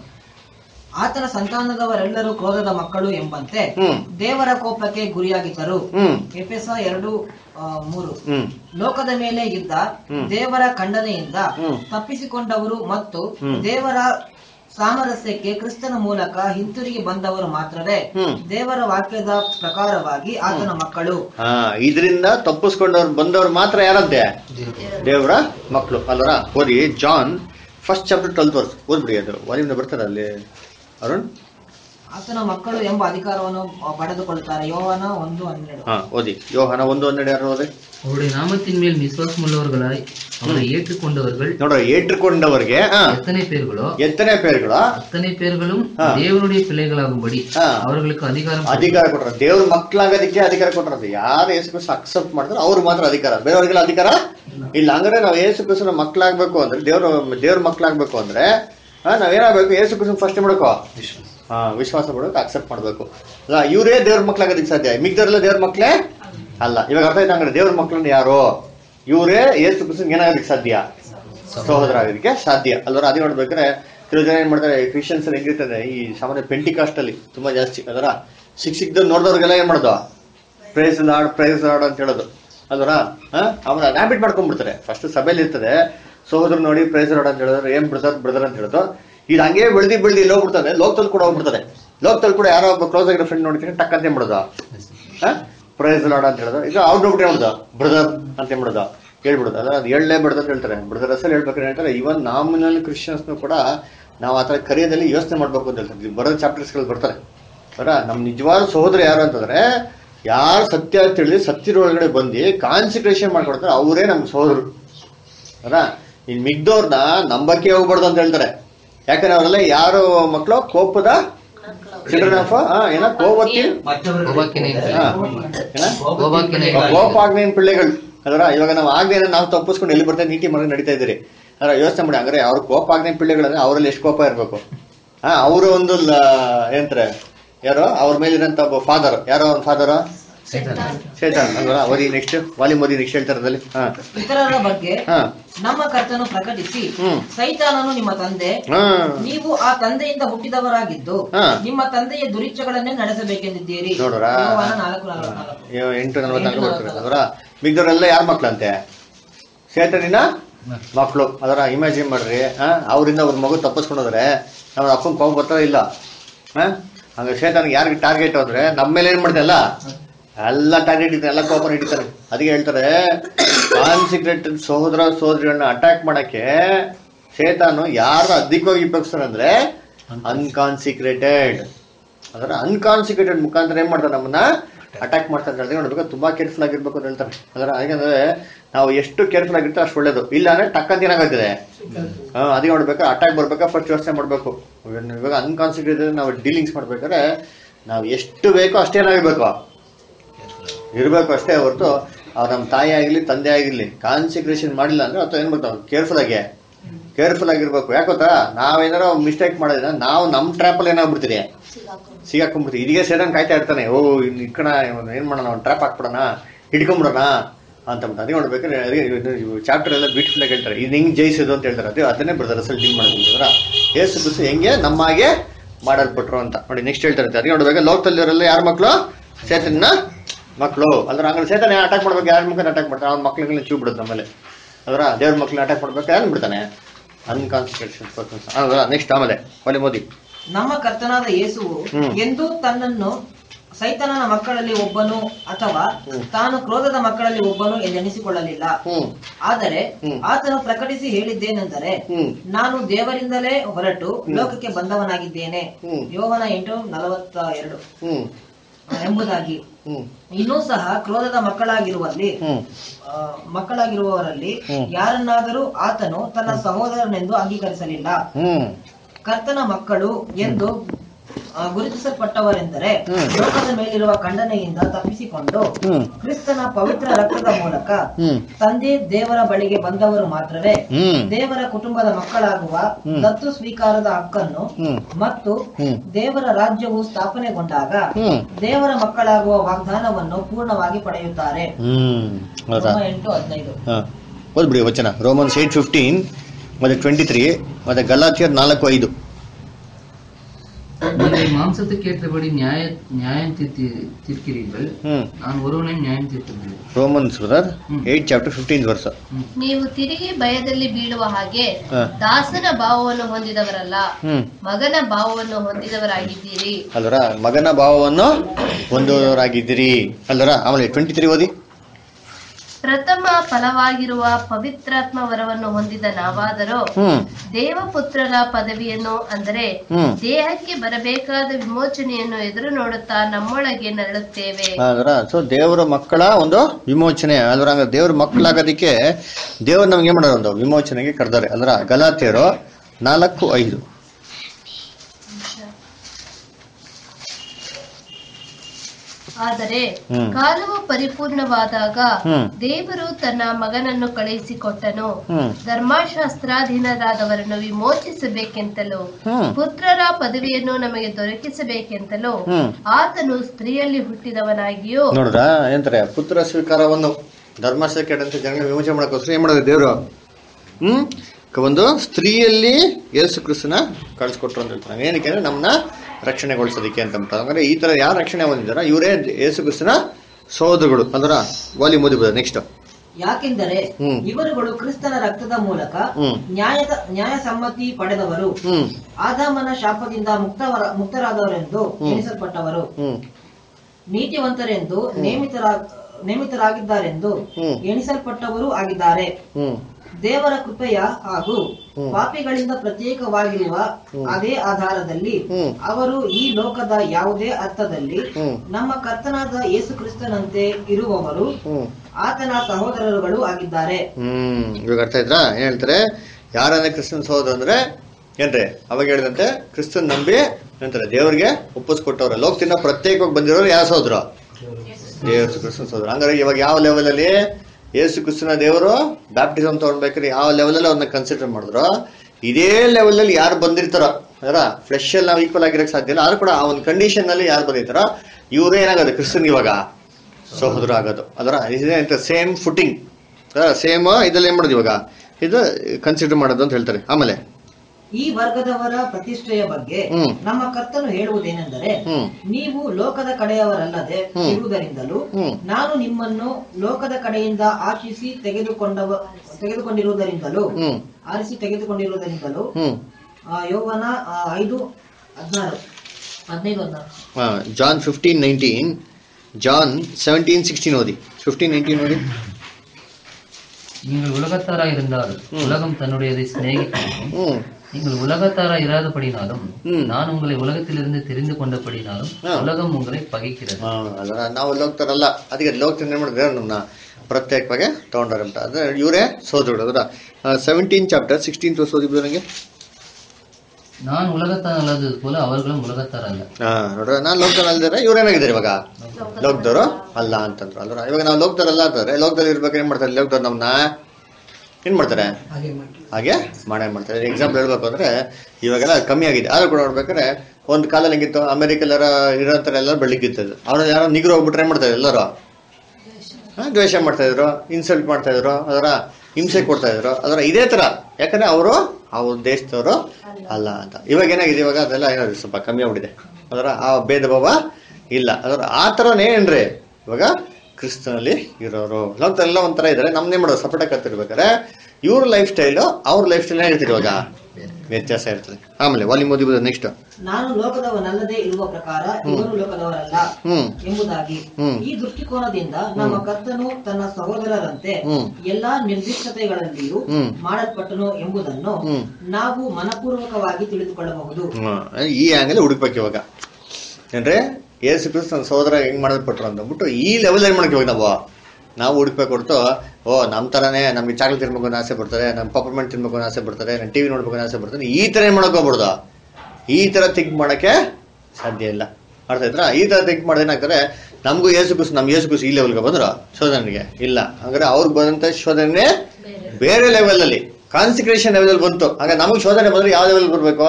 ಆತನ ಸಂತಾನದವರೆಲ್ಲರೂ ಕ್ರೋಧದ ಮಕ್ಕಳು ಎಂಬಂತೆ ಹ್ಮ್. ದೇವರ ಕೋಪಕ್ಕೆ ಗುರಿಯಾಗಿದ್ದರು ಹ್ಮ್ ಎಫೆಸ ಎರಡು ಆ, ಮೂರು ಹ್ಮ್ ಲೋಕದ ಮೇಲೆ ಇದ್ದ ಹ್ಮ್. ದೇವರ ಖಂಡನೆಯಿಂದ ಹ್ಮ್. ತಪ್ಪಿಸಿಕೊಂಡವರು ಮತ್ತು ಹ್ಮ್. ದೇವರ ಸಾಮರಸ್ಯಕ್ಕೆ ಕ್ರಿಸ್ತನ ಮೂಲಕ ಹಿಂತಿರುಗಿ ಬಂದವರು ಮಾತ್ರವೇ ಹ್ಮ್. ದೇವರ ವಾಕ್ಯದ ಪ್ರಕಾರವಾಗಿ ಆತನ ಮಕ್ಕಳು ಹಾ ಇದರಿಂದ ತಪ್ಪಿಸ್ಕೊಂಡವ್ರು ಬಂದವ್ರು ಮಾತ್ರ ಯಾರಂತೆ ದೇವರ ಮಕ್ಕಳು ಅಲ್ವರ ಓದಿ John first chapter twelfth verse ಓದ್ಬಿಡಿ ಅದು ವಾಲ್ಯೂಮ್ನ ಬರ್ತಾರೆ ಅಲ್ಲಿ ಅರುಣ್ ಆತನ ಮಕ್ಕಳು ಎಂಬ ಅಧಿಕಾರವನ್ನು ಪಡೆದುಕೊಳ್ಳುತ್ತಾರೆ ಯೋವನ ಒಂದು ಹನ್ನೆರಡು ಹಾ ಓದಿ ಯೋಹನ ಒಂದು ಹನ್ನೆರಡು ಯಾರು ಓದಿ அவருடைய நாமத்தின் மேல் விசுவாசம் உள்ளவர்களாய் அவரை ஏற்றுக்கொண்டவர்கள் ನೋಡ್ರ ಏற்றுಕೊಂಡವರಿಗೆ ಹಾ எத்தனை பேர்களோ ಎತ್ತನೇ ಪೇರುಗಳ அத்தனை பேர்களும் ஆ. தேவனுடைய பிள்ளைகளாகும்படி ஆ. அவர்களுக்கு அதிகாரம் ಅಧಿಕಾರ ಕೊಟ್ರ ದೇವ್ರ ಮಕ್ಕಳಾಗೋದಕ್ಕೆ ಅಧಿಕಾರ ಕೊಟ್ರದ ಯಾರು ಯೇಸು ಕ್ರಿಸ್ತ ಅಕ್ಸೆಪ್ಟ್ ಮಾಡ್ತಾರೆ ಅವ್ರು ಮಾತ್ರ ಅಧಿಕಾರ ಬೇರೆಯವ್ರಿಗೆಲ್ಲ ಅಧಿಕಾರ ಇಲ್ಲ ಹಂಗಾರೆ ನಾವು ಯೇಸು ಕ್ರಿಸ್ತನ ಮಕ್ಕಳಾಗ್ಬೇಕು ಅಂದ್ರೆ ದೇವ್ರ ದೇವ್ರ ಮಕ್ಕಳಾಗ್ಬೇಕು ಅಂದ್ರೆ ಹಾ ನಾವೇನಾಗಬೇಕು ಯೇಸು ಕ್ರಿಸ್ತನ ಫಸ್ಟ್ ಮಾಡ್ಕೋ ಹಾ ವಿಶ್ವಾಸ ಪಡೋಕೆ ಅಕ್ಸೆಪ್ಟ್ ಮಾಡ್ಬೇಕು ಅಲ್ಲ ಇವರೇ ದೇವ್ರ ಮಕ್ಕಳಾಗೋದಕ್ಕೆ ಸಾಧ್ಯ ಮಿಗ್ದವರೆಲ್ಲ ದೇವ್ರ ಮಕ್ಕಳೇ ಅಲ್ಲ ಇವಾಗ ಅರ್ಥ ಆಯ್ತು ಹಂಗಾರೆ ದೇವ್ರ ಮಕ್ಕಳನ್ನ ಯಾರು ಇವರೇ ಯೇಸು ಕ್ರಿಸ್ತನ್ ಏನಾಗೋದಕ್ಕೆ ಸಾಧ್ಯ ಸಹೋದರ ಆಗೋದಕ್ಕೆ ಸಾಧ್ಯ ಅಲ್ವರ ಅದೇ ನೋಡ್ಬೇಕಾದ್ರೆ ಕೆಲವು ಜನ ಏನ್ ಮಾಡ್ತಾರೆ ಕ್ರಿಶ್ಚಿಯನ್ಸ್ ಹೆಂಗಿರ್ತದೆ ಈ ಸಾಮಾನ್ಯ ಪೆಂಟಿಕಾಸ್ಟ್ ಅಲ್ಲಿ ತುಂಬಾ ಜಾಸ್ತಿ ಅದರ ಸಿಕ್ ಸಿಕ್ದ ನೋಡಿದವ್ರಿಗೆಲ್ಲ ಏನ್ ಮಾಡೋದು ಪ್ರೈಸ್ ಲಾಡ್ ಪ್ರೈಸ್ ಲಾಡ್ ಅಂತ ಹೇಳೋದು ಅಲ್ವರ ಆಮೇಲೆ ಹ್ಯಾಬಿಟ್ ಮಾಡ್ಕೊಂಡ್ಬಿಡ್ತಾರೆ ಫಸ್ಟ್ ಸಭೆಯಲ್ಲಿ ಇರ್ತದೆ ಸಹೋದರ ನೋಡಿ ಪ್ರೈಸ್ ಲಾಡ್ ಅಂತ ಹೇಳಿದ್ರೆ ಏನ್ ಬ್ರದರ್ ಬ್ರದರ್ ಅಂತ ಹೇಳೋದು ಇದು ಹಂಗೆ ಬೆಳ್ದಿ ಬೆಳ್ದಿ ಇಲ್ಲಿ ಹೋಗ್ಬಿಡ್ತದೆ ಲೋಕದಲ್ಲಿ ಕೂಡ ಹೋಗ್ಬಿಡ್ತದೆ ಲೋಕದಲ್ಲಿ ಕೂಡ ಯಾರೋ ಒಬ್ಬ ಕ್ಲೋಸ್ ಆಗಿರೋ ಫ್ರೆಂಡ್ ನೋಡ್ತೀನಿ ಟಕ್ ಅಂತ ಮಾಡೋದು ಪ್ರೈಸ್ ಲಾಡ್ ಅಂತ ಹೇಳೋದು ಈಗ ಅವ್ರು ನೋಡ್ಬಿಟ್ಟು ಹೇಳೋದು ಬ್ರದರ್ ಅಂತ ಮಾಡೋದು ಹೇಳ್ಬಿಡೋದು ಅಲ್ಲ ಅದು ಹೇಳಲೇಬಾರ್ದು ಅಂತ ಹೇಳ್ತಾರೆ ಬ್ರದರ್ ಅಸಲ್ ಹೇಳ್ಬೇಕಾದ್ರೆ ಹೇಳ್ತಾರೆ ಇವನ್ ನಾಮಿನಲ್ ಕ್ರಿಶ್ಚಿಯನ್ಸ್ನು ಕೂಡ ನಾವು ಆ ಥರ ಕರಿಯೋದಲ್ಲಿ ಯೋಚನೆ ಮಾಡ್ಬೇಕು ಅಂತ ಹೇಳ್ತಾರೆ ಇಲ್ಲಿ ಬರೋ ಚಾಪ್ಟರ್ಸ್ಗಳು ಬರ್ತಾರೆ ಬರ ನಮ್ಮ ನಿಜವಾದ ಸಹೋದರ ಯಾರು ಅಂತಂದ್ರೆ ಯಾರು ಸತ್ಯ ಅಂತ ಹೇಳಿ ಸತ್ಯದ ಒಳಗಡೆ ಬಂದು ಕಾನ್ಸಂಟ್ರೇಷನ್ ಮಾಡ್ಕೊಡ್ತಾರೆ ಅವರೇ ನಮ್ಗೆ ಸಹೋದರು ಅಲ್ಲ ಇನ್ ಮಿಗ್ದವ್ರನ್ನ ನಂಬಕ್ಕೆ ಹೋಗ್ಬಾರ್ದು ಅಂತ ಹೇಳ್ತಾರೆ ಯಾಕಂದ್ರೆ ಅವರೆಲ್ಲ ಯಾರು ಮಕ್ಕಳು ಕೋಪದ ಚಿಲ್ಡ್ರನ್ ಆಫ್ ಏನೋ ಕೋಪತ್ತಿ கோபாக்கினை ಹಾ, ಏನ? கோபாக்கினை ಕೋಪ ಆಗ್ನೇನ್ ಪಿಳ್ಳೆಗಳು ಅದರ ಇವಾಗ ನಾವು ಆಗ್ನೇನ ನಾವು ತಪ್ಪಿಸ್ಕೊಂಡು ಎಲ್ಲಿ ಬರ್ತಾ ನೀತಿ ಮಾಡಿ ನಡೀತಾ ಇದ್ದೀರಿ ಅದರ ಯೋಚನೆ ಮಾಡಿ ಹಂಗಾರೆ ಅವ್ರ ಕೋಪ ಆಗ್ನೇನ್ ಪಿಳ್ಳೆಗಳಂದ್ರೆ ಅವರಲ್ಲಿ ಎಷ್ಟು ಕೋಪ ಇರಬೇಕು ಹಾ ಅವರು ಒಂದು ಲ- ಏನಂತಾರೆ ಯಾರು ಅವ್ರ ಮೇಲಿರಂತ ಒಬ್ಬ ಫಾದರ್ ಯಾರೋ ಅವ್ರ ಫಾದರ್ ಶೇತಾನ್ ಅಲ್ವಾ ಓದಿ ನೆಕ್ಸ್ಟ್ ವಾಲ್ಯೂಮ್ ಓದಿ ನೆಕ್ಸ್ಟ್ ಹೇಳ್ತಾರೆ ಅದ್ರಲ್ಲಿ ಹಾ ಇತರರ ಬಗ್ಗೆ ಹಾ ನಮ್ಮ ಕರ್ತನು ಪ್ರಕಟಿಸಿ ಹ್ಮ್. ಸೈತಾನನು ನಿಮ್ಮ ತಂದೆ ಹಾ ನೀವು ಆ ತಂದೆಯಿಂದ ಹುಟ್ಟಿದವರಾಗಿದ್ದು ಹಾ. ನಿಮ್ಮ ತಂದೆಯ ದುರಿಚ್ಛಗಳನ್ನೇ ನಡೆಸಬೇಕೆಂದಿದ್ದೀರಿ ನೋಡ್ರಾ? ಯೋಹಾನ ನಾಲ್ಕು ನಲವತ್ನಾಲ್ಕು. ಇವ್ ಎಂಟು ನಲ್ವತ್ನಾಲ್ಕು ಬರ್ತಾರೆ ಅದರ ಮಿಗ್ದವರೆಲ್ಲ ಯಾರ ಮಕ್ಳಂತೆ ಶೇತನಿನ ಮಕ್ಕಳು ಅದರ ಇಮ್ಯಾಜಿನ್ ಮಾಡ್ರಿ ಆ, ಅವರಿಂದ ಅವ್ರ ಮಗು ತಪ್ಪಿಸ್ಕೊಂಡೋದ್ರೆ ನಮ್ಮ ಅಪ್ಪನ ಕೋಪ ಬರ್ತಾರ ಇಲ್ಲ ಹಾ ಹಂಗ ಶೇತನಿಗೆ ಯಾರಿಗೆ ಟಾರ್ಗೆಟ್ ಹೋದ್ರೆ ನಮ್ಮ ಮೇಲೆ ಏನ್ ಮಾಡ್ತಾರಲ್ಲ ಎಲ್ಲ ಟಾರ್ಗೆಟ್ ಇರ್ತಾರೆ ಎಲ್ಲ ಕೋಪ ಹಿಡಿತಾರೆ ಅದಕ್ಕೆ ಹೇಳ್ತಾರೆ ಕಾನ್ಸಿಕ್ರೇಟ್ ಸಹೋದರ ಸಹೋದರಿಗಳನ್ನ ಅಟ್ಯಾಕ್ ಮಾಡಕ್ಕೆ ಶೇತಾನು ಯಾರು ಅಧಿಕವಾಗಿ ಉಪಯೋಗಿಸ್ತಾರೆ ಅಂದ್ರೆ ಅನ್ಕಾನ್ಸಿಕ್ರೇಟೆಡ್ ಅದರ ಅನ್ಕಾನ್ಸಿಕ್ರೇಟೆಡ್ ಮುಖಾಂತರ ಏನ್ ಮಾಡ್ತಾರೆ ನಮ್ಮನ್ನ ಅಟ್ಯಾಕ್ ಮಾಡ್ತಾರೆ ಅಂತ ನೋಡ್ಬೇಕು ತುಂಬಾ ಕೇರ್ಫುಲ್ ಆಗಿರ್ಬೇಕು ಅಂತ ಹೇಳ್ತಾರೆ ಅದರ ಯಾಕಂದ್ರೆ ನಾವು ಎಷ್ಟು ಕೇರ್ಫುಲ್ ಆಗಿರ್ತಾರೆ ಅಷ್ಟು ಒಳ್ಳೇದು ಇಲ್ಲ ಅಂದ್ರೆ ಟಕ್ ಅಂತ ಏನಾಗುತ್ತೆ ಹಾ ಅದೇ ನೋಡ್ಬೇಕು ಅಟ್ಯಾಕ್ ಬರ್ಬೇಕಾ ಫಸ್ಟ್ ಯೋಚನೆ ಮಾಡ್ಬೇಕು ಇವಾಗ- ಇವಾಗ ಅನ್ಕಾನ್ಸಿಕ್ರೇಟೆಡ್ ನಾವು ಡೀಲಿಂಗ್ಸ್ ಮಾಡ್ಬೇಕಾದ್ರೆ ನಾವು ಎಷ್ಟು ಬೇಕೋ ಅಷ್ಟೇ ನಾವಿರ್ಬೇಕು ಇರಬೇಕು ಅಷ್ಟೇ ಹೊರತು ಅವ್ರು ನಮ್ಮ ತಾಯಿ ಆಗಿರ್ಲಿ ತಂದೆ ಆಗಿರ್ಲಿ ಕಾನ್ಸಿಕ್ರೇಷನ್ ಮಾಡಿಲ್ಲ ಅಂದ್ರೆ ಅಥವಾ ಏನ್ ಮಾಡ್ತಾವ ಕೇರ್ಫುಲ್ ಆಗಿ ಕೇರ್ಫುಲ್ ಆಗಿರ್ಬೇಕು ಯಾಕೋತಾ ನಾವೇನಾರ ಮಿಸ್ಟೇಕ್ ಮಾಡಿದ್ರೆ ನಾವು ನಮ್ಮ ಟ್ರ್ಯಾಪಲ್ಲಿ ಏನಾಗ್ಬಿಡ್ತೀರಿ ಸಿಗಾಕೊಂಡ್ಬಿಡ್ತೀವಿ ಇದೀಗ ಸೇರನ್ ಕಾಯ್ತಾ ಇರ್ತಾನೆ ಓ ಇನ್ನು ಇಕ್ಕಣ ಏನ್ ಮಾಡೋಣ ಒಂದು ಟ್ರ್ಯಾಪ್ ಹಾಕ್ಬಿಡೋಣ ಹಿಡ್ಕೊಂಬಿಡೋಣ ಅಂತ ಬಿಟ್ಟು ಅದೇ ನೋಡ್ಬೇಕಾದ್ರೆ ಚಾಪ್ಟರ್ ಎಲ್ಲ ಬ್ಯೂಟಿಫುಲ್ ಆಗಿ ಹೇಳ್ತಾರೆ ಇದು ಹೆಂಗ್ ಜಯಿಸೋದು ಅಂತ ಹೇಳ್ತಾರೆ ಅದೇ ಅದನ್ನೇ ಬರ್ತಾರೆ ಅಸಲ್ ಡೀಲ್ ಮಾಡೋದ್ರ ಏಸು ಕ್ರಿಸ್ತು ಹೆಂಗೆ ನಮ್ಮಾಗೆ ಮಾಡಲ್ಪಟ್ರು ಅಂತ ನೋಡಿ ನೆಕ್ಸ್ಟ್ ಹೇಳ್ತಾರೆ ಅದೇ ನೋಡ್ಬೇಕು ಲೋಕದಲ್ಲಿರೋಲ್ಲ ಯಾರ ಮಕ್ಕಳು ಚೇತನ ಮಕ್ಕಳು ಅಂದ್ರೆ ಹಂಗಾರೆ ಚೇತನ ಅಟ್ಯಾಕ್ ಮಾಡ್ಬೇಕು ಯಾರ ಮುಖ ಅಟ್ಯಾಕ್ ಮಾಡ್ತಾರೆ ಅವ್ನ ಮಕ್ಳಿಗೆಲ್ಲ ಚೂ ಬಿಡುತ್ತೆ ಆಮೇಲೆ ಅದರ ದೇವ್ರ ಮಕ್ಳನ್ನ ಅಟ್ಯಾಕ್ ಮಾಡ್ಬೇಕು ಯಾರು ಬಿಡ್ತಾನೆ ಅನ್ಕಾನ್ಸಿಕ್ರೇಷನ್ ಪರ್ಸನ್ಸ್ ಅದರ ನೆಕ್ಸ್ಟ್ ಆಮೇಲೆ ಒಲೆ ಮೋದಿ ನಮ್ಮ ಕರ್ತನಾದ ಯೇಸುವು ಹ್ಮ್. ಎಂದೂ ತನ್ನನ್ನು ಸೈತನನ ಮಕ್ಕಳಲ್ಲಿ ಒಬ್ಬನು ಅಥವಾ ತಾನು ಕ್ರೋಧದ ಮಕ್ಕಳಲ್ಲಿ ಒಬ್ಬನು ಎಂದೆನಿಸಿಕೊಳ್ಳಲಿಲ್ಲ ಹ್ಮ್ ಆದರೆ ಹ್ಮ್. ಆತನು ಪ್ರಕಟಿಸಿ ಹೇಳಿದ್ದೇನೆಂದರೆ ಹ್ಮ್ ನಾನು ದೇವರಿಂದಲೇ ಹೊರಟು ಲೋಕಕ್ಕೆ ಬಂದವನಾಗಿದ್ದೇನೆ ಹ್ಮ್. ಯೋವನ ಎಂಟು ನಲವತ್ತ ಎರಡು ಹ್ಮ್ ಎಂಬುದಾಗಿ ಹ್ಮ್ ಇನ್ನೂ ಸಹ ಕ್ರೋಧದ ಮಕ್ಕಳಾಗಿರುವಲ್ಲಿ ಹ್ಮ್ ಆ, ಮಕ್ಕಳಾಗಿರುವವರಲ್ಲಿ ಹ್ಮ್. ಯಾರನ್ನಾದರೂ ಆತನು ತನ್ನ ಸಹೋದರನೆಂದು ಅಂಗೀಕರಿಸಲಿಲ್ಲ ಹ್ಮ್ ಕರ್ತನ ಮಕ್ಕಳು ಎಂದು ಆ, ಗುರುತಿಸಲ್ಪಟ್ಟವರೆಂದರೆ ಹ್ಮ್. ಲೋಕದ ಮೇಲಿರುವ ಖಂಡನೆಯಿಂದ ತಪ್ಪಿಸಿಕೊಂಡು ಹ್ಮ್ ಕ್ರಿಸ್ತನ ಪವಿತ್ರ ರಕ್ತದ ಮೂಲಕ ಹ್ಮ್ ತಂದೆ ದೇವರ ಬಳಿಗೆ ಬಂದವರು ಮಾತ್ರವೇ ಹ್ಮ್ ದೇವರ ಕುಟುಂಬದ ಮಕ್ಕಳಾಗುವ ಹ್ಮ್. ದತ್ತು ಸ್ವೀಕಾರದ ಹಕ್ಕನ್ನು ಹ್ಮ್ ಮತ್ತು ಹ್ಮ್. ದೇವರ ರಾಜ್ಯವು ಸ್ಥಾಪನೆಗೊಂಡಾಗ ಹ್ಮ್ ದೇವರ ಮಕ್ಕಳಾಗುವ ವಾಗ್ದಾನವನ್ನು ಪೂರ್ಣವಾಗಿ ಪಡೆಯುತ್ತಾರೆ ಹ್ಮ್ ಹೌದಾ ರೋಮ ಎಂಟು ಹದಿನೈದು ಹಾ ಓದ್ಬಿಡಿ ವಚನ ರೋಮನ್ಸ್ ಏಟ್ ಫಿಫ್ಟೀನ್ ಮತ್ತೆ ಟ್ವೆಂಟಿ ತ್ರೀ ಮತ್ತೆ ಗಲಾತಿಯರ್ ನಾಲ್ಕು ಐದು நீங்கள் மாம்சத்துக்கு ஏற்றபடி நியாய நியாயம் தீர்த்தி தீர்க்கிறீர்கள் ಹ್ಮ್ நான் ஒருவனை நியாயம் தீர்க்கிறேன் ರೋಮನ್ಸ್ ಬ್ರದರ್ ಹ್ಮ್. ಏಟ್ ಚಾಪ್ಟರ್ ಫಿಫ್ಟೀನ್ ವರ್ಷ ನೀವು ತಿರುಗಿ ಭಯದಲ್ಲಿ ಬೀಳುವ ಹಾಗೆ ಹಾ. ದಾಸನ ಭಾವವನ್ನು ಹೊಂದಿದವರಲ್ಲ ಹ್ಮ್ ಮಗನ ಭಾವವನ್ನು ಹೊಂದಿದವರಾಗಿದ್ದೀರಿ ಅಲ್ವರ ಮಗನ ಭಾವವನ್ನು ಹೊಂದುವವರಾಗಿದ್ದೀರಿ ಅಲ್ವರ ಆಮೇಲೆ ಟ್ವೆಂಟಿ ತ್ರೀ ಓದಿ ಪ್ರಥಮ ಫಲವಾಗಿರುವ ಪವಿತ್ರಾತ್ಮ ವರವನ್ನು ಹೊಂದಿದ ನಾವಾದರೂ ಹ್ಮ್ ದೇವಪುತ್ರರ ಪದವಿಯನ್ನು ಅಂದರೆ ಹ್ಮ್ ದೇಹಕ್ಕೆ ಬರಬೇಕಾದ ವಿಮೋಚನೆಯನ್ನು ಎದುರು ನೋಡುತ್ತಾ ನಮ್ಮೊಳಗೆ ನರಳುತ್ತೇವೆ ಅದರ ಸೊ ದೇವರ ಮಕ್ಕಳ ಒಂದು ವಿಮೋಚನೆ ಅಲ್ವರ ಹಂಗ ದೇವ್ರ ಮಕ್ಕಳಾಗೋದಕ್ಕೆ ದೇವ್ರು ನಮ್ಗೆ ಏನ್ ಮಾಡೋರು ಒಂದು ವಿಮೋಚನೆಗೆ ಕರೆದಾರೆ ಅಲ್ವರ ಗಲಾತಿಯರು ನಾಲ್ಕು ಐದು ಆದರೆ ಹ್ಮ್. ಕಾಲವು ಪರಿಪೂರ್ಣವಾದಾಗ ಹ್ಮ್. ದೇವರು ತನ್ನ ಮಗನನ್ನು ಕಳುಹಿಸಿಕೊಟ್ಟನು ಹ್ಮ್ ಧರ್ಮಾಶಾಸ್ತ್ರಾಧೀನರಾದವರನ್ನು ವಿಮೋಚಿಸಬೇಕೆಂತಲೂ ಹ್ಮ್ ಪುತ್ರರ ಪದವಿಯನ್ನು ನಮಗೆ ದೊರಕಿಸಬೇಕೆಂತಲೂ ಹ್ಮ್. ಆತನು ಸ್ತ್ರೀಯಲ್ಲಿ ಹುಟ್ಟಿದವನಾಗಿಯೂ ನೋಡ್ರ ಏನಂತಾರೆ ಪುತ್ರ ಸ್ವೀಕಾರವನ್ನು ಧರ್ಮಸ್ಥಳ ಕೆಟ್ಟಂತ ಜನಗಳ ವಿಮೋಚನೆ ಮಾಡಕ್ಕೋಸ್ಕರ ಏನ್ ಮಾಡೋದು ದೇವರು ಹ್ಮ್ ಕ- ಒಂದು ಸ್ತ್ರೀಯಲ್ಲಿ ಯೇಸು ಕ್ರಿಸ್ತನ ಕಳಿಸ್ಕೊಟ್ರು ಅಂತ ಹೇಳ್ತಾರೆ ಏನಕ್ಕೆ ಅಂದ್ರೆ ನಮ್ಮನ್ನ ರಕ್ಷಣೆಗೊಳಿಸೋದಕ್ಕೆ ಅಂತ ಅಂದ್ಬಿಟ್ಟು. ಹಂಗಾದ್ರೆ ಈ ತರ ಯಾರು ರಕ್ಷಣೆ ಹೊಂದಿದಾರ ಇವರೇ ಯೇಸು ಕ್ರಿಸ್ತನ ಸೋದರುಗಳು ಅಂದ್ರ ವಾಲಿ ಮೋದಿ ನೆಕ್ಸ್ಟ್ ಯಾಕೆಂದರೆ ಹ್ಮ್. ಇವರುಗಳು ಕ್ರಿಸ್ತನ ರಕ್ತದ ಮೂಲಕ ಹ್ಮ್. ನ್ಯಾಯದ ನ್ಯಾಯ ಸಮ್ಮತಿ ಪಡೆದವರು ಹ್ಮ್ ಆದಾಮನ ಶಾಪದಿಂದ ಮುಕ್ತವರ ಮುಕ್ತರಾದವರೆಂದು ಹ್ಮ್. ಎಣಿಸಲ್ಪಟ್ಟವರು ಹ್ಮ್ ನೀತಿವಂತರೆಂದು ನೇಮಿತರಾ ನೇಮಿತರಾಗಿದ್ದಾರೆಂದು ಹ್ಮ್. ಎಣಿಸಲ್ಪಟ್ಟವರು ಆಗಿದ್ದಾರೆ ಹ್ಮ್ ದೇವರ ಕೃಪೆಯ ಹಾಗೂ ಹ್ಮ್. ಪಾಪಿಗಳಿಂದ ಪ್ರತ್ಯೇಕವಾಗಿರುವ ಹ್ಮ್. ಅದೇ ಆಧಾರದಲ್ಲಿ ಹ್ಮ್. ಅವರು ಈ ಲೋಕದ ಯಾವುದೇ ಅರ್ಥದಲ್ಲಿ ಹ್ಮ್. ನಮ್ಮ ಕರ್ತನಾದ ಯೇಸು ಕ್ರಿಸ್ತನಂತೆ ಇರುವವರು ಹ್ಮ್ ಆತನ ಸಹೋದರರುಗಳು ಆಗಿದ್ದಾರೆ ಹ್ಮ್ ಇವಾಗ ಅರ್ಥ ಆಯ್ತಾ ಏನ್ ಹೇಳ್ತಾರೆ ಯಾರನ್ನ ಕ್ರಿಸ್ತನ್ ಸೋದರ ಅಂದ್ರೆ ಏನ್ರಿ ಅವಾಗ ಹೇಳಿದಂತೆ ಕ್ರಿಸ್ತನ್ ನಂಬಿ ಏನಂತಾರೆ ದೇವ್ರಿಗೆ ಒಪ್ಪಿಸ್ಕೊಟ್ಟವ್ರೆ ಲೋಕದಿಂದ ಪ್ರತ್ಯೇಕವಾಗಿ ಬಂದಿರೋರು ಯಾವ ಸೋದ್ರ ಯೇಸು ಕ್ರಿಸ್ತನ್ ಸೋದರ ಹಂಗಾರೆ ಇವಾಗ ಯಾವ ಲೆವೆಲ್ ಅಲ್ಲಿ ಯೇಸು ಕ್ರಿಸ್ತನ ದೇವರು ಬ್ಯಾಪ್ಟಿಸಮ್ ತಗೊಂಡ್ಬೇಕಾದ್ರೆ ಯಾವ ಲೆವೆಲ್ ಅಲ್ಲಿ ಅವ್ರನ್ನ ಕನ್ಸಿಡರ್ ಮಾಡಿದ್ರು ಇದೇ ಲೆವೆಲ್ ಅಲ್ಲಿ ಯಾರು ಬಂದಿರ್ತಾರೋ ಅದರ ಫ್ಲೆಶ್ ಅಲ್ಲಿ ನಾವು ಈಕ್ವಲ್ ಆಗಿರಕ್ಕೆ ಸಾಧ್ಯ ಇಲ್ಲ ಆದ್ರೂ ಕೂಡ ಆ ಒಂದು ಕಂಡೀಷನ್ ನಲ್ಲಿ ಯಾರು ಬಂದಿರ್ತಾರೋ ಇವ್ರು ಏನಾಗೋದು ಕ್ರಿಸ್ತನ್ ಇವಾಗ ಸಹೋದರ ಆಗೋದು ಅದರ ಇದೇನಂತ ಸೇಮ್ ಫುಟಿಂಗ್ ಸೇಮ್ ಇದ್ರಲ್ಲಿ ಏನ್ ಮಾಡೋದು ಇವಾಗ ಇದು ಕನ್ಸಿಡರ್ ಮಾಡೋದು ಅಂತ ಹೇಳ್ತಾರೆ ಆಮೇಲೆ ಈ ವರ್ಗದವರ ಪ್ರತಿಷ್ಠೆಯ ಬಗ್ಗೆ ಹ್ಮ್. ನಮ್ಮ ಕರ್ತನು ಹೇಳುವುದೇನೆಂದರೆ ಹ್ಮ್ ನೀವು ಲೋಕದ ಕಡೆಯವರಲ್ಲದೆ ಹ್ಮ್. ಇರುವುದರಿಂದಲೂ ಹ್ಮ್. ನಾನು ನಿಮ್ಮನ್ನು ಲೋಕದ ಕಡೆಯಿಂದ ಆಶಿಸಿ ತೆಗೆದುಕೊಂಡವ ತೆಗೆದುಕೊಂಡಿರುವುದರಿಂದಲೂ ಹ್ಮ್ ಆರಿಸಿ ತೆಗೆದುಕೊಂಡಿರುವುದರಿಂದಲೂ ಹ್ಮ್ ಆ, ಯೌವನ ಆ, ಐದು ಹದಿನಾರು ಹದಿನೈದು ಹದಿನಾರು John fifteen nineteen John seventeen sixteen ஓதி ஃபிஃப்டீன் நைன்டீன் ஓதி நீங்கள் உலகத்தாராய் இருந்தாலும் உலகம் தன்னுடையதை சிநேகிக்கும் ம் நீங்கள் உலகத்தாராய் இராதபடினாலும் ம். நான் உங்களை உலகத்திலிருந்து தெரிந்து கொண்டபடினாலும் ஆ. உலகம் உங்களை ಪಗೆಕ್ಕಿರದು ಹಾ, ಅಲ್ಲ ನಾವು ಲೋಕ್ತಾರಲ್ಲ ಅದಕ್ಕೆ ಲೋಕ್ತ ಏನ್ ಮಾಡಿದ್ರೆ ನಮ್ಮನ್ನ ಪ್ರತ್ಯೇಕವಾಗಿ ತಗೊಂಡಾರೆ ಅಂತ ಅಂದ್ರೆ ಇವರೇ ಸೋದರುಡು ಅದರ ಸೆವೆಂಟೀನ್ ಚಾಪ್ಟರ್ ಸಿಕ್ಸ್ಟೀನ್ ಓದಿದ್ರು ನನಗೆ நான் உலகத்தான் அல்லாதது போல அவர்களும் உலகத்தார் அல்ல ಹಾ ನೋಡ್ರ ನಾನು ಲೋಕದಲ್ಲಿ ಅಲ್ದಿರ ಇವ್ರೇನಾಗಿದ್ದಾರೆ ಇವಾಗ ಲೋಕದವರು ಅಲ್ಲ ಅಂತಂದ್ರು ಅಲ್ರ ಇವಾಗ ನಾವು ಲೋಕದವರಲ್ಲ ಅಂತಂದ್ರೆ ಲೋಕದಲ್ಲಿ ಇರ್ಬೇಕಾದ್ರೆ ಏನ್ ಮಾಡ್ತಾರೆ ಲೋಕದವ್ರು ನಮ್ಮನ್ನ ಏನ್ ಮಾಡ್ತಾರೆ ಹಾಗೆ ಮಾಡೇ ಮಾಡ್ತಾರೆ ಎಕ್ಸಾಂಪಲ್ ಹೇಳ್ಬೇಕು ಅಂದ್ರೆ ಇವಾಗೆಲ್ಲ ಕಮ್ಮಿ ಆಗಿದೆ ಆದ್ರೂ ಕೂಡ ನೋಡ್ಬೇಕಾದ್ರೆ ಒಂದು ಕಾಲಲ್ಲಿ ಹೆಂಗಿತ್ತು ಅಮೆರಿಕಲ್ಲರ ಇರೋಂಥರ ಎಲ್ಲ ಬೆಳಿಗ್ಗಿತ್ತು ಅವ್ರು ಯಾರೋ ನಿಗ್ರು ಹೋಗ್ಬಿಟ್ರೆ ಏನ್ ಮಾಡ್ತಾರೆ ಎಲ್ಲರೂ ಹಾ, ದ್ವೇಷ ಮಾಡ್ತಾ ಇದ್ರು ಇನ್ಸಲ್ಟ್ ಮಾಡ್ತಾ ಇದ್ರು ಅದರ ಹಿಂಸೆ ಕೊಡ್ತಾ ಇದ್ರು ಅದರ ಇದೇ ತರ ಯಾಕಂದ್ರೆ ಅವರು ಅವ್ರ ದೇಶದವರು ಅಲ್ಲ ಅಂತ ಇವಾಗ ಏನಾಗಿದೆ ಇವಾಗ ಅದೆಲ್ಲ ಏನಾದ್ರು ಸ್ವಲ್ಪ ಕಮ್ಮಿ ಆಗ್ಬಿಟ್ಟಿದೆ ಅದರ ಆ ಭೇದ ಭಾವ ಇಲ್ಲ ಅದರ ಆ ಥರನೇ ಏನ್ರಿ ಇವಾಗ ಕ್ರಿಸ್ತನಲ್ಲಿ ಇರೋರು ಲೋಕದಲ್ಲೆಲ್ಲ ಒಂಥರ ಇದ್ದಾರೆ ನಮ್ದೇ ಮಾಡೋದು ಸಪೋರ್ಟ್ ಕತ್ತಿರ್ಬೇಕಾದ್ರೆ ಇವ್ರ ಲೈಫ್ ಸ್ಟೈಲು ಅವ್ರ ಲೈಫ್ ಸ್ಟೈಲ್ ಏನಿರ್ತೀರಿ ಇವಾಗ ವ್ಯತ್ಯಾಸ ಇರ್ತದೆ ಆಮೇಲೆ ವಾಲಿ ಮೋದಿ ನೆಕ್ಸ್ಟ್ ನಾನು ಲೋಕದವನಲ್ಲದೆ ಇರುವ ಪ್ರಕಾರ ಇವರು ಲೋಕದವರಲ್ಲ ಹ್ಮ್ ಎಂಬುದಾಗಿ ಹ್ಮ್. ಈ ದೃಷ್ಟಿಕೋನದಿಂದ ನಮ್ಮ ಕರ್ತನು ತನ್ನ ಸಹೋದರರಂತೆ ಹ್ಮ್. ಎಲ್ಲಾ ನಿರ್ದಿಷ್ಟತೆಗಳಲ್ಲಿಯೂ ಹ್ಮ್. ಮಾಡಲ್ಪಟ್ಟನು ಎಂಬುದನ್ನು ಹ್ಮ್. ನಾವು ಮನಪೂರ್ವಕವಾಗಿ ತಿಳಿದುಕೊಳ್ಳಬಹುದು ಹ್ಮ್. ಈ ಆಂಗಲ್ ಹುಡುಕ್ಬೇಕು ಇವಾಗ ಏನ್ರೆ ಏಸು ಕ್ರಿಸ್ತ ನನ್ನ ಸಹೋದರ ಹೆಂಗ್ ಮಾಡಲ್ಪಟ್ರು ಅಂತ ಅಂದ್ಬಿಟ್ಟು ಈ ಲೆವೆಲ್ ಏನ್ ಮಾಡಕ್ಕೆ ಇವಾಗ ನಾವು ನಾವು ಹುಡುಕ್ಬೇಕು ಹೊರತು ಓ ನಮ್ಮ ತರನೇ ನಮ್ಗೆ ಚಾಕ್ಲೇಟ್ ತಿನ್ಬೇಕು ಅನ್ನೋ ಆಸೆ ಪಡ್ತಾರೆ ನಮ್ಮ ಪಪರ್ಮೆಂಟ್ ತಿನ್ಬೇಕು ಅನ್ನೋ ಆಸೆ ಪಡ್ತಾರೆ ನಾನು ಟಿವಿ ನೋಡ್ಬೇಕು ಅನ್ನೋ ಆಸೆ ಪಡ್ತಾರೆ ಈ ತರ ಏನ್ ಮಾಡಕ್ ಹೋಗ್ಬಿಡ್ದು ಈ ತರ ಥಿಂಕ್ ಮಾಡಕ್ಕೆ ಸಾಧ್ಯ ಇಲ್ಲ ಅರ್ಥ ಆಯ್ತಾ ಈ ತರ ಥಿಂಕ್ ಮಾಡಿದ್ರೆ ಏನಾಗ್ತಾರೆ ನಮಗೂ ಏಸು ಕುಸ್ ನಮ್ ಏಸು ಕುಸ್ ಈ ಲೆವೆಲ್ಗೆ ಬಂದ್ರು ಶೋಧನೆಗೆ ಇಲ್ಲ ಹಾಗಾದ್ರೆ ಅವ್ರಿಗೆ ಬಂದಂತ ಶೋಧನೆ ಬೇರೆ ಲೆವೆಲ್ ಅಲ್ಲಿ ಕಾನ್ಸಿಕ್ರೇಷನ್ ಲೆವೆಲ್ ಬಂತು ಹಾಗ ನಮಗೆ ಶೋಧನೆ ಬಂದ್ರೆ ಯಾವ ಲೆವೆಲ್ ಬರ್ಬೇಕು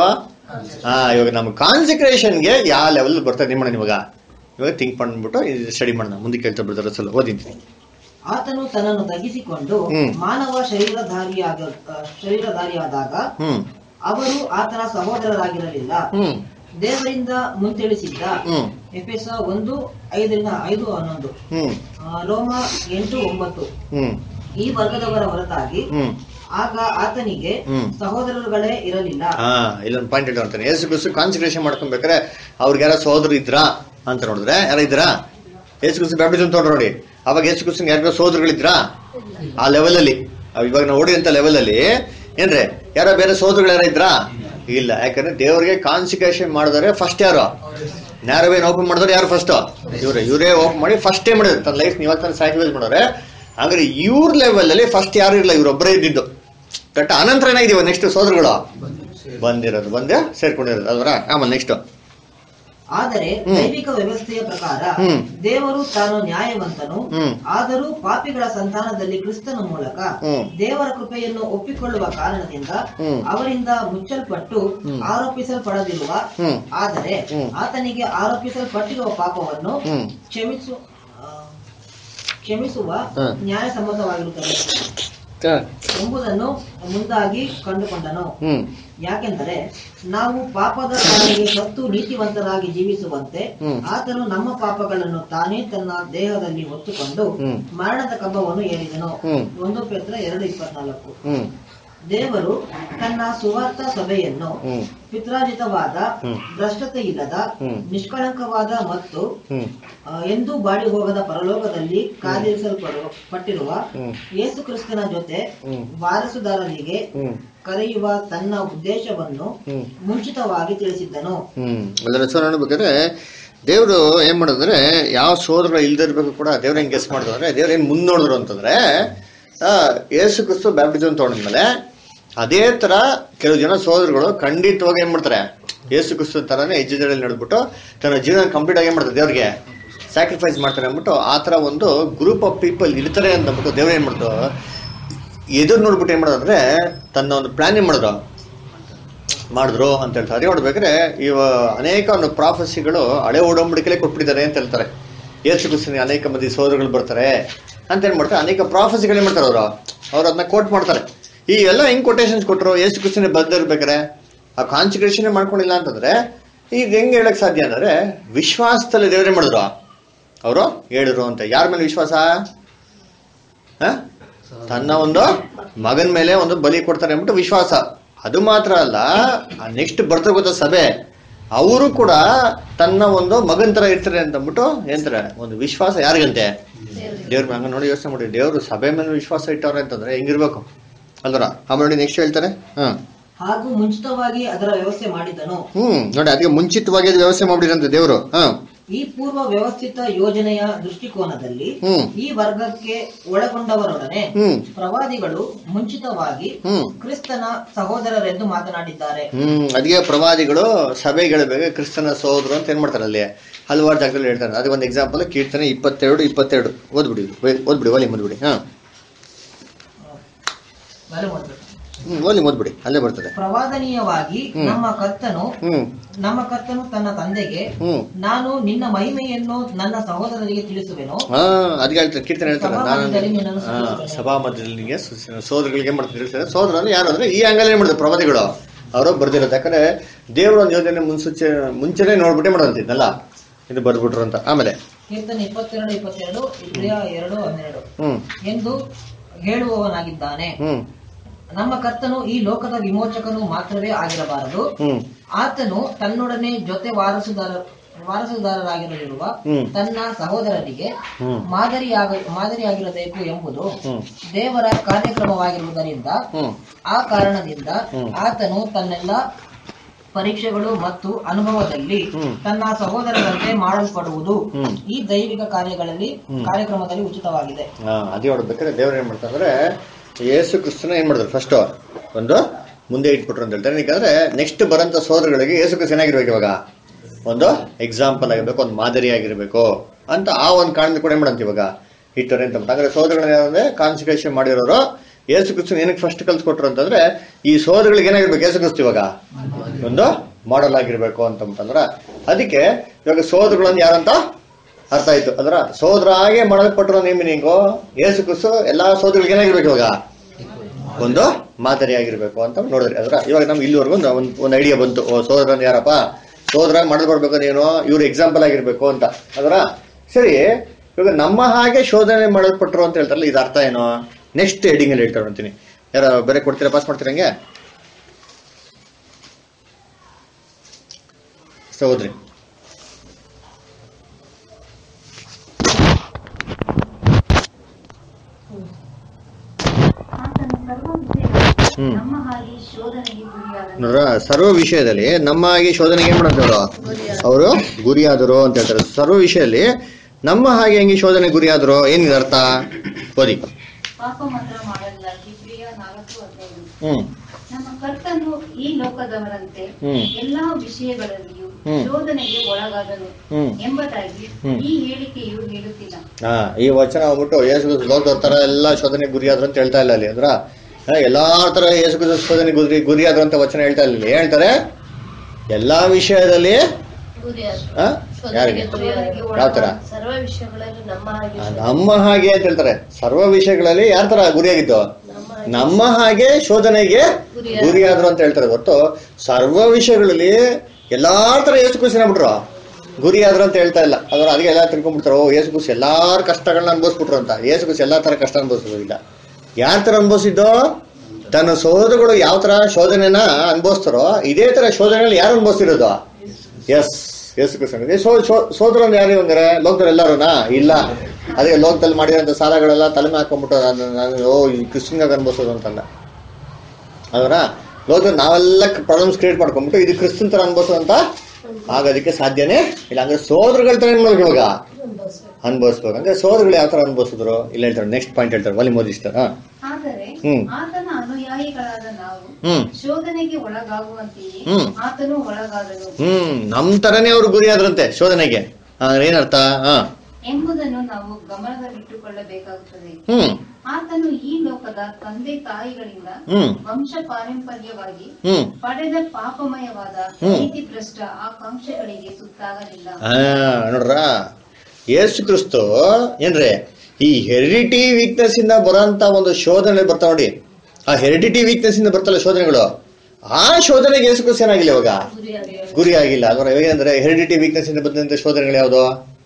ಹಾ ಇವಾಗ ನಮ್ಮ ಕಾನ್ಸಿಕ್ರೇಷನ್ಗೆ ಯಾವ ಲೆವೆಲ್ ಬರ್ತದೆ ನಿಮ್ಮ ಇವಾಗ ಇವಾಗ ಥಿಂಕ್ ಮಾಡ್ಬಿಟ್ಟು ಸ್ಟಡಿ ಮಾಡೋಣ ಮುಂದಕ್ಕೆ ಹೇಳ್ತಾ ಬಿಡ್ತಾರೆ ಸಲ ಓದಿಂತೀನಿ ಆತನು ತನ್ನನ್ನು ತಗ್ಗಿಸಿಕೊಂಡು ಹ್ಮ್. ಮಾನವ ಶರೀರಧಾರಿಯಾದ ಆ, ಶರೀರಧಾರಿಯಾದಾಗ ಹ್ಮ್ ಅವರು ಆತನ ಸಹೋದರರಾಗಿರಲಿಲ್ಲ ಹ್ಮ್ ದೇವರಿಂದ ಮುಂತಿಳಿಸಿದ್ದ ಹ್ಮ್ ಎಫೆಸ ಒಂದು ಐದರಿಂದ ಐದು ಹನ್ನೊಂದು ಹ್ಮ್ ಆ, ರೋಮ ಎಂಟು ಒಂಬತ್ತು ಹ್ಮ್ ಈ ವರ್ಗದವರ ಹೊರತಾಗಿ ಹ್ಮ್ ಆಗ ಆತನಿಗೆ ಹ್ಮ್. ಸಹೋದರರುಗಳೇ ಇರಲಿಲ್ಲ ಹಾ ಇಲ್ಲೊಂದು ಪಾಯಿಂಟ್ ಇಟ್ಟು ಅಂತಾನೆ ಯೇಸು ಕ್ರಿಸ್ತು ಕಾನ್ಸಂಟ್ರೇಷನ್ ಮಾಡ್ಕೊಬೇಕಾರೆ ಅವ್ರಿಗೆ ಯಾರೋ ಸಹೋದರ ಇದ್ರಾ ಅಂತ ನೋಡಿದ್ರೆ ಯಾರ ಇದ್ರಾ ಯೇಸು ಕ್ರಿಸ್ತು ಬ್ಯಾಪ್ಟಿಸಮ್ ತಗೊಂಡ್ರು ನೋಡಿ ಅವಾಗ ಯೇಸು ಕ್ರಿಸ್ತನ್ ಯಾರಿಗೋ ಸಹೋದರಗಳಿದ್ರಾ ಆ ಲೆವೆಲ್ ಅಲ್ಲಿ ಅವ್ ಇವಾಗ ನಾವು ನೋಡಿದಂತ ಲೆವೆಲ್ ಅಲ್ಲಿ ಏನ್ರಿ ಯಾರೋ ಬೇರೆ ಸಹೋದರಗಳು ಯಾರ ಇದ್ರಾ ಇಲ್ಲ ಯಾಕಂದ್ರೆ ದೇವರಿಗೆ ಕಾನ್ಸಿಕ್ರೇಷನ್ ಮಾಡಿದ್ರೆ ಫಸ್ಟ್ ಯಾರು ನ್ಯಾರವೇನ್ ಓಪನ್ ಮಾಡಿದ್ರೆ ಯಾರು ಫಸ್ಟ್ ಇವ್ರೆ ಇವರೇ ಓಪನ್ ಮಾಡಿ ಫಸ್ಟ್ ಟೈಮ್ ಮಾಡಿದ್ರು ತನ್ನ ಲೈಫ್ ಇವಾಗ ತಾನು ಸ್ಯಾಕ್ರಿಫೈಸ್ ಮಾಡೋರೆ ಹಾಗಾದ್ರೆ ಇವ್ರ ಲೆವೆಲ್ ಅಲ್ಲಿ ಫಸ್ಟ್ ಯಾರು ಇಲ್ಲ ಇವ್ರೊಬ್ಬರೇ ಇದ್ದಿದ್ದು ಕರೆಕ್ಟ್ ಅನಂತರ ಏನಾಗಿದೀವ ನೆಕ್ಸ್ಟ್ ಸೋದರಗಳು ಬಂದಿರೋದು ಬಂದೇ ಸೇರ್ಕೊಂಡಿರೋದು ಅಲ್ವರ ಆಮೇಲೆ ನೆಕ್ಸ್ಟ್ ಆದರೆ ಹ್ಮ್. ದೈವಿಕ ವ್ಯವಸ್ಥೆಯ ಪ್ರಕಾರ ಹ್ಮ್. ದೇವರು ತಾನು ನ್ಯಾಯವಂತನು ಹ್ಮ್. ಆದರೂ ಪಾಪಿಗಳ ಸಂತಾನದಲ್ಲಿ ಕ್ರಿಸ್ತನ ಮೂಲಕ ಹ್ಮ್. ದೇವರ ಕೃಪೆಯನ್ನು ಒಪ್ಪಿಕೊಳ್ಳುವ ಕಾರಣದಿಂದ ಹ್ಮ್. ಅವರಿಂದ ಮುಚ್ಚಲ್ಪಟ್ಟು ಹ್ಮ್. ಆರೋಪಿಸಲ್ಪಡದಿರುವ ಹ್ಮ್. ಆದರೆ ಹ್ಮ್. ಆತನಿಗೆ ಆರೋಪಿಸಲ್ಪಟ್ಟಿರುವ ಪಾಪವನ್ನು ಹ್ಮ್ ಕ್ಷಮಿಸು ಆ, ಕ್ಷಮಿಸುವ ಹ. ನ್ಯಾಯಸಮ್ಮತವಾಗಿರುತ್ತದೆ ಎಂಬುದನ್ನು ಮುಂದಾಗಿ ಕಂಡುಕೊಂಡನು ಹ್ಮ್ ಯಾಕೆಂದರೆ ನಾವು ಪಾಪದ ಕಾಲಿಗೆ ಸತ್ತು ನೀತಿವಂತರಾಗಿ ಜೀವಿಸುವಂತೆ ಹ್ಮ್. ಆತನು ನಮ್ಮ ಪಾಪಗಳನ್ನು ತಾನೇ ತನ್ನ ದೇಹದಲ್ಲಿ ಹೊತ್ತುಕೊಂಡು ಹ್ಮ್. ಮರಣದ ಕಂಬವನ್ನು ಏರಿದನು ಹ್ಮ್. ಒಂದು ಪೇತ್ರ ಎರಡು ಇಪ್ಪತ್ನಾಲ್ಕು ಹ್ಮ್ ದೇವರು ತನ್ನ ಸುವಾರ್ಥ ಸಭೆಯನ್ನು ಹ್ಮ್ ಪಿತ್ರಾಜಿತವಾದ ಹ್ಮ್. ಭ್ರಷ್ಟತೆ ಇಲ್ಲದ ಹ್ಮ್. ನಿಷ್ಕಳಂಕವಾದ ಮತ್ತು ಹ್ಮ್ ಆ, ಎಂದೂ ಬಾಡಿ ಹೋಗದ ಪರಲೋಕದಲ್ಲಿ ಕಾದಿರಿಸಲ್ಪಡುವ ಪಟ್ಟಿರುವ ಹ್ಮ್. ಯೇಸು ಕ್ರಿಸ್ತನ ಜೊತೆ ಹ್ಮ್. ವಾರಸುದಾರರಿಗೆ ಹ್ಮ್ ಕರೆಯುವ ತನ್ನ ಉದ್ದೇಶವನ್ನು ಹ್ಮ್. ಮುಂಚಿತವಾಗಿ ತಿಳಿಸಿದ್ದನು ಹ್ಮ್ ಅದರ ಹೆಸರು ನೋಡ್ಬೇಕಾದ್ರೆ ದೇವರು ಏನ್ ಮಾಡಿದ್ರೆ ಯಾವ ಸೋದರ ಇಲ್ದಿರ್ಬೇಕು ಕೂಡ ದೇವ್ರ ಹೆಂಗ್ ಗೆಸ್ ಮಾಡಿದ್ರು ಅಂದ್ರೆ ದೇವ್ರ ಏನ್ ಮುಂದ್ ನೋಡಿದ್ರು ಅಂತಂದ್ರೆ ಆ, ಯೇಸು ಕ್ರಿಸ್ತು ಬ್ಯಾಪ್ಟಿಸಮ್ ತಗೊಂಡ್ಮೇಲೆ ಅದೇ ತರ ಕೆಲವು ಜನ ಸೋದರಗಳು ಖಂಡಿತವಾಗಿ ಏನ್ ಮಾಡ್ತಾರೆ ಯೇಸು ಕ್ರಿಸ್ತು ತರನೇ ಹೆಜ್ಜೆದಲ್ಲಿ ನಡೆದ್ಬಿಟ್ಟು ತನ್ನ ಜೀವನ ಕಂಪ್ಲೀಟ್ ಆಗಿ ಏನ್ ಮಾಡ್ತಾರೆ ದೇವ್ರಿಗೆ ಸ್ಯಾಕ್ರಿಫೈಸ್ ಮಾಡ್ತಾರೆ ಅಂದ್ಬಿಟ್ಟು ಆ ತರ ಒಂದು ಗ್ರೂಪ್ ಆಫ್ ಪೀಪಲ್ ಇರ್ತಾರೆ ಅಂತ ಅಂದ್ಬಿಟ್ಟು ದೇವ್ರ ಏನ್ ಮಾಡ್ತು ಎದುರು ನೋಡ್ಬಿಟ್ಟು ಏನ್ ಮಾಡೋದು ಅಂದ್ರೆ ತನ್ನ ಒಂದು ಪ್ಲಾನ್ ಏನ್ ಮಾಡಿದ್ರು ಮಾಡಿದ್ರು ಅಂತ ಹೇಳ್ತಾರೆ ಅದೇ ನೋಡ್ಬೇಕಾದ್ರೆ ಇವ ಅನೇಕ ಒಂದು ಪ್ರಾಫಸಿಗಳು ಹಳೆ ಒಡಂಬಡಿಕೆಲೆ ಕೊಟ್ಬಿಟ್ಟಿದ್ದಾರೆ ಅಂತ ಹೇಳ್ತಾರೆ ಯೇಸು ಕ್ರಿಸ್ತನಿಗೆ ಅನೇಕ ಮಂದಿ ಸೋದರಗಳು ಬರ್ತಾರೆ ಅಂತ ಏನ್ ಮಾಡ್ತಾರೆ ಅನೇಕ ಪ್ರಾಫಸಿಗಳು ಏನ್ ಮಾಡ್ತಾರೆ ಅವರು ಅವ್ರು ಅದನ್ನ ಕೋಟ್ ಮಾಡ್ತಾರೆ ಈ ಎಲ್ಲ ಹೆಂಗ್ ಕೊಟೇಶನ್ಸ್ ಕೊಟ್ಟರು ಯೇಸು ಕ್ರಿಸ್ತನೇ ಬರ್ದಿರ್ಬೇಕಾರೆ ಆ ಕಾನ್ಸಿಕ್ರೇಷನ್ ಮಾಡ್ಕೊಂಡಿಲ್ಲ ಅಂತಂದ್ರೆ ಈಗ ಹೆಂಗ್ ಹೇಳಕ್ ಸಾಧ್ಯ ಅಂದ್ರೆ ವಿಶ್ವಾಸದಲ್ಲಿ ದೇವರೇ ಮಾಡಿದ್ರು ಅವರು ಹೇಳಿದ್ರು ಅಂತ ಯಾರ ಮೇಲೆ ವಿಶ್ವಾಸ ಆ? ತನ್ನ ಒಂದು ಮಗನ ಮೇಲೆ ಒಂದು ಬಲಿ ಕೊಡ್ತಾರೆ ಅಂದ್ಬಿಟ್ಟು ವಿಶ್ವಾಸ ಅದು ಮಾತ್ರ ಅಲ್ಲ ನೆಕ್ಸ್ಟ್ ಬರ್ತಾ ಗೊತ್ತ ಸಭೆ ಅವರು ಕೂಡ ತನ್ನ ಒಂದು ಮಗನ್ ತರ ಇರ್ತಾರೆ ಅಂತ ಅಂದ್ಬಿಟ್ಟು ಏನಂತಾರೆ ಒಂದು ವಿಶ್ವಾಸ ಯಾರಿಗಂತೆ ದೇವ್ರ ಹಂಗ ನೋಡಿ ಯೋಚನೆ ಮಾಡಿ ದೇವ್ರು ಸಭೆ ಮೇಲೆ ವಿಶ್ವಾಸ ಇಟ್ಟವ್ರೆ ಅಂತಂದ್ರೆ ಹೆಂಗಿರ್ಬೇಕು ಅಲ್ವರ ಆಮೇಲೆ ನೋಡಿ ನೆಕ್ಸ್ಟ್ ಹೇಳ್ತಾರೆ ಹಾ ಹಾಗೂ ಮುಂಚಿತವಾಗಿ ಅದರ ವ್ಯವಸ್ಥೆ ಮಾಡಿದನು ಹ್ಮ್ ನೋಡಿ ಅದಕ್ಕೆ ಮುಂಚಿತವಾಗಿ ಅದು ವ್ಯವಸ್ಥೆ ಮಾಡ್ಬಿಟ್ಟಿರಂತೆ ದೇವ್ರು ಹಾ ಈ ಪೂರ್ವ ವ್ಯವಸ್ಥಿತ ಯೋಜನೆಯ ದೃಷ್ಟಿಕೋನದಲ್ಲಿ ಹ್ಮ್. ಈ ವರ್ಗಕ್ಕೆ ಒಳಗೊಂಡವರೊಡನೆ ಹ್ಮ್ ಪ್ರವಾದಿಗಳು ಮುಂಚಿತವಾಗಿ ಹ್ಮ್ ಕ್ರಿಸ್ತನ ಸಹೋದರರೆಂದು ಮಾತನಾಡಿದ್ದಾರೆ ಹ್ಮ್ ಅದಕ್ಕೆ ಪ್ರವಾದಿಗಳು ಸಭೆಗಳ ಬಗ್ಗೆ ಕ್ರಿಸ್ತನ ಸಹೋದರು ಅಂತ ಏನ್ ಮಾಡ್ತಾರೆ ಅಲ್ಲಿ ಹಲವಾರು ಜಾಗದಲ್ಲಿ ಹೇಳ್ತಾರೆ ಅದಕ್ಕೆ ಒಂದು ಎಕ್ಸಾಂಪಲ್ ಕೀರ್ತನೆ ಇಪ್ಪತ್ತೆರಡು ಇಪ್ಪತ್ತೆರಡು ಓದ್ಬಿಡಿ ವೆ- ಓದ್ಬಿಡಿ ಒಲಿ ಓದ್ಬಿಡಿ ಹಾ ಮೇಲೆ ಮಾಡ್ಬೇಕು. ಹ್ಮ್ ಓಲಿ ಓದ್ಬಿಡಿ ಅಲ್ಲೇ ಬರ್ತದೆ ಪ್ರವಾದನೀಯವಾಗಿ ಹ್ಮ್. ನಮ್ಮ ಕರ್ತನು ಹ್ಮ್ ನಮ್ಮ ಕರ್ತನು ತನ್ನ ತಂದೆಗೆ ಹ್ಮ್ ನಾನು ನಿನ್ನ ಮಹಿಮೆಯನ್ನು ನನ್ನ ಸಹೋದರರಿಗೆ ತಿಳಿಸುವೆನು ಹಾ ಅದಕ್ಕೆ ಹೇಳ್ತಾರೆ ಕೀರ್ತನೆ ಹೇಳ್ತಾರೆ ನಾನು ಸಭಾಮಧ್ಯದಲ್ಲಿ ನಿನ್ನನ್ನು ಹಾ, ಸ್ತುತಿಸುವೆನು. ಸಭಾ ಮಧ್ಯದಲ್ಲಿ ಸೋದರಗಳಿಗೆ ಏನ್ ಮಾಡ್ತಾರೆ ಹೇಳ್ತಾರೆ ಸೋದರ ಅಂದ್ರೆ ಯಾರು ಅಂದ್ರೆ ಈ ಆಂಗಲ್ ಏನ್ ಮಾಡಿದ್ರು ಪ್ರವಾದಿಗಳು ಅವರು ಬರ್ದಿರೋದು ಯಾಕಂದ್ರೆ ದೇವ್ರ ಒಂದು ಯೋಜನೆ ಮುನ್ಸೂಚೆ ಮುಂಚೆನೆ ನೋಡ್ಬಿಟ್ಟೆ ಮಾಡೋದಂತಿದ್ನಲ್ಲ ಇದು ಬರ್ಬಿಟ್ರು ಅಂತ ಆಮೇಲೆ ಕೀರ್ತನೆ ಇಪ್ಪತ್ತೆರಡು ಇಪ್ಪತ್ತೆರಡು ಇಬ್ರಿಯ ಎರಡು ಹನ್ನೆರಡು ಹ್ಮ್ ಎಂದು ಹೇಳುವವನಾಗಿದ್ದಾನೆ ಹ್ಮ್ ನಮ್ಮ ಕರ್ತನು ಈ ಲೋಕದ ವಿಮೋಚಕನು ಮಾತ್ರವೇ ಆಗಿರಬಾರದು ಹ್ಮ್ ಆತನು ತನ್ನೊಡನೆ ಜೊತೆ ವಾರಸುದಾರ ವಾರಸುದಾರರಾಗಿರಲಿರುವ ಹ್ಮ್. ತನ್ನ ಸಹೋದರರಿಗೆ ಹ್ಮ್. ಮಾದರಿಯಾಗ ಮಾದರಿಯಾಗಿರಬೇಕು ಎಂಬುದು ಹ್ಮ್. ದೇವರ ಕಾರ್ಯಕ್ರಮವಾಗಿರುವುದರಿಂದ ಹ್ಮ್ ಆ ಕಾರಣದಿಂದ ಹ್ಮ್. ಆತನು ತನ್ನೆಲ್ಲ ಪರೀಕ್ಷೆಗಳು ಮತ್ತು ಅನುಭವದಲ್ಲಿ ಹ್ಮ್. ತನ್ನ ಸಹೋದರರಂತೆ ಮಾಡಲ್ಪಡುವುದು ಹ್ಮ್. ಈ ದೈವಿಕ ಕಾರ್ಯಗಳಲ್ಲಿ ಕಾರ್ಯಕ್ರಮದಲ್ಲಿ ಉಚಿತವಾಗಿದೆ ಹಾ ಅದೇ ನೋಡ್ಬೇಕಾದ್ರೆ ದೇವ್ರು ಏನ್ ಮಾಡ್ತಾರೆ ಅಂದ್ರೆ ಯೇಸು ಕ್ರಿಸ್ತನ ಏನ್ ಮಾಡಿದ್ರು ಫಸ್ಟ್ ಒಂದು ಮುಂದೆ ಇಟ್ಬಿಟ್ರು ಅಂತ ಹೇಳ್ತಾರೆ ಯಾಕಂದ್ರೆ ನೆಕ್ಸ್ಟ್ ಬರಂತ ಸೋದರಗಳಿಗೆ ಯೇಸು ಕ್ರಿಸ್ತ ಏನಾಗಿರ್ಬೇಕು ಇವಾಗ ಒಂದು ಎಕ್ಸಾಂಪಲ್ ಆಗಿರ್ಬೇಕು ಒಂದು ಮಾದರಿ ಆಗಿರ್ಬೇಕು ಅಂತ ಆ ಒಂದು ಕಾರಣದಿಂದ ಕೂಡ ಏನ್ ಮಾಡಂತ ಇವಾಗ ಇಟ್ಟರೆ ಅಂತ ಅಂದ್ರೆ ಸೋದರಗಳನ್ನ ಏನಂದ್ರೆ ಕಾನ್ಸಿಕ್ರೇಷನ್ ಮಾಡಿರೋರು ಯೇಸು ಕ್ರಿಸ್ತನ್ ಏನಕ್ಕೆ ಫಸ್ಟ್ ಕಲ್ಸ್ಕೊಟ್ರು ಅಂತಂದ್ರೆ ಈ ಸೋದರಗಳಿಗೆ ಏನಾಗಿರ್ಬೇಕು ಯೇಸು ಕ್ರಿಸ್ತ ಇವಾಗ ಒಂದು ಮಾಡೆಲ್ ಆಗಿರ್ಬೇಕು ಅಂತಂದ್ರ ಅದಕ್ಕೆ ಇವಾಗ ಸೋದರಗಳನ್ನ ಯಾರಂತ ಅರ್ಥ ಆಯ್ತು ಅದರ ಸೋದರಾಗೆ ಮಾಡಲ್ಪಟ್ಟಿರೋ ನೇಮಿನಿಂಗು ಯೇಸು ಕ್ರಿಸ್ತು ಎಲ್ಲಾ ಸೋದರಗಳಿಗೆ ಏನಾಗಿರ್ಬೇಕು ಇವಾಗ ಒಂದು ಮಾದರಿ ಆಗಿರ್ಬೇಕು ಅಂತ ನೋಡಿದ್ರಿ ಅದರ ಇವಾಗ ನಮ್ಗೆ ಇಲ್ಲಿವರೆಗೂ ಒಂದು ಒಂದು ಒಂದು ಐಡಿಯಾ ಬಂತು ಓ ಸೋದರನ್ ಯಾರಪ್ಪ ಸೋದರ ಮಾಡಲ್ಪಡ್ಬೇಕು ನೀನು ಇವ್ರು ಎಕ್ಸಾಂಪಲ್ ಆಗಿರ್ಬೇಕು ಅಂತ ಅದರ ಸರಿ ಇವಾಗ ನಮ್ಮ ಹಾಗೆ ಶೋಧನೆ ಮಾಡಲ್ಪಟ್ರು ಅಂತ ಹೇಳ್ತಾರಲ್ಲ ಇದು ಅರ್ಥ ಏನು ನೆಕ್ಸ್ಟ್ ಹೆಡಿಂಗ್ ಅಲ್ಲಿ ಹೇಳ್ತಾರೆ ಅಂತೀನಿ ಯಾರ ಬೇರೆ ಕೊಡ್ತೀರಾ ಪಾಸ್ ಮಾಡ್ತೀರಾ ಹಂಗೆ ಸಹೋದ್ರಿ ಆತನು ಸರ್ವ ವಿಷಯಗಳಲ್ಲಿ ಹ್ಮ್. ನಮ್ಮ ಹಾಗೆ ಶೋಧನೆಗೆ ಗುರಿಯಾದನು ನೋಡ್ರ ಸರ್ವ ವಿಷಯದಲ್ಲಿ ನಮ್ಮ ಹಾಗೆ ಶೋಧನೆಗೆ ಏನ್ ಮಾಡಿದ್ರು ಅವರು ಗುರಿಯಾದರು ಅಂತ ಹೇಳ್ತಾರೆ ಸರ್ವ ವಿಷಯದಲ್ಲಿ ನಮ್ಮ ಹಾಗೆ ಹೆಂಗೆ ಶೋಧನೆ ಗುರಿಯಾದರು ಏನಿದೆ ಅರ್ಥ ಓದಿ ಪಾಪ ಮಾತ್ರ ಮಾಡಲಾಗಿ ಪ್ರಿಯ ನಾಲ್ಕು ಹದಿನೈದು ಹ್ಮ್ ನಮ್ಮ ಕರ್ತನು ಈ ಲೋಕದವರಂತೆ ಹ್ಮ್. ಎಲ್ಲಾ ವಿಷಯಗಳಲ್ಲಿಯೂ ಹ್ಮ್. ಶೋಧನೆಗೆ ಒಳಗಾದನು ಹ್ಮ್. ಎಂಬುದಾಗಿ ಹ್ಮ್. ಈ ಹೇಳಿಕೆಯು ಹೇಳುತ್ತಿಲ್ಲ ಹಾ ಈ ವಚನ ಆಗ್ಬಿಟ್ಟು ಯೇಸು ಕ್ರಿಸ್ತ ಲೋಕದವ್ರ ತರ ಎಲ್ಲ ಶೋಧನೆ ಗುರಿಯಾದ್ರು ಅಂತ ಹೇಳ್ತಾ ಇಲ್ಲ ಅಲ್ಲಿ ಅಂದ್ರ ಹಾ, ಎಲ್ಲಾ ತರ ಯೇಸು ಕ್ರಿಸ್ತ ಶೋಧನೆ ಗುರಿ ಗುರಿಯಾದ್ರು ಅಂತ ವಚನ ಹೇಳ್ತಾ ಇಲ್ಲ ಇಲ್ಲಿ. ಏನ್ ಹೇಳ್ತಾರೆ ಎಲ್ಲಾ ವಿಷಯದಲ್ಲಿ ಗುರಿಯಾದ್ರು. ಹಾ? ಶೋಧನೆಗೆ ಯಾರಿಗೆ ಗುರಿಯಾದ್ರು. ಯಾವ ತರ ಸರ್ವ ವಿಷಯಗಳಲ್ಲಿ ನಮ್ಮ ಹಾಗೆ ಆ, ನಮ್ಮ ಹಾಗೆ ಅಂತ ಹೇಳ್ತಾರೆ ಸರ್ವ ವಿಷಯಗಳಲ್ಲಿ ಯಾರ ತರ ಗುರಿಯಾಗಿದ್ದು ನಮ್ಮ ಹಾಗೆ ಶೋಧನೆಗೆ ಗುರಿಯಾದ್ರು. ಗುರಿಯಾದ್ರು ಅಂತ ಹೇಳ್ತಾರೆ ಹೊರತು ಸರ್ವ ವಿಷಯಗಳಲ್ಲಿ ಎಲ್ಲಾ ತರ ಯೇಸು ಕ್ರಿಸ್ತನ ಬಿಟ್ರು ಗುರಿಯಾದ್ರು ಅಂತ ಹೇಳ್ತಾ ಇಲ್ಲ ಅದ್ರ ಅದಕ್ಕೆ ಎಲ್ಲ ತಿಳ್ಕೊಂಡ್ಬಿಡ್ತಾರೆ ಓ ಯೇಸು ಕ್ರಿಸ್ತ ಎಲ್ಲಾರ ಕಷ್ಟಗಳನ್ನ ಅನ್ಭವಿಸ್ಬಿಟ್ರು ಅಂತ ಯೇಸು ಕ್ರಿಸ್ತ ಎಲ್ಲಾ ತರ ಕಷ್ಟ ಅನ್ಭವಿಸೋದಿಲ್ಲ ಯಾರ ತರ ಅನ್ಭವಿಸಿದ್ದು ತನ್ನ ಸೋದರಗಳು ಯಾವ ತರ ಶೋಧನೆನ ಅನ್ಭವಿಸ್ತಾರೋ ಇದೇ ತರ ಶೋಧನೆಗಳು ಯಾರು ಅನ್ಭವಿಸ್ತಿರೋದು ಎಸ್ ಯೇಸು ಕ್ರಿಸ್ತನಿಗೆ ಸೋ ಸೋ- ಸೋದರನ್ ಯಾರು ಹಂಗಾರೆ ಲೋಕದಲ್ಲಿ ಎಲ್ಲಾರುನಾ ಇಲ್ಲ ಅದೇ ಲೋಕದಲ್ಲಿ ಮಾಡಿರೋಂಥ ಸಾಲಗಳೆಲ್ಲ ತಲೆ ಮೇಲೆ ಹಾಕೊಂಡ್ಬಿಟ್ಟು ನಾನು ನಾನು ಓ ಈ ಕ್ರಿಸ್ತನ್ಗಾಗ ಅನ್ಭವಿಸೋದು ಅಂತಲ್ಲ ಅದರ ಲೋಕದಲ್ಲಿ ನಾವೆಲ್ಲ ಪ್ರಾಬ್ಲಮ್ಸ್ ಕ್ರಿಯೇಟ್ ಮಾಡ್ಕೊಂಡ್ಬಿಟ್ಟು ಇದು ಕ್ರಿಸ್ತನ್ ತರ ಅನ್ಭವಿಸೋದು ಅಂತ ಆಗೋದಕ್ಕೆ ಸಾಧ್ಯನೇ ಇಲ್ಲ ಹಂಗಾರೆ ಸೋದರಗಳ ತರ ಏನ್ ಮಾಡ್ಬೇಕು ಇವಾಗ ಅನ್ಭವಿಸ್ಬೇಕು ಅಂದ್ರೆ ಸೋದರಗಳು ಯಾವ ತರ ಅನ್ಭವಿಸಿದ್ರು ಇಲ್ಲ ಹೇಳ್ತಾರೆ ನೆಕ್ಸ್ಟ್ ಪಾಯಿಂಟ್ ಹೇಳ್ತಾರೆ ಒಲಿ ಮೋದಿ ಇಷ್ಟ ಹಾ ಆದರೆ ಹ್ಮ್. ಆತನ ಅನುಯಾಯಿಗಳಾದ ನಾವು ಹ್ಮ್ ಶೋಧನೆಗೆ ಒಳಗಾಗುವಂತೆಯೇ ಹ್ಮ್. ಆತನು ಒಳಗಾದನು ಹ್ಮ್ ನಮ್ ತರನೇ ಅವ್ರು ಗುರಿ ಆದ್ರಂತೆ ಶೋಧನೆಗೆ ಹಂಗಾರೆ ಏನರ್ಥ ಹಾ ಎಂಬುದನ್ನು ನಾವು ಗಮನದಲ್ಲಿಟ್ಟುಕೊಳ್ಳಬೇಕಾಗುತ್ತದೆ ಹ್ಮ್ ಆತನು ಈ ಲೋಕದ ತಂದೆ ತಾಯಿಗಳಿಂದ ಹ್ಮ್ ವಂಶ ಪಾರಂಪರ್ಯವಾಗಿ ಹ್ಮ್ ಪಡೆದ ಪಾಪಮಯವಾದ ಹ್ಮ್. ನೀತಿಭ್ರಷ್ಟ ಆಕಾಂಕ್ಷೆಗಳಿಗೆ ಸುತ್ತಾಗಲಿಲ್ಲ ಆ ನೋಡ್ರ ಯೇಸು ಕ್ರಿಸ್ತು ಏನ್ರಿ ಈ ಹೆರಿಡಿಟಿ ವೀಕ್ನೆಸ್ ಇಂದ ಬರೋಂತ ಒಂದು ಶೋಧನೆ ಬರ್ತಾವ ನೋಡಿ ಆ ಹೆರಿಡಿಟಿ ವೀಕ್ನೆಸ್ ಇಂದ ಬರ್ತಲ್ಲ ಶೋಧನೆಗಳು ಆ ಶೋಧನೆಗೆ ಯೇಸು ಕ್ರಿಸ್ತು ಏನಾಗಿಲ್ಲ ಇವಾಗ ಗುರಿ ಆಗಿಲ್ಲ ಅದರ ಇವಾಗ ಏನಂದ್ರೆ ಹೆರಿಡಿಟಿ ವೀಕ್ನೆಸ್ ಇಂದ ಬಂದಂತ ಶೋಧನೆಗಳು ಯಾವುದು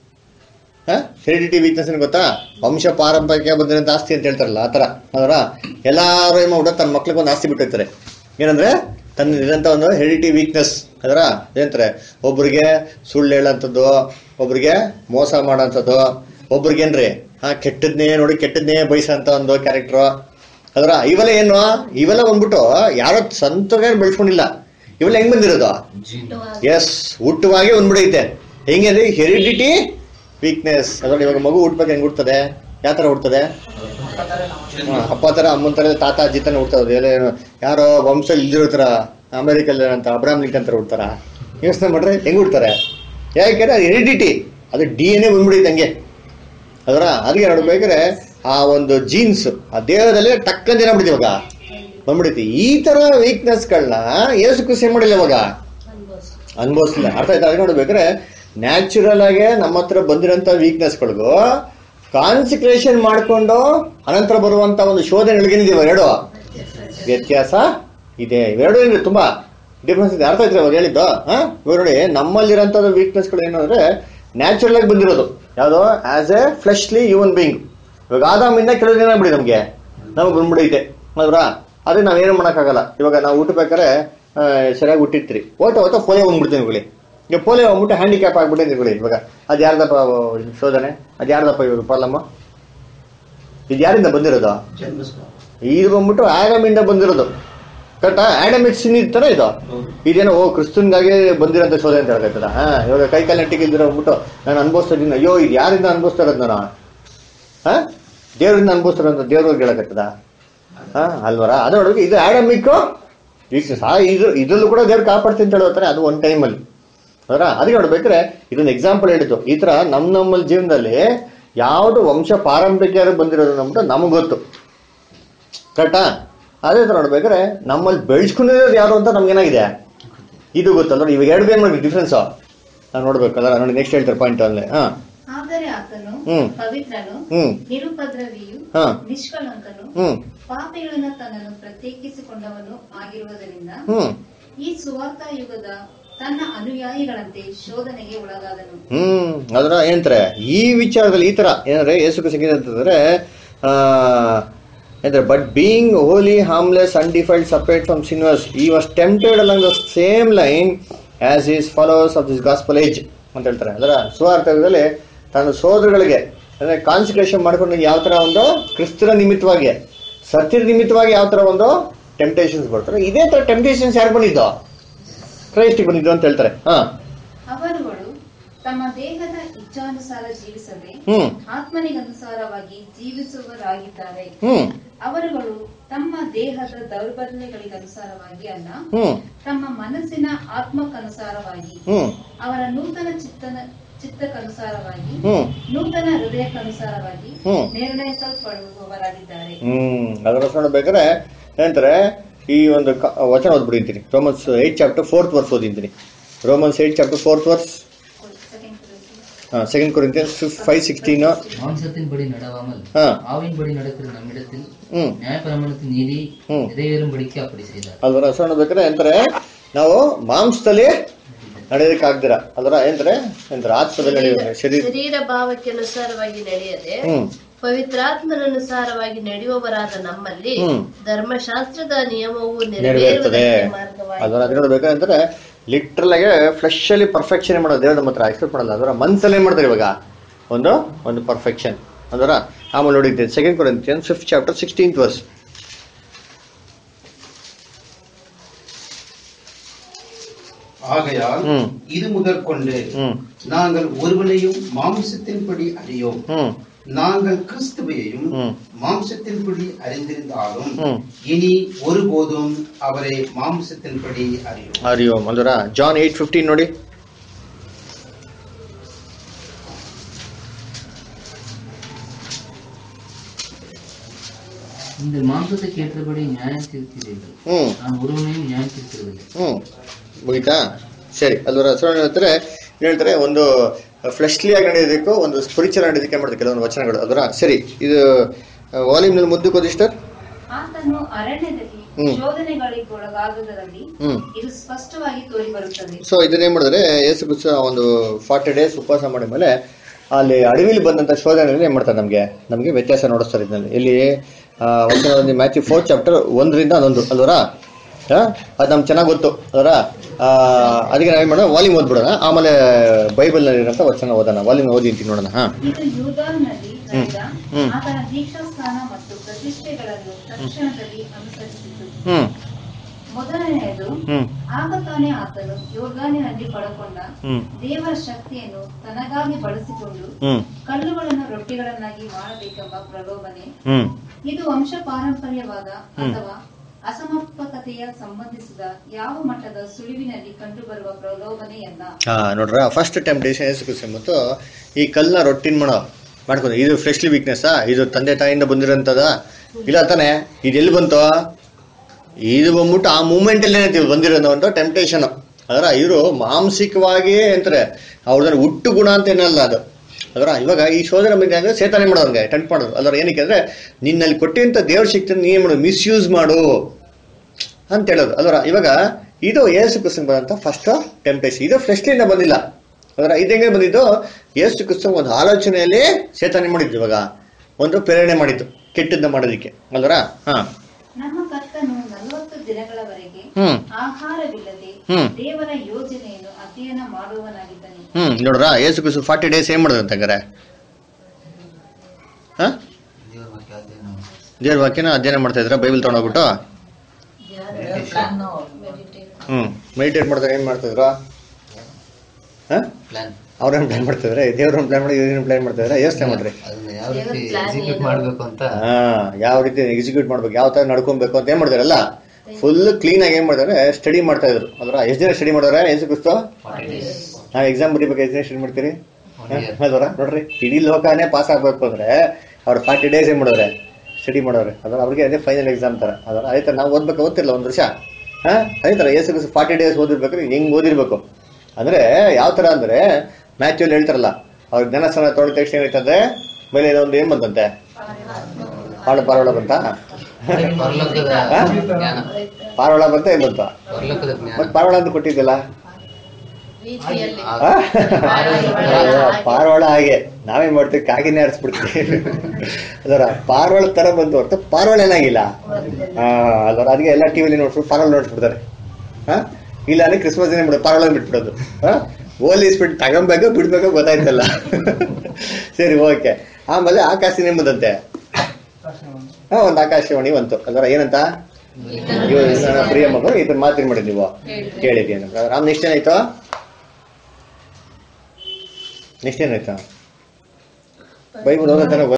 ಹೆರಿಡಿಟಿ ವೀಕ್ನೆಸ್ ಗೊತ್ತಾ ವಂಶ ಪಾರಂಪರ್ಯ ಬಂದಿರೋಂಥ ಆಸ್ತಿ ಅಂತ ಹೇಳ್ತಾರಲ್ಲ ಆತರ ಅದರ ಎಲ್ಲಾರು ಏನ್ ಮಾಡ್ಬಿಟ್ಟು ತನ್ನ ಮಕ್ಳಿಗೆ ಒಂದು ಆಸ್ತಿ ಬಿಟ್ಟಿರ್ತಾರೆ ಏನಂದ್ರೆ ತನ್ನ ಇದಂತ ಒಂದು ಹೆರಿಡಿಟಿ ವೀಕ್ನೆಸ್ ಅದರ ಏನಂತಾರೆ ಒಬ್ರಿಗೆ ಸುಳ್ಳು ಹೇಳೋಂಥದ್ದು ಒಬ್ರಿಗೆ ಮೋಸ ಮಾಡೋಂಥದ್ದು ಒಬ್ರಿಗೇನ್ರಿ ಆ ಕೆಟ್ಟದ್ನೇ ನೋಡಿ ಕೆಟ್ಟದ್ನೇ ಬಯಸಂತ ಒಂದು ಕ್ಯಾರೆಕ್ಟರ್ ಅದರ ಇವೆಲ್ಲ ಏನು ಇವೆಲ್ಲ ಬಂದ್ಬಿಟ್ಟು ಯಾರೋ ಸ್ವಂತವಾಗಿ ಬೆಳ್ಸ್ಕೊಂಡಿಲ್ಲ ಇವೆಲ್ಲ ಹೆಂಗ್ ಬಂದಿರೋದು ಎಸ್ ಹುಟ್ಟುವಾಗೆ ಬಂದ್ಬಿಡೈತೆ ಹೆಂಗೆ ಅಂದ್ರೆ ಹೆರಿಡಿಟಿ ವೀಕ್ನೆಸ್ ಅದ್ರಲ್ಲಿ ಇವಾಗ ಮಗು ಹುಟ್ಬೇಕು ಹೆಂಗ್ ಹುಡ್ತದೆ ಯಾವ ತರ ಹುಡ್ತದೆ ಹಾ, ಅಪ್ಪ ತರ ಅಮ್ಮನ ತರ ತಾತ ಅಜ್ಜಿ ತರ ಹುಡ್ತದೆ ಎಲ್ಲ ಏನು ಯಾರೋ ವಂಶ ಇಲ್ದಿರೋ ತರ ಅಮೆರಿಕಲ್ ಅಂತ ಅಬ್ರಾಮ್ ಲಿಂಕನ್ ತರ ಹುಡ್ತಾರ ಯೋಚನೆ ಮಾಡ್ರೆ ಹೆಂಗ್ ಹುಡ್ತಾರೆ ಯಾಕೆಂದ್ರೆ ಅದು ಹೆರಿಡಿಟಿ ಅದು ಡಿ ಎನ್ ಎ ಬಂದ್ಬಿಡೈತೆ ಹಂಗೆ ಅದರ ಅದಕ್ಕೆ ನೋಡ್ಬೇಕಾದ್ರೆ ಆ ಒಂದು ಜೀನ್ಸ್ ಆ ದೇಹದಲ್ಲೇ ಟಕ್ಕಂತ ಏನಾಗ್ಬಿಡುತ್ತೆ ಇವಾಗ ಬಂದ್ಬಿಡೈತಿ ಈ ತರ ವೀಕ್ನೆಸ್ಗಳನ್ನ ಏಸು ಕೃಷಿ ಮಾಡಿಲ್ಲ ಇವಾಗ ಅನುಭವಿಸ್ಲಿಲ್ಲ ಅರ್ಥ ಆಯ್ತಾ ಅದಕ್ಕೆ ನೋಡ್ಬೇಕಾದ್ರೆ ನ್ಯಾಚುರಲ್ ಆಗಿ ನಮ್ಮ ಹತ್ರ ಬಂದಿರೋಂಥ ವೀಕ್ನೆಸ್ಗಳಿಗೂ ಕಾನ್ಸಂಟ್ರೇಷನ್ ಮಾಡ್ಕೊಂಡು ಅನಂತರ ಬರುವಂತ ಒಂದು ಶೋಧನೆಗಳಿಗೇನಿದೆ ಇವಾಗ ಎರಡು ವ್ಯತ್ಯಾಸ ಇದೆ ಇವೆರಡು ಏನಿದೆ ತುಂಬಾ ಡಿಫ್ರೆನ್ಸ್ ಇದೆ ಅರ್ಥ ಆಯ್ತು ಇವಾಗ ಹೇಳಿದ್ದು ಹಾ ಇವಾಗ ನೋಡಿ ನಮ್ಮಲ್ಲಿರೋಂಥದ್ದು ವೀಕ್ನೆಸ್ಗಳು ಏನು ಅಂದ್ರೆ ನ್ಯಾಚುರಲ್ ಆಗಿ ಬಂದಿರೋದು ಯಾವುದು as a fleshly human being ಇವಾಗ ಆದಾಮಿಂದ ಕೆಲವು ದಿನ ಬಿಡಿ ನಮಗೆ ನಮಗೆ ಬಂದ್ಬಿಡೈತೆ ಹೌದ್ರಾ ಅದಕ್ಕೆ ನಾವೇನು ಮಾಡೋಕ್ಕಾಗಲ್ಲ ಇವಾಗ ನಾವು ಹುಟ್ಟಬೇಕಾದ್ರೆ ಆ, ಸರಿಯಾಗಿ ಹುಟ್ಟಿರ್ತೀರಿ ಓಟ ಓಟ ಪೋಲಿಯೋ ಬಂದ್ಬಿಡ್ತೀನಿ ಇವುಗಳಿಗೆ ಈಗ ಪೋಲಿಯೋ ಬಂದ್ಬಿಟ್ಟು ಹ್ಯಾಂಡಿಕ್ಯಾಪ್ ಆಗ್ಬಿಟ್ಟಿದೆ ಇವುಗಳಿಗೆ ಇವಾಗ ಅದು ಯಾರ್ದಪ್ಪ ಇದು ಶೋಧನೆ ಅದು ಯಾರ್ದಪ್ಪ ಇವಾಗ ಪ್ರಾಬ್ಲಮ್ ಇದು ಯಾರಿಂದ ಬಂದಿರೋದು ಇದು ಬಂದ್ಬಿಟ್ಟು ಆಡಮಿಂದ ಬಂದಿರೋದು ಕರೆಕ್ಟಾ ಆಡಮಿಕ್ ಸಿನ್ ಇರ್ತಾರ ಇದು ಇದೇನೋ ಓ ಕ್ರಿಸ್ತನ್ಗಾಗಿ ಬಂದಿರೋಂಥ ಶೋಧನೆ ಅಂತ ಹೇಳ್ತಾರ ಹಾ ಇವಾಗ ಕೈ ಕಾಲು ನೆಟ್ಟಿಗೆ ಇಲ್ದಿರೋ ಹೋಗ್ಬಿಟ್ಟು ನಾನು ಅನ್ಭವಿಸ್ತಾ ಇದ್ದೀನಿ ಅಯ್ಯೋ ಇದು ಯಾರಿಂದ ಅನ್ಭವಿಸ್ತಾ ಇರೋದು ನಾನು ಹಾ ದೇವರಿಂದ ಅನ್ಭವಿಸ್ತಾರ ಅಂತ ದೇವ್ರಿಗೆ ಹೇಳಕತ್ತದ ಹಾ ಅಲ್ವರ ಅದು ನೋಡ್ಬೇಕು ಇದು ಆಡಮಿಕ್ ವೀಕ್ನೆಸ್ ಆ ಇದು ಇದ್ರಲ್ಲೂ ಕೂಡ ದೇವ್ರು ಕಾಪಾಡ್ತೀನಿ ಅಂತ ಹೇಳ್ತಾರೆ ಅದು ಒಂದು ಟೈಮಲ್ಲಿ ಅದರ ಅದಕ್ಕೆ ನೋಡ್ಬೇಕಾದ್ರೆ ಇದೊಂದು ಎಕ್ಸಾಂಪಲ್ ಹೇಳಿದ್ದು ಈ ತರ ನಮ್ಮ ನಮ್ಮಲ್ಲಿ ಜೀವನದಲ್ಲಿ ಯಾವುದು ವಂಶ ಪಾರಂಪರ್ಯ ಬಂದಿರೋದು ನಮ್ದು ನಮಗೆ ಗೊತ್ತು ಕರೆಕ್ಟಾ ಅದೇ ತರ ನೋಡ್ಬೇಕಾದ್ರೆ ನಮ್ಮಲ್ಲಿ ಬೆಳೆಸ್ಕೊಂಡಿರೋದು ಯಾರು ಅಂತ ನಮ್ಗೇನಾಗಿದೆ ಇದು ಗೊತ್ತಲ್ಲ ನೋಡಿ ಇವಾಗ ಎರಡು ಏನ್ ಮಾಡಿ ಡಿಫ್ರೆನ್ಸ್ ನಾವು ನೋಡ್ಬೇಕಲ್ಲ ನೋಡಿ ನೆಕ್ಸ್ಟ್ ಹೇಳ್ತಾರೆ ಪಾಯಿಂಟ್ ಅಲ್ಲಿ ಹಾ ಆದರೆ ಆತನು ಹ್ಮ್. ಪವಿತ್ರನು ಹ್ಮ್. ನಿರುಪದ್ರವಿಯು ಹಾ. ನಿಷ್ಕಳಂಕನು ಹ್ಮ್ ಪಾಪಿಗಳನ್ನ ತನ್ನನ್ನು ಪ್ರತ್ಯೇಕಿಸಿಕೊಂಡವನು ಆಗಿರುವುದರಿಂದ ಹ್ಮ್ ಈ ಸುವಾರ್ಥ ಯುಗದ ತನ್ನ ಅನುಯಾಯಿಗಳಂತೆ ಶೋಧನೆಗೆ ಒಳಗಾದನು ಹ್ಮ್ ಅದರ ಏನಂತಾರೆ ಈ ವಿಚಾರದಲ್ಲಿ ಈ ತರ ಏನಂದ್ರೆ ಯೇಸು ಸಿಕ್ಕಿದೆ ಅಂತಂದ್ರೆ ಆ ಏನಂದ್ರೆ but being holy harmless undefiled separate from sinners he was tempted along the same line as his followers of this gospel age ಅಂತ ಹೇಳ್ತಾರೆ ಅದರ ಸುವಾರ್ಥದಲ್ಲಿ ತನ್ನ ಸೋದರಗಳಿಗೆ ಅಂದ್ರೆ ಕಾನ್ಸಂಟ್ರೇಷನ್ ಮಾಡ್ಕೊಂಡು ಯಾವ ತರ ಒಂದು ಕ್ರಿಸ್ತರ ನಿಮಿತ್ತವಾಗಿ ಸತ್ಯದ ನಿಮಿತ್ತವಾಗಿ ಯಾವ ತರ ಒಂದು ಟೆಂಪ್ಟೇಷನ್ಸ್ ಬರ್ತಾರೆ ಇದೇ ತರ ಟೆಂಪ್ಟೇಷನ್ಸ್ ಯಾರು ಬಂದಿದ್ದು ಕ್ರೈಸ್ಟಿಗೆ ಬಂದಿದ್ದು ಅಂತ ಹೇಳ್ತಾರೆ ಹಾ ಅವರುಗಳು ತಮ್ಮ ದೇಹದ ಇಚ್ಛಾನುಸಾರ ಜೀವಿಸದೆ ಹ್ಮ್ ಆತ್ಮನಿಗನುಸಾರವಾಗಿ ಜೀವಿಸುವರಾಗಿದ್ದಾರೆ ಹ್ಮ್ ಅವರುಗಳು ತಮ್ಮ ದೇಹದ ದೌರ್ಬಲ್ಯಗಳಿಗನುಸಾರವಾಗಿ ಅಲ್ಲ ಹ್ಮ್ ತಮ್ಮ ಮನಸ್ಸಿನ ಆತ್ಮಕ್ಕನುಸಾರವಾಗಿ ಹ್ಮ್ ಅವರ ನೂತನ ಚಿತ್ತನ ಚಿತ್ತಕ್ಕನುಸಾರವಾಗಿ ಹ್ಮ್ ನೂತನ ಹೃದಯಕ್ಕನುಸಾರವಾಗಿ ಹ್ಮ್. ನಿರ್ಣಯಿಸಲ್ಪಡುವವರಾಗಿದ್ದಾರೆ ಹ್ಮ್ ಅದರ ನೋಡ್ಬೇಕಾದ್ರೆ ಏನಂತಾರೆ ಈ ಒಂದು ಕ- ವಚನ ಓದ್ಬಿಟ್ಟಿರ್ತೀನಿ Romans eight chapter fourth verse ಓದಿಂತೀನಿ Romans eight chapter fourth verse second Corinthians five sixteen மாம்சத்தின்படி நடவாமல் ஆ. ஆவின்படி நடக்கிற நம்மிடத்தில் ಹ್ಮ್ நியாயப்பிரமாணத்தின் நீதி ம். நிறைவேறும்படிக்கு அப்படி செய்தார் ಅಲ್ವರ ಹೆಸರು ಬೇಕಾದ್ರೆ ಎಂತಾರೆ ನಾವು ಮಾಂಸದಲ್ಲಿ ನಡೆಯೋದಕ್ಕಾಗ್ದಿರ ಅಲ್ವರ ಏನಂತಾರೆ ಎಂತಾರೆ ಆತ್ಮದಲ್ಲಿ ನಡೆಯೋದು ಶರೀರ ಶರೀರ ಭಾವಕ್ಕೆ ಅನುಸಾರವಾಗಿ ನಡೆಯದೆ ಹ್ಮ್ ಪವಿತ್ರಾತ್ಮನನುಸಾರವಾಗಿ ನಡೆಯುವವರಾದ ನಮ್ಮಲ್ಲಿ ಹ್ಮ್. ಧರ್ಮಶಾಸ್ತ್ರದ ನಿಯಮವು ನೆರವೇರ್ತದೆ ನೆರವೇರುವುದಕ್ಕೆ ಮಾರ್ಗವಾಗಿದೆ ಅದರ ಅದನ್ನ ಬೇಕಂದ್ರೆ ಲಿಟ್ರಲ್ ಆಗಿ ಫ್ಲೆಶ್ ಅಲ್ಲಿ ಪರ್ಫೆಕ್ಷನ್ ಮಾಡೋದು ದೇವ್ರ ನಮ್ಮ ಹತ್ರ ಎಕ್ಸ್ಪೆಕ್ಟ್ ಮಾಡಲ್ಲ ಅದರ ಮನ್ಸಲ್ಲಿ ಏನ್ ಮಾಡ್ತಾರೆ ಇವಾಗ ಒಂದು ಒಂದು ಪರ್ಫೆಕ್ಷನ್ ಅದರ ಆಮೇಲೆ ನೋಡಿದ್ದೆ second Corinthian fifth chapter sixteenth verse ஆகையால் ம். இது முதற்கொண்டு ம். நாங்கள் ஒருவனையும் மாம்சத்தின்படி அறியோம் ಹ್ಮ್ நாங்கள் கிறிஸ்துவையும் ம். மாம்சத்தின்படி அறிந்திருந்தாலும் ம். இனி ஒருபோதும் அவரை மாம்சத்தின்படி அறியோம் ಹರಿ ಓಂ ಅಲ್ವರ ಜಾನ್ ಏಟ್ ಫಿಫ್ಟೀನ್ ನೋಡಿ இந்த மாம்சத்துக்கு ஏற்றபடி நியாயம் தீர்க்கிறீர்கள் ಹ್ಮ್ நான் ஒருவனையும் நியாயம் தீர்க்கிறதில்லை ಹ್ಮ್ ಮುಗಿತಾ ಸರಿ ಅಲ್ವರ ಸೊ ಹೇಳ್ತಾರೆ ಏನ್ ಹೇಳ್ತಾರೆ ಒಂದು ಫ್ಲೆಶ್ಲಿ ಆಗಿ ನಡೆಯೋದಕ್ಕೂ ಒಂದು ಸ್ಪಿರಿಚುವಲ್ ನಡೆಯೋದಕ್ಕೆ ಮಾಡ್ತಾರೆ ಕೆಲವೊಂದು ವಚನಗಳು ಅಲ್ವರ ಸರಿ ಇದು ವಾಲ್ಯೂಮ್ನಲ್ಲಿ ಮುಂದಕ್ಕೆ ಹೋದಿ ಸಿಸ್ಟರ್ ಆತನು ಅರಣ್ಯದಲ್ಲಿ ಹ್ಮ್. ಶೋಧನೆಗಳಿಗೊಳಗಾಗುವುದರಲ್ಲಿ ಹ್ಮ್ ಇದು ಸ್ಪಷ್ಟವಾಗಿ ತೋರಿ ಬರುತ್ತದೆ ಸೊ ಇದನ್ನೇನ್ ಮಾಡಿದ್ರೆ ಯೇಸು ಕ್ರಿಸ್ತ ಒಂದು ಫಾರ್ಟಿ ಡೇಸ್ ಉಪವಾಸ ಮಾಡಿದ ಮೇಲೆ ಅಲ್ಲಿ ಅಡವಿಲಿ ಬಂದಂತ ಶೋಧನೆಯಲ್ಲಿ ಏನ್ ಮಾಡ್ತಾರೆ ನಮಗೆ ನಮಗೆ ವ್ಯತ್ಯಾಸ ನೋಡಿಸ್ತಾರೆ ಇದರಲ್ಲಿ ಇಲ್ಲಿ ಒಂದು ಮ್ಯಾಚ್ ಫೋರ್ ಚಾಪ್ಟರ್ ಒಂದರಿಂದ ಹನ್ನೊಂದು ಅಲ್ವರ ಅದು ನಮ್ಗೆ ಚೆನ್ನಾಗಿ ಗೊತ್ತು ಅದರ ಅದಕ್ಕೆ ನಾವೇನ್ ಮಾಡೋಣ ವಾಲ್ಯೂಮ್ ಓದ್ಬಿಡೋಣ ಆಮೇಲೆ ಬೈಬಲ್ನಲ್ಲಿ ಇರೋಂಥ ವಚನ ಓದೋಣ ವಾಲ್ಯೂಮ್ ಓದಿ ಅಂತೀನಿ ನೋಡೋಣ ಹಾ ಇದು ಯೂದಾನಲ್ಲಿ ನಡೆದ ಹ್ಮ್. ಆತನ ದೀಕ್ಷಾಸ್ಥಾನ ಮತ್ತು ಪ್ರತಿಷ್ಠೆಗಳನ್ನು ತಕ್ಷಣದಲ್ಲಿ ಅನುಸರಿಸಿತು ಹ್ಮ್ ಮೊದಲನೆಯದು ಹ್ಮ್ ಆಗ ತಾನೇ ಆತನು ಯೋರ್ದಾನಿನಲ್ಲಿ ಪಡಕೊಂಡ ಹ್ಮ್ ದೇವರ ಶಕ್ತಿಯನ್ನು ತನಗಾಗಿ ಬಳಸಿಕೊಂಡು ಹ್ಮ್ ಕಲ್ಲುಗಳನ್ನು ರೊಟ್ಟಿಗಳನ್ನಾಗಿ ಮಾಡಬೇಕೆಂಬ ಪ್ರಲೋಭನೆ ಹ್ಮ್ ಇದು ವಂಶ ಪಾರಂಪರ್ಯವಾದ ಹ್ಮ್. ಅಥವಾ ಅಸಮರ್ಪಕತೆಯ ಸಂಬಂಧಿಸಿದ ಯಾವ ಮಟ್ಟದ ಸುಳಿವಿನಲ್ಲಿ ಕಂಡುಬರುವ ಪ್ರಲೋಭನೆಯಲ್ಲ ಹಾ ನೋಡ್ರ ಫಸ್ಟ್ ಟೆಂಪ್ಟೇಷನ್ ಯೇಸು ಕ್ರಿಸ್ತ ಮತ್ತು ಈ ಕಲ್ಲನ್ನ ರೊಟ್ಟಿನ ಮಾಡೋ ಮಾಡ್ಕೊಂಡು ಇದು ಫ್ರೆಶ್ಲಿ ವೀಕ್ನೆಸ್ ಇದು ತಂದೆ ತಾಯಿಯಿಂದ ಬಂದಿರೋಂಥದ ಇಲ್ಲ ತಾನೆ ಇದು ಎಲ್ಲಿ ಬಂತು ಇದು ಬಂದ್ಬಿಟ್ಟು ಆ ಮೂಮೆಂಟ್ ಅಲ್ಲಿ ಏನೈತಿ ಬಂದಿರೋ ಒಂದು ಟೆಂಪ್ಟೇಷನ್ ಅದರ ಇವರು ಮಾನಸಿಕವಾಗಿ ಅಂತಾರೆ ಅವ್ರದ್ದು ಹುಟ್ಟು ಗುಣ ಅಂತ ಏನಲ್ಲ ಅದು ಅದರ ಇವಾಗ ಈ ಶೋಧನೆ ಬಗ್ಗೆ ಅಂದ್ರೆ ಸೇತನೆ ಮಾಡೋಂಗೆ ಟೆಂಟ್ ಮಾಡೋದು ಅದರ ಏನಕ್ಕೆ ಅಂದ್ರೆ ನಿನ್ನಲ್ಲಿ ಕೊಟ್ಟಿಂತ ದೇವ್ರ ಶಕ್ತಿನ ನೀನ್ ಮಾಡೋದು ಮಿಸ್ಯೂಸ್ ಮಾಡು ಅಂತ ಹೇಳೋದು ಅಲ್ವರ ಇವಾಗ ಇದು ಏಸು ಕ್ರಿಸ್ತನ್ ಬಂದಂತ ಫಸ್ಟ್ ಟೆಂಪ್ಟೇಷನ್ ಇದು ಫ್ರೆಶ್ಲಿಂದ ಬಂದಿಲ್ಲ ಅದರ ಇದು ಹೆಂಗೆ ಬಂದಿದ್ದು ಏಸು ಕ್ರಿಸ್ತನ್ ಒಂದು ಆಲೋಚನೆಯಲ್ಲಿ ಸೇತನೆ ಮಾಡಿದ್ದು ಇವಾಗ ಒಂದು ಪ್ರೇರಣೆ ಮಾಡಿದ್ದು ಕೆಟ್ಟದ್ದ ಮಾಡೋದಿಕ್ಕೆ ಅಲ್ವರ ಹಾ ನಮ್ಮ ಕರ್ತನು ನಲವತ್ತು ದಿನಗಳವರೆಗೆ ಹ್ಮ್ ಆಹಾರವಿಲ್ಲದೆ ಹ್ಮ್. ದೇವರ ಯೋಜನೆಯನ್ನು ಅಧ್ಯಯನ ಮಾಡುವನಾಗಿದ್ದನು ಹ್ಮ್ ನೋಡ್ರ ಏಸು ಕ್ರಿಸ್ತು ಫಾರ್ಟಿ ಡೇಸ್ ಏನ್ ಮಾಡೋದು ಅಂತಂಗಾರೆ ಹಾ ದೇವ್ರ ವಾಕ್ಯನ ಅಧ್ಯಯನ ಮಾಡ್ತಾ ಇದ್ರ ಬೈಬಲ್ ತಗೊಂಡೋಗ್ಬಿಟ್ಟು ಹ್ಮ್ ಮೆಡಿಟೇಟ್ ಮಾಡ್ತಾರೆ ಏನ್ ಮಾಡ್ತಾ ಇದ್ರ ಹಾ ಪ್ಲಾನ್ ಅವ್ರೇನ್ ಪ್ಲಾನ್ ಮಾಡ್ತಿದ್ರೆ ದೇವ್ರನ್ನ ಪ್ಲಾನ್ ಮಾಡಿ ಇವ್ರೇನ್ ಪ್ಲಾನ್ ಮಾಡ್ತಿದ್ರೆ ಯೋಚನೆ ಮಾಡ್ರಿ ಅದನ್ನ ಯಾವ ರೀತಿ ಎಕ್ಸಿಕ್ಯೂಟ್ ಮಾಡ್ಬೇಕು ಅಂತ ಹಾ ಯಾವ ರೀತಿ ಎಕ್ಸಿಕ್ಯೂಟ್ ಮಾಡ್ಬೇಕು ಯಾವ ತರ ನಡ್ಕೊಬೇಕು ಅಂತ ಏನ್ ಮಾಡ್ತಾರಲ್ಲ ಫುಲ್ ಕ್ಲೀನ್ ಆಗಿ ಏನ್ ಮಾಡ್ತಾರೆ ಸ್ಟಡಿ ಮಾಡ್ತಾ ಇದ್ರು ಅದ್ರ ಎಷ್ಟು ಜನ ಸ್ಟಡಿ ಮಾಡಿದ್ರೆ ಏಸು ಕ್ರಿಸ್ತು ನಾವು ಎಕ್ಸಾಮ್ ಬರೀಬೇಕು ಎಷ್ಟು ಜನ ಸ್ಟಡಿ ಮಾಡ್ತೀರಿ ಅದರ ನೋಡ್ರಿ ಇಡೀ ಲೋಕನೇ ಪಾಸ್ ಆಗ್ಬೇಕು ಅಂದ್ರೆ ಅವ್ರು ಫಾರ್ಟಿ ಡೇಸ್ ಏನ್ ಮಾಡೋರೆ ಸ್ಟಡಿ ಮಾಡೋರೆ ಅದರ ಅವ್ರಿಗೆ ಅದೇ ಫೈನಲ್ ಎಕ್ಸಾಮ್ ತರ ಅದರ ಅದೇ ತರ ನಾವು ಓದ್ಬೇಕು ಓದ್ತಿರಲ್ಲ ಒಂದ್ ವರ್ಷ ಹಾ ಅದೇ ತರ ಎಸ್ ಎಸ್ ಫಾರ್ಟಿ ಡೇಸ್ ಓದಿರ್ಬೇಕಾದ್ರೆ ಹೆಂಗ್ ಓದಿರ್ಬೇಕು ಅಂದ್ರೆ ಯಾವ ತರ ಅಂದ್ರೆ ಮ್ಯಾಚ್ ಅಲ್ಲಿ ಹೇಳ್ತಾರಲ್ಲ ಅವ್ರ ಜ್ಞಾನಸ್ಥಾನ ತೊಗೊಂಡ ತಕ್ಷಣ ಏನಾಯ್ತಂದ್ರೆ ಮೇಲೆ ಒಂದು ಏನ್ ಬಂತಂತೆ ಪಾಳು ಪಾರೋಳ ಬಂತ ಪರಲೋಕದ ಹಾ? ಜ್ಞಾನ ಪಾರೋಳ ಬಂತ ಏನ್ ಬಂತ ಪರಲೋಕದ ಜ್ಞಾನ ಮತ್ ಪಾರೋಳ ಅಂತ ಕೊಟ್ಟಿದ್ದಿಲ್ಲ ರೀತಿಯಲ್ಲಿ ಆ- ಆ? ಪಾರವಾಳ ಹಾಗೆ ನಾವೇನ್ ಮಾಡ್ತೀವಿ ಕಾಗಿನೇ ಆರಿಸ್ಬಿಡ್ತೀವಿ ಅದರ ಪಾರವಾಳ ತರ ಬಂತು ಹೊರತು ಪಾರವಾಳ ಏನಾಗಿಲ್ಲ ಆ, ಅದರ ಅದಕ್ಕೆ ಎಲ್ಲ ಟಿವಿಲಿ ನೋಡ್ಬಿಟ್ಟು ಪಾರವಾಳ ನೋಡ್ಬಿಡ್ತಾರೆ ಹಾ ಇಲ್ಲ ಅಂದ್ರೆ ಕ್ರಿಸ್ಮಸ್ ದಿನ ಬಿಡೋದು ಪಾರವಾಳ ಬಿಟ್ಬಿಡೋದು ಹಾ ಹೋಲಿಸ್ಬಿಟ್ಟು ತಗೊಂಬೇಕು ಬಿಡ್ಬೇಕು ಗೊತ್ತಾಯ್ತಲ್ಲ ಸರಿ ಓಕೆ ಆಮೇಲೆ ಆಕಾಶನೇ ಬಂದಂತೆ ಹಾ ಒಂದು ಆಕಾಶವಾಣಿ ಬಂತು ಅದರ ಏನಂತ ಇವ ನನ್ನ ಪ್ರಿಯ ಮಗು ಇದನ್ನ ಮಾತಿನ ಮಾಡಿ ನೀವು ಕೇಳಿದ್ವಿ ಏನಂತ ರಾಮ್ ನೆಕ್ಸ್ಟ್ ಏನಾಯ್ತು ನೆಕ್ಸ್ಟ್ ಏನಾಯ್ತು ಬೈಬಲ್ ಓದೋ ತನಕ